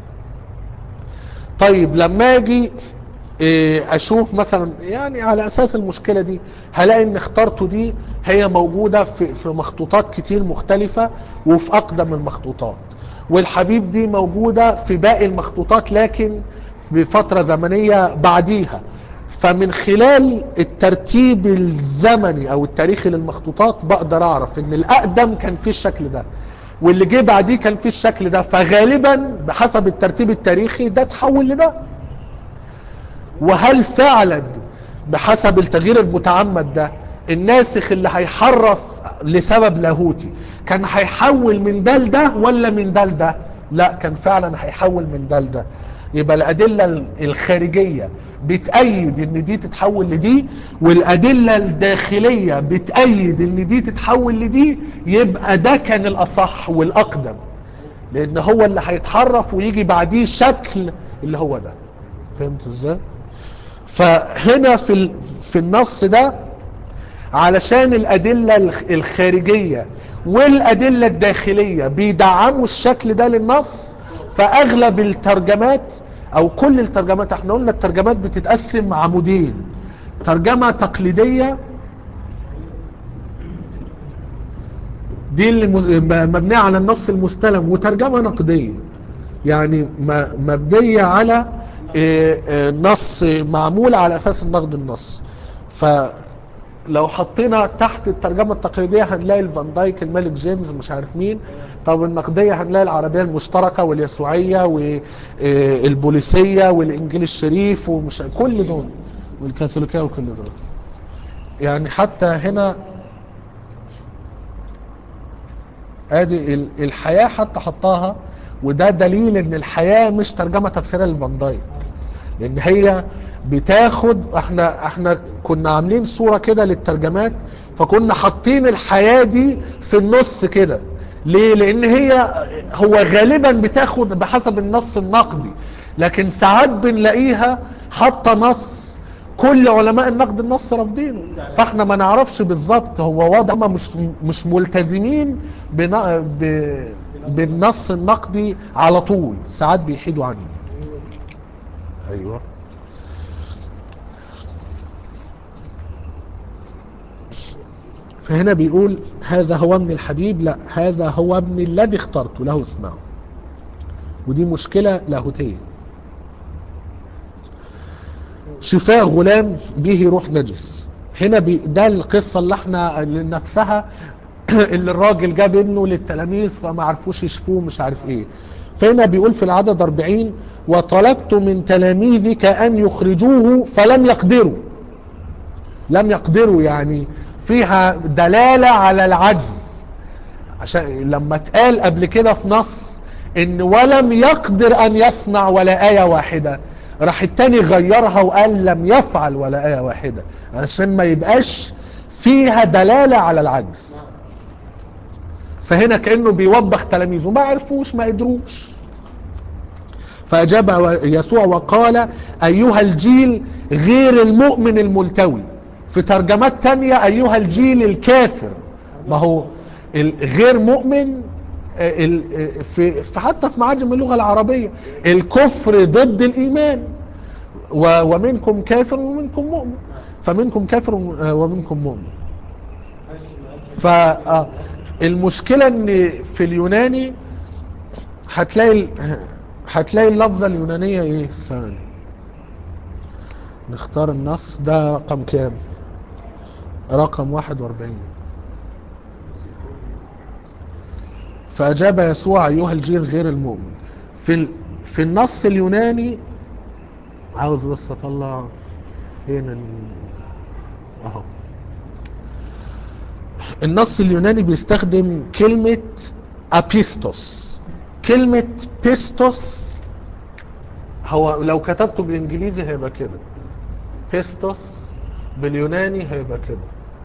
[SPEAKER 1] طيب لما اجي إيه، اشوف مثلا يعني على اساس المشكلة دي هلاقي ان اخترته دي هي موجودة في, في مخطوطات كتير مختلفة وفي اقدم المخطوطات والحبيب دي موجودة في باقي المخطوطات لكن بفترة زمنية بعديها فمن خلال الترتيب الزمني او التاريخي للمخطوطات بقدر اعرف ان الاقدم كان فيه الشكل ده واللي جه بعديه كان فيه الشكل ده فغالبا بحسب الترتيب التاريخي ده تحول لده وهل فعلا بحسب التغيير المتعمد ده الناسخ اللي هيحرف لسبب لاهوتي كان هيحول من ده لده ولا من ده لده لا كان فعلا هيحول من ده لده يبقى الأدلة الخارجية بتأيد ان دي تتحول لدي والأدلة الداخلية بتأيد ان دي تتحول لدي يبقى ده كان الأصح والأقدم لأن هو اللي هيتحرف ويجي بعديه شكل اللي هو ده فهمت ازاي؟ فهنا في ال- في النص ده علشان الأدلة الخ- الخارجية والأدلة الداخلية بيدعموا الشكل ده للنص فأغلب الترجمات أو كل الترجمات احنا قلنا الترجمات بتتقسم عمودين ترجمة تقليدية دي اللي مز- م- مبنية على النص المستلم وترجمة نقدية يعني م- مبنية على آه، آه، نص معمول على اساس النقد النص فلو حطينا تحت الترجمة التقليدية هنلاقي الفان دايك الملك جيمس مش عارف مين طب النقدية هنلاقي العربية المشتركة واليسوعية والبوليسية والانجيل الشريف ومش كل دول والكاثوليكية وكل دول يعني حتى هنا ادي ال- الحياة حتى حطاها وده دليل ان الحياة مش ترجمة تفسيرية لفان دايك لان هي بتاخد احنا احنا كنا عاملين صورة كده للترجمات فكنا حاطين الحياة دي في النص كده ليه لان هي هو غالبا بتاخد بحسب النص النقدي لكن ساعات بنلاقيها حاطه نص كل علماء النقد النص رافضينه فاحنا ما نعرفش بالظبط هو واضح هم مش مش ملتزمين بنا ب بالنص النقدي على طول ساعات بيحيدوا عنه ايوه فهنا بيقول هذا هو ابن الحبيب لا هذا هو ابن الذي اخترت له اسمعه ودي مشكلة لاهوتية شفاء غلام به روح نجس هنا بي ده القصة اللي احنا اللي نفسها اللي الراجل جاب ابنه للتلاميذ فما عرفوش يشفوه مش عارف ايه فهنا بيقول في العدد 40 وطلبت من تلاميذك ان يخرجوه فلم يقدروا لم يقدروا يعني فيها دلالة على العجز عشان لما اتقال قبل كده في نص ان ولم يقدر ان يصنع ولا آية واحدة راح التاني غيرها وقال لم يفعل ولا آية واحدة عشان ما يبقاش فيها دلالة على العجز فهنا كأنه بيوبخ تلاميذه ما عرفوش ما قدروش فأجاب يسوع وقال أيها الجيل غير المؤمن الملتوي في ترجمات تانية أيها الجيل الكافر ما هو الغير مؤمن ال- في في- حتى في معاجم اللغة العربية الكفر ضد الإيمان و- ومنكم كافر ومنكم مؤمن فمنكم كافر ومنكم مؤمن فالمشكلة ان في اليوناني هتلاقي ال- هتلاقي اللفظة اليونانية ايه ثاني نختار النص ده رقم كام رقم 41 فأجاب يسوع أيها الجيل غير المؤمن في ال... في النص اليوناني عاوز بس أطلع فين ال... أهو النص اليوناني بيستخدم كلمة أبيستوس كلمة بيستوس هو لو كتبته بالإنجليزي هيبقى كده بيستوس باليوناني هيبقى كده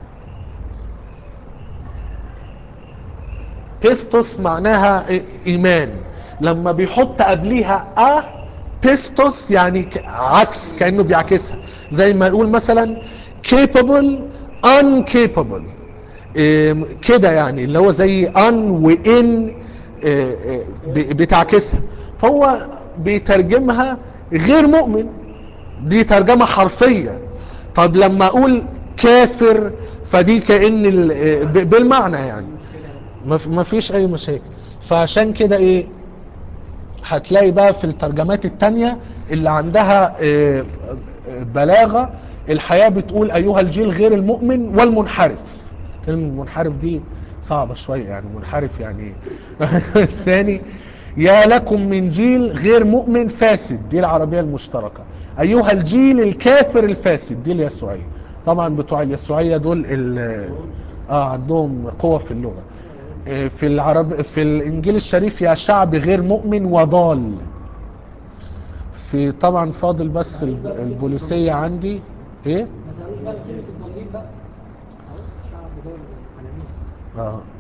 [SPEAKER 1] بيستوس معناها ايمان لما بيحط قبليها ا بيستوس يعني ك- عكس كانه بيعكسها زي ما يقول مثلا capable uncapable إيه كده يعني اللي هو زي ان وان إيه إيه ب- بتعكسها فهو بيترجمها غير مؤمن دي ترجمة حرفية طب لما اقول كافر فدي كأن ال- ب- بالمعنى يعني ما ف- ما فيش اي مشاكل فعشان كده ايه هتلاقي بقى في الترجمات التانية اللي عندها آه، آه، بلاغة الحياة بتقول ايها الجيل غير المؤمن والمنحرف كلمة المنحرف دي صعبة شوية يعني منحرف يعني ايه الثاني يا لكم من جيل غير مؤمن فاسد دي العربية المشتركة ايها الجيل الكافر الفاسد دي اليسوعية طبعا بتوع اليسوعية دول ال- اه عندهم قوة في اللغة آه، في العرب في الانجيل الشريف يا شعب غير مؤمن وضال في طبعا فاضل بس الب- البوليسية عندي ايه
[SPEAKER 3] ما سألوش بقى كلمة الضالين بقى أهو شعب دول التلاميذ
[SPEAKER 1] اه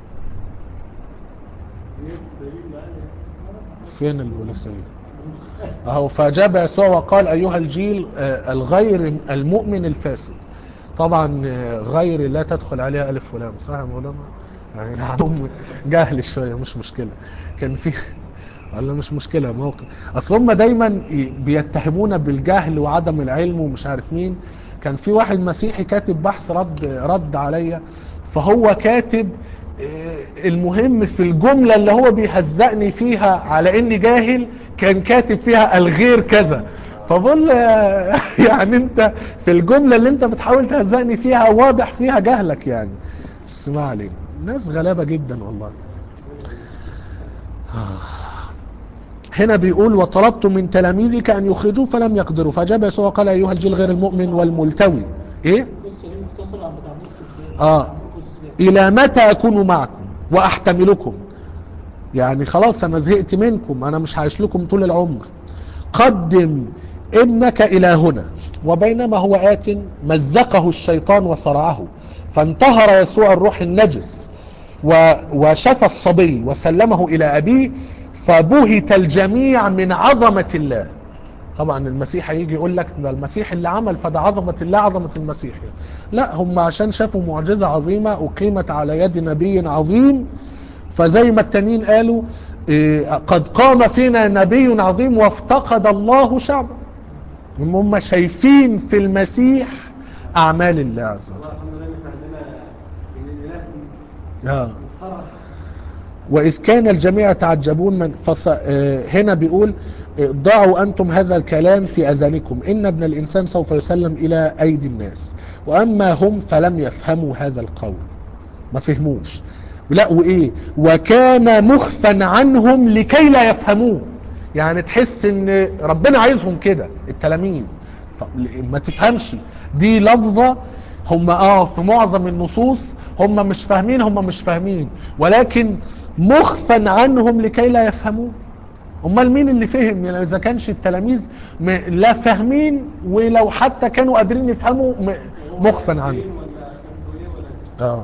[SPEAKER 1] فين البوليسية اهو فاجاب يسوع وقال ايها الجيل آه، الغير المؤمن الفاسد طبعا آه، غير لا تدخل عليها الف ولام صح يا مولانا يعني عندهم جهل شويه مش مشكله كان في ولا مش مشكله موقف اصل هم دايما ي- بيتهمونا بالجهل وعدم العلم ومش عارف مين كان في واحد مسيحي كاتب بحث رد رد عليا فهو كاتب آه، المهم في الجملة اللي هو بيهزقني فيها على اني جاهل كان كاتب فيها الغير كذا فبقول له يعني انت في الجملة اللي انت بتحاول تهزقني فيها واضح فيها جهلك يعني اسمع علينا ناس غلابة جدا والله هنا بيقول وطلبت من تلاميذك ان يخرجوه فلم يقدروا فاجاب يسوع قال ايها الجيل غير المؤمن والملتوي ايه
[SPEAKER 3] القصه دي مختصره عن بتاع مرقس
[SPEAKER 1] اه الى متى اكون معكم واحتملكم يعني خلاص انا زهقت منكم انا مش هعيش لكم طول العمر قدم ابنك الى هنا وبينما هو آت مزقه الشيطان وصرعه فانتهر يسوع الروح النجس و- وشفى الصبي وسلمه الى ابيه فبهت الجميع من عظمة الله طبعا المسيح هيجي يقول لك ده المسيح اللي عمل فده عظمة الله عظمة المسيح لا هم عشان شافوا معجزة عظيمة أقيمت على يد نبي عظيم فزي ما التانيين قالوا إيه، قد قام فينا نبي عظيم وافتقد الله شعبه هم شايفين في المسيح أعمال الله عز وجل
[SPEAKER 2] الحمد لله ان احنا عندنا ان الاله
[SPEAKER 1] آه.
[SPEAKER 2] صرف
[SPEAKER 1] وإذ كان الجميع يتعجبون من فص... آه، هنا بيقول آه، ضعوا أنتم هذا الكلام في أذانكم إن ابن الإنسان سوف يسلم إلى أيدي الناس وأما هم فلم يفهموا هذا القول ما فهموش لا وإيه وكان مخفا عنهم لكي لا يفهموه يعني تحس ان ربنا عايزهم كده التلاميذ طب ما تفهمش دي لفظة هم اه في معظم النصوص هم مش فاهمين هم مش فاهمين ولكن مخفا عنهم لكي لا يفهموه امال مين اللي فهم يعني اذا كانش التلاميذ م- لا فاهمين ولو حتى كانوا قادرين يفهموا م- مخفا عنهم
[SPEAKER 2] ولا خدتوا ايه ولا
[SPEAKER 1] اه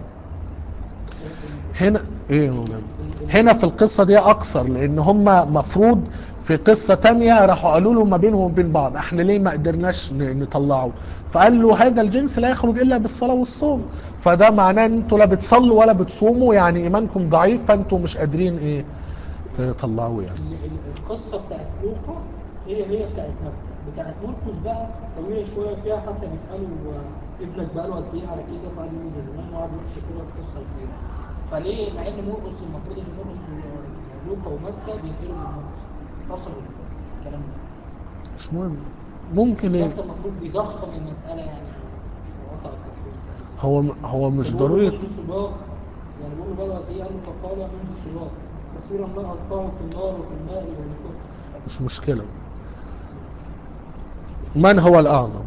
[SPEAKER 1] هنا ايه يا مولانا؟ هنا في القصة دي اقصر لان هم مفروض في قصة تانية راحوا قالوا له ما بينهم وبين بعض احنا ليه ما قدرناش ن- نطلعه فقال له هذا الجنس لا يخرج الا بالصلاة والصوم فده معناه ان انتوا لا بتصلوا ولا بتصوموا يعني ايمانكم ضعيف فانتوا مش قادرين ايه تطلعوه يعني
[SPEAKER 3] ال- ال- القصه بتاعت لوقا هي هي بتاعت مكه بتاعت مرقس بقى طويله شويه فيها حتى بيسالوا آه، ابنك بقاله قد ايه على كده فقال له ده زمان وقعد يحكي كده القصه كبيره فليه مع ان مرقس المفروض ان مرقس و- لوقا ومكه بينقلوا من مرقس اصلوا الكلام ده
[SPEAKER 1] مش مهم ممكن ايه
[SPEAKER 3] انت المفروض بيضخم المساله يعني وقطع التفكير.
[SPEAKER 1] هو هو مش
[SPEAKER 3] بيقول له
[SPEAKER 1] ضروري
[SPEAKER 3] منذ صباح يعني بيقول له بقى قد ايه قال له فقال منذ صباح كثيرا ما القاه في النار وفي الماء والكفر
[SPEAKER 1] مش مشكلة من هو الأعظم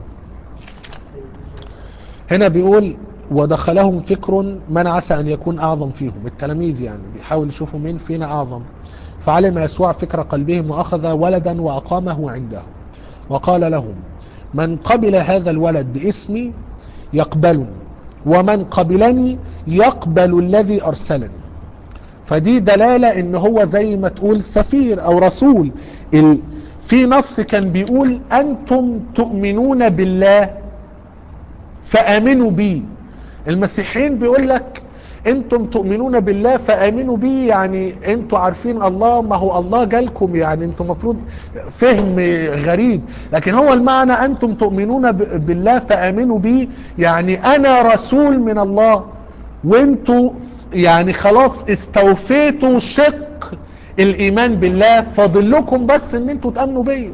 [SPEAKER 1] هنا بيقول ودخلهم فكر من عسى أن يكون أعظم فيهم التلاميذ يعني بيحاول يشوفوا مين فينا أعظم فعلم يسوع فكر قلبهم وأخذ ولدا وأقامه عنده وقال لهم من قبل هذا الولد باسمي يقبلني ومن قبلني يقبل الذي أرسلني فدي دلالة ان هو زي ما تقول سفير او رسول ال... في نص كان بيقول انتم تؤمنون بالله فامنوا بي المسيحيين بيقول لك انتم تؤمنون بالله فامنوا بي يعني انتوا عارفين الله ما هو الله جالكم يعني انتم مفروض فهم غريب لكن هو المعنى انتم تؤمنون ب- بالله فامنوا بي يعني انا رسول من الله وانتوا يعني خلاص استوفيتوا شق الايمان بالله فاضل لكم بس ان انتوا تامنوا بيا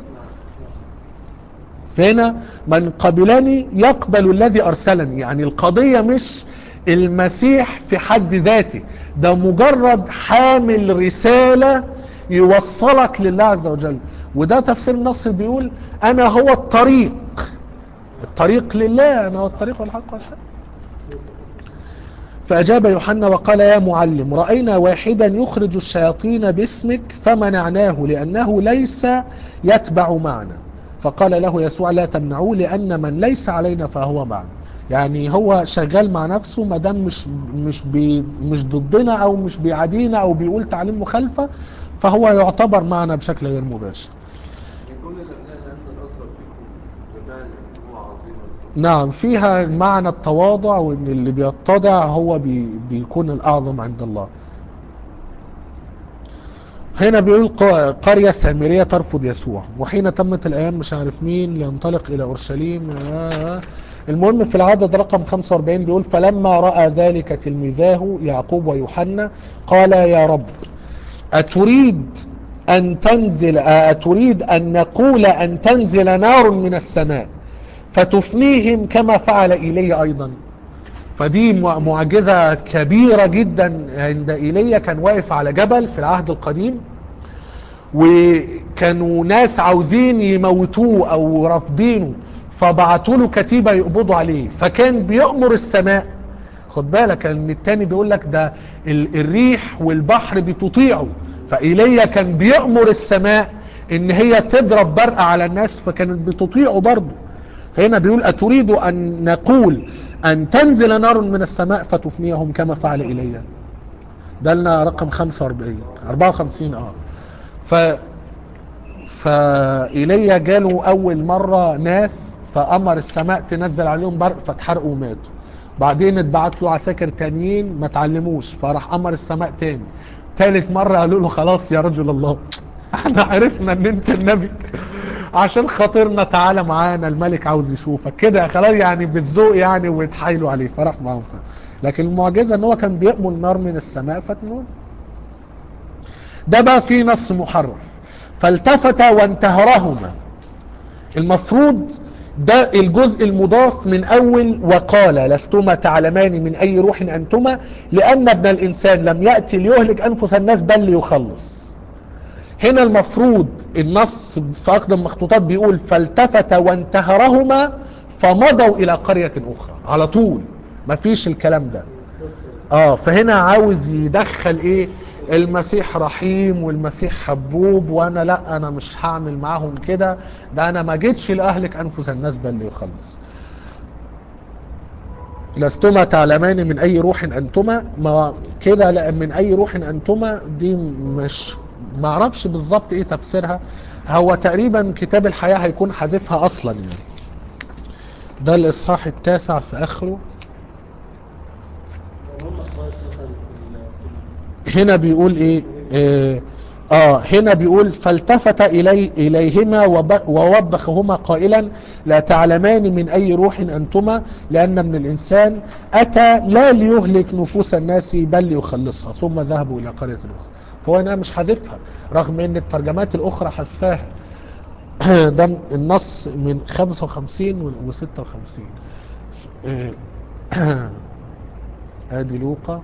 [SPEAKER 1] فهنا من قبلني يقبل الذي ارسلني يعني القضية مش المسيح في حد ذاته ده مجرد حامل رسالة يوصلك لله عز وجل وده تفسير النص بيقول انا هو الطريق الطريق لله انا هو الطريق والحق والحق فأجاب يوحنا وقال يا معلم رأينا واحدا يخرج الشياطين باسمك فمنعناه لأنه ليس يتبع معنا فقال له يسوع لا تمنعوه لأن من ليس علينا فهو معنا يعني هو شغال مع نفسه ما دام مش مش بي مش ضدنا او مش بيعادينا او بيقول تعليم مخالفه فهو يعتبر معنا بشكل غير مباشر.
[SPEAKER 4] يعني كل الابناء اللي انزل اصغر فيكم بمعنى ان هو عظيم
[SPEAKER 1] نعم فيها معنى التواضع وان اللي بيتضع هو بي بيكون الاعظم عند الله هنا بيقول ق- قرية سامرية ترفض يسوع وحين تمت الأيام مش عارف مين لينطلق إلى أورشليم آه. المهم في العدد رقم 45 بيقول فلما رأى ذلك تلميذاه يعقوب ويوحنا قال يا رب أتريد أن تنزل آه، تريد أن نقول أن تنزل نار من السماء فتفنيهم كما فعل إيليا أيضا فدي مع- معجزة كبيرة جدا عند إيليا كان واقف على جبل في العهد القديم وكانوا ناس عاوزين يموتوه او رافضينه فبعتوا له كتيبه يقبضوا عليه فكان بيأمر السماء خد بالك ان التاني بيقول لك ده ال- الريح والبحر بتطيعه فايليا كان بيأمر السماء ان هي تضرب برق على الناس فكانت بتطيعه برضه هنا بيقول اتريد ان نقول ان تنزل نار من السماء فتفنيهم كما فعل ايليا ده لنا رقم 45 54 اه ف فإيليا جاله أول مرة ناس فأمر السماء تنزل عليهم برق فاتحرقوا وماتوا بعدين اتبعت له عساكر تانيين ما تعلموش فراح أمر السماء تاني تالت مرة قالوا له خلاص يا رجل الله احنا عرفنا ان انت النبي عشان خاطرنا تعالى معانا الملك عاوز يشوفك كده خلاص يعني بالذوق يعني ويتحايلوا عليه فراح معاهم لكن المعجزة ان هو كان بيأمل نار من السماء فتنون ده بقى فيه نص محرف فالتفت وانتهرهما المفروض ده الجزء المضاف من اول وقال لستما تعلمان من اي روح انتما لان ابن الانسان لم يأتي ليهلك انفس الناس بل ليخلص هنا المفروض النص في اقدم مخطوطات بيقول فالتفت وانتهرهما فمضوا الى قرية اخرى على طول مفيش الكلام ده اه فهنا عاوز يدخل ايه المسيح رحيم والمسيح حبوب وانا لا انا مش هعمل معاهم كده ده انا ما جيتش لاهلك انفس الناس بل ليخلص لستما تعلمان من اي روح انتما ما كده لا من اي روح انتما دي مش ما اعرفش بالظبط ايه تفسيرها هو تقريبا كتاب الحياة هيكون حذفها اصلا يعني ده الاصحاح التاسع في اخره
[SPEAKER 2] هم اخوات مثلا في ال- في
[SPEAKER 1] هنا بيقول ايه اه, آه هنا بيقول فالتفت إلي إليهما وب- ووبخهما قائلا لا تعلمان من أي روح أنتما لأن من الإنسان أتى لا ليهلك نفوس الناس بل ليخلصها ثم ذهبوا إلى قرية أخرى فهو أنا مش حذفها رغم أن الترجمات الأخرى حذفاها ده النص من 55 و 56 آه، ادي لوقا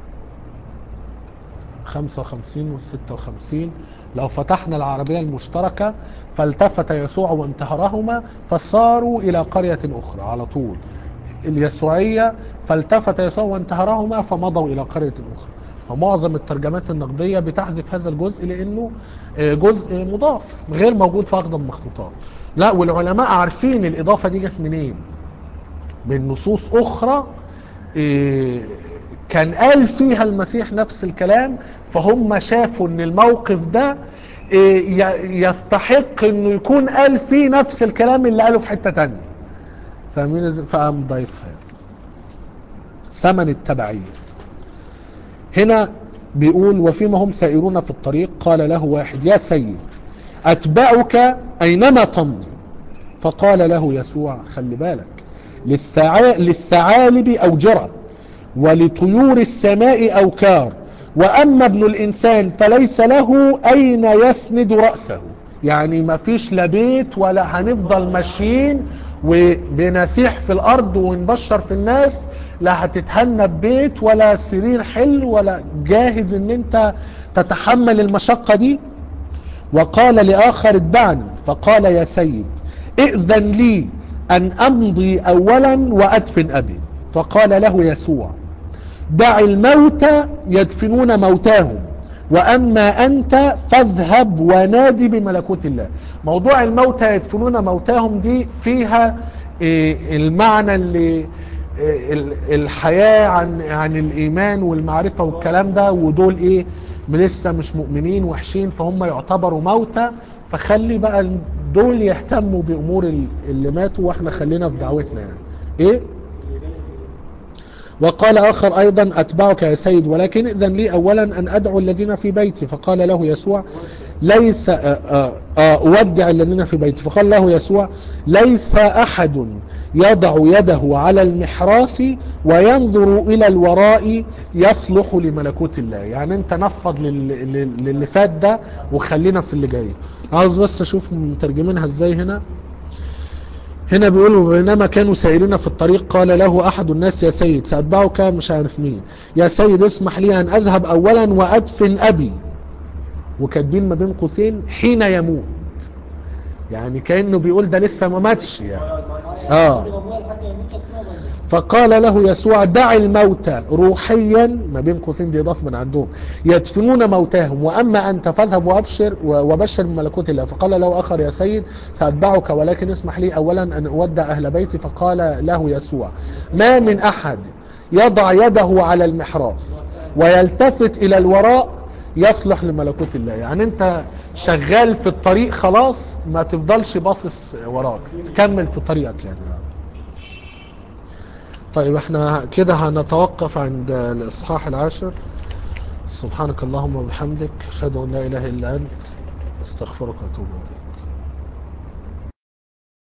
[SPEAKER 1] 55 و 56 لو فتحنا العربية المشتركة فالتفت يسوع وانتهرهما فصاروا إلى قرية أخرى على طول اليسوعية فالتفت يسوع وانتهرهما فمضوا إلى قرية أخرى فمعظم الترجمات النقدية بتحذف هذا الجزء لأنه آه، جزء مضاف غير موجود في أقدم مخطوطات لا والعلماء عارفين الإضافة دي جت منين من نصوص أخرى إيه، كان قال فيها المسيح نفس الكلام فهم شافوا ان الموقف ده إيه، ي- يستحق انه يكون قال فيه نفس الكلام اللي قاله في حتة تانية فاهمين ازاي؟ فقام ضيفها يعني. ثمن التبعية هنا بيقول وفيما هم سائرون في الطريق قال له واحد يا سيد أتبعك أينما تمضي فقال له يسوع خلي بالك للثعا... للثعالب أوجرة ولطيور السماء أوكار وأما ابن الإنسان فليس له أين يسند رأسه يعني ما فيش لا بيت ولا هنفضل ماشيين وبنسيح في الأرض ونبشر في الناس لا هتتهنى ببيت ولا سرير حلو ولا جاهز ان انت تتحمل المشقة دي وقال لآخر اتبعني فقال يا سيد ائذن لي أن أمضي أولا وأدفن أبي فقال له يسوع دع الموتى يدفنون موتاهم وأما أنت فاذهب ونادي بملكوت الله موضوع الموتى يدفنون موتاهم دي فيها إيه، المعنى اللي إيه، ال- الحياة عن عن الإيمان والمعرفة والكلام ده ودول إيه لسه مش مؤمنين وحشين فهم يعتبروا موتى فخلي بقى دول يهتموا بأمور ال- اللي ماتوا واحنا خلينا في دعوتنا يعني ايه وقال آخر أيضا أتبعك يا سيد ولكن إذن لي أولا أن أدعو الذين في بيتي فقال له يسوع ليس آه، آه، آه، أودع الذين في بيتي فقال له يسوع ليس أحد يضع يده على المحراث وينظر إلى الوراء يصلح لملكوت الله يعني انت نفض لل- لل- للي فات ده وخلينا في اللي جاي عاوز بس اشوف مترجمينها ازاي هنا هنا بيقولوا بينما كانوا سائرين في الطريق قال له احد الناس يا سيد ساتبعك مش عارف مين يا سيد اسمح لي ان اذهب اولا وادفن ابي وكاتبين ما بين قوسين حين يموت يعني كانه بيقول ده لسه ما ماتش يعني آه. فقال له يسوع دع الموتى روحيا ما بين قوسين دي اضافه من عندهم يدفنون موتاهم واما انت فاذهب وابشر وبشر بملكوت الله فقال له اخر يا سيد ساتبعك ولكن اسمح لي اولا ان اودع اهل بيتي فقال له يسوع ما من احد يضع يده على المحراث ويلتفت الى الوراء يصلح لملكوت الله يعني انت شغال في الطريق خلاص ما تفضلش باصص وراك تكمل في طريقك يعني طيب احنا كده هنتوقف عند الاصحاح العاشر سبحانك اللهم وبحمدك اشهد ان لا اله الا انت استغفرك واتوب اليك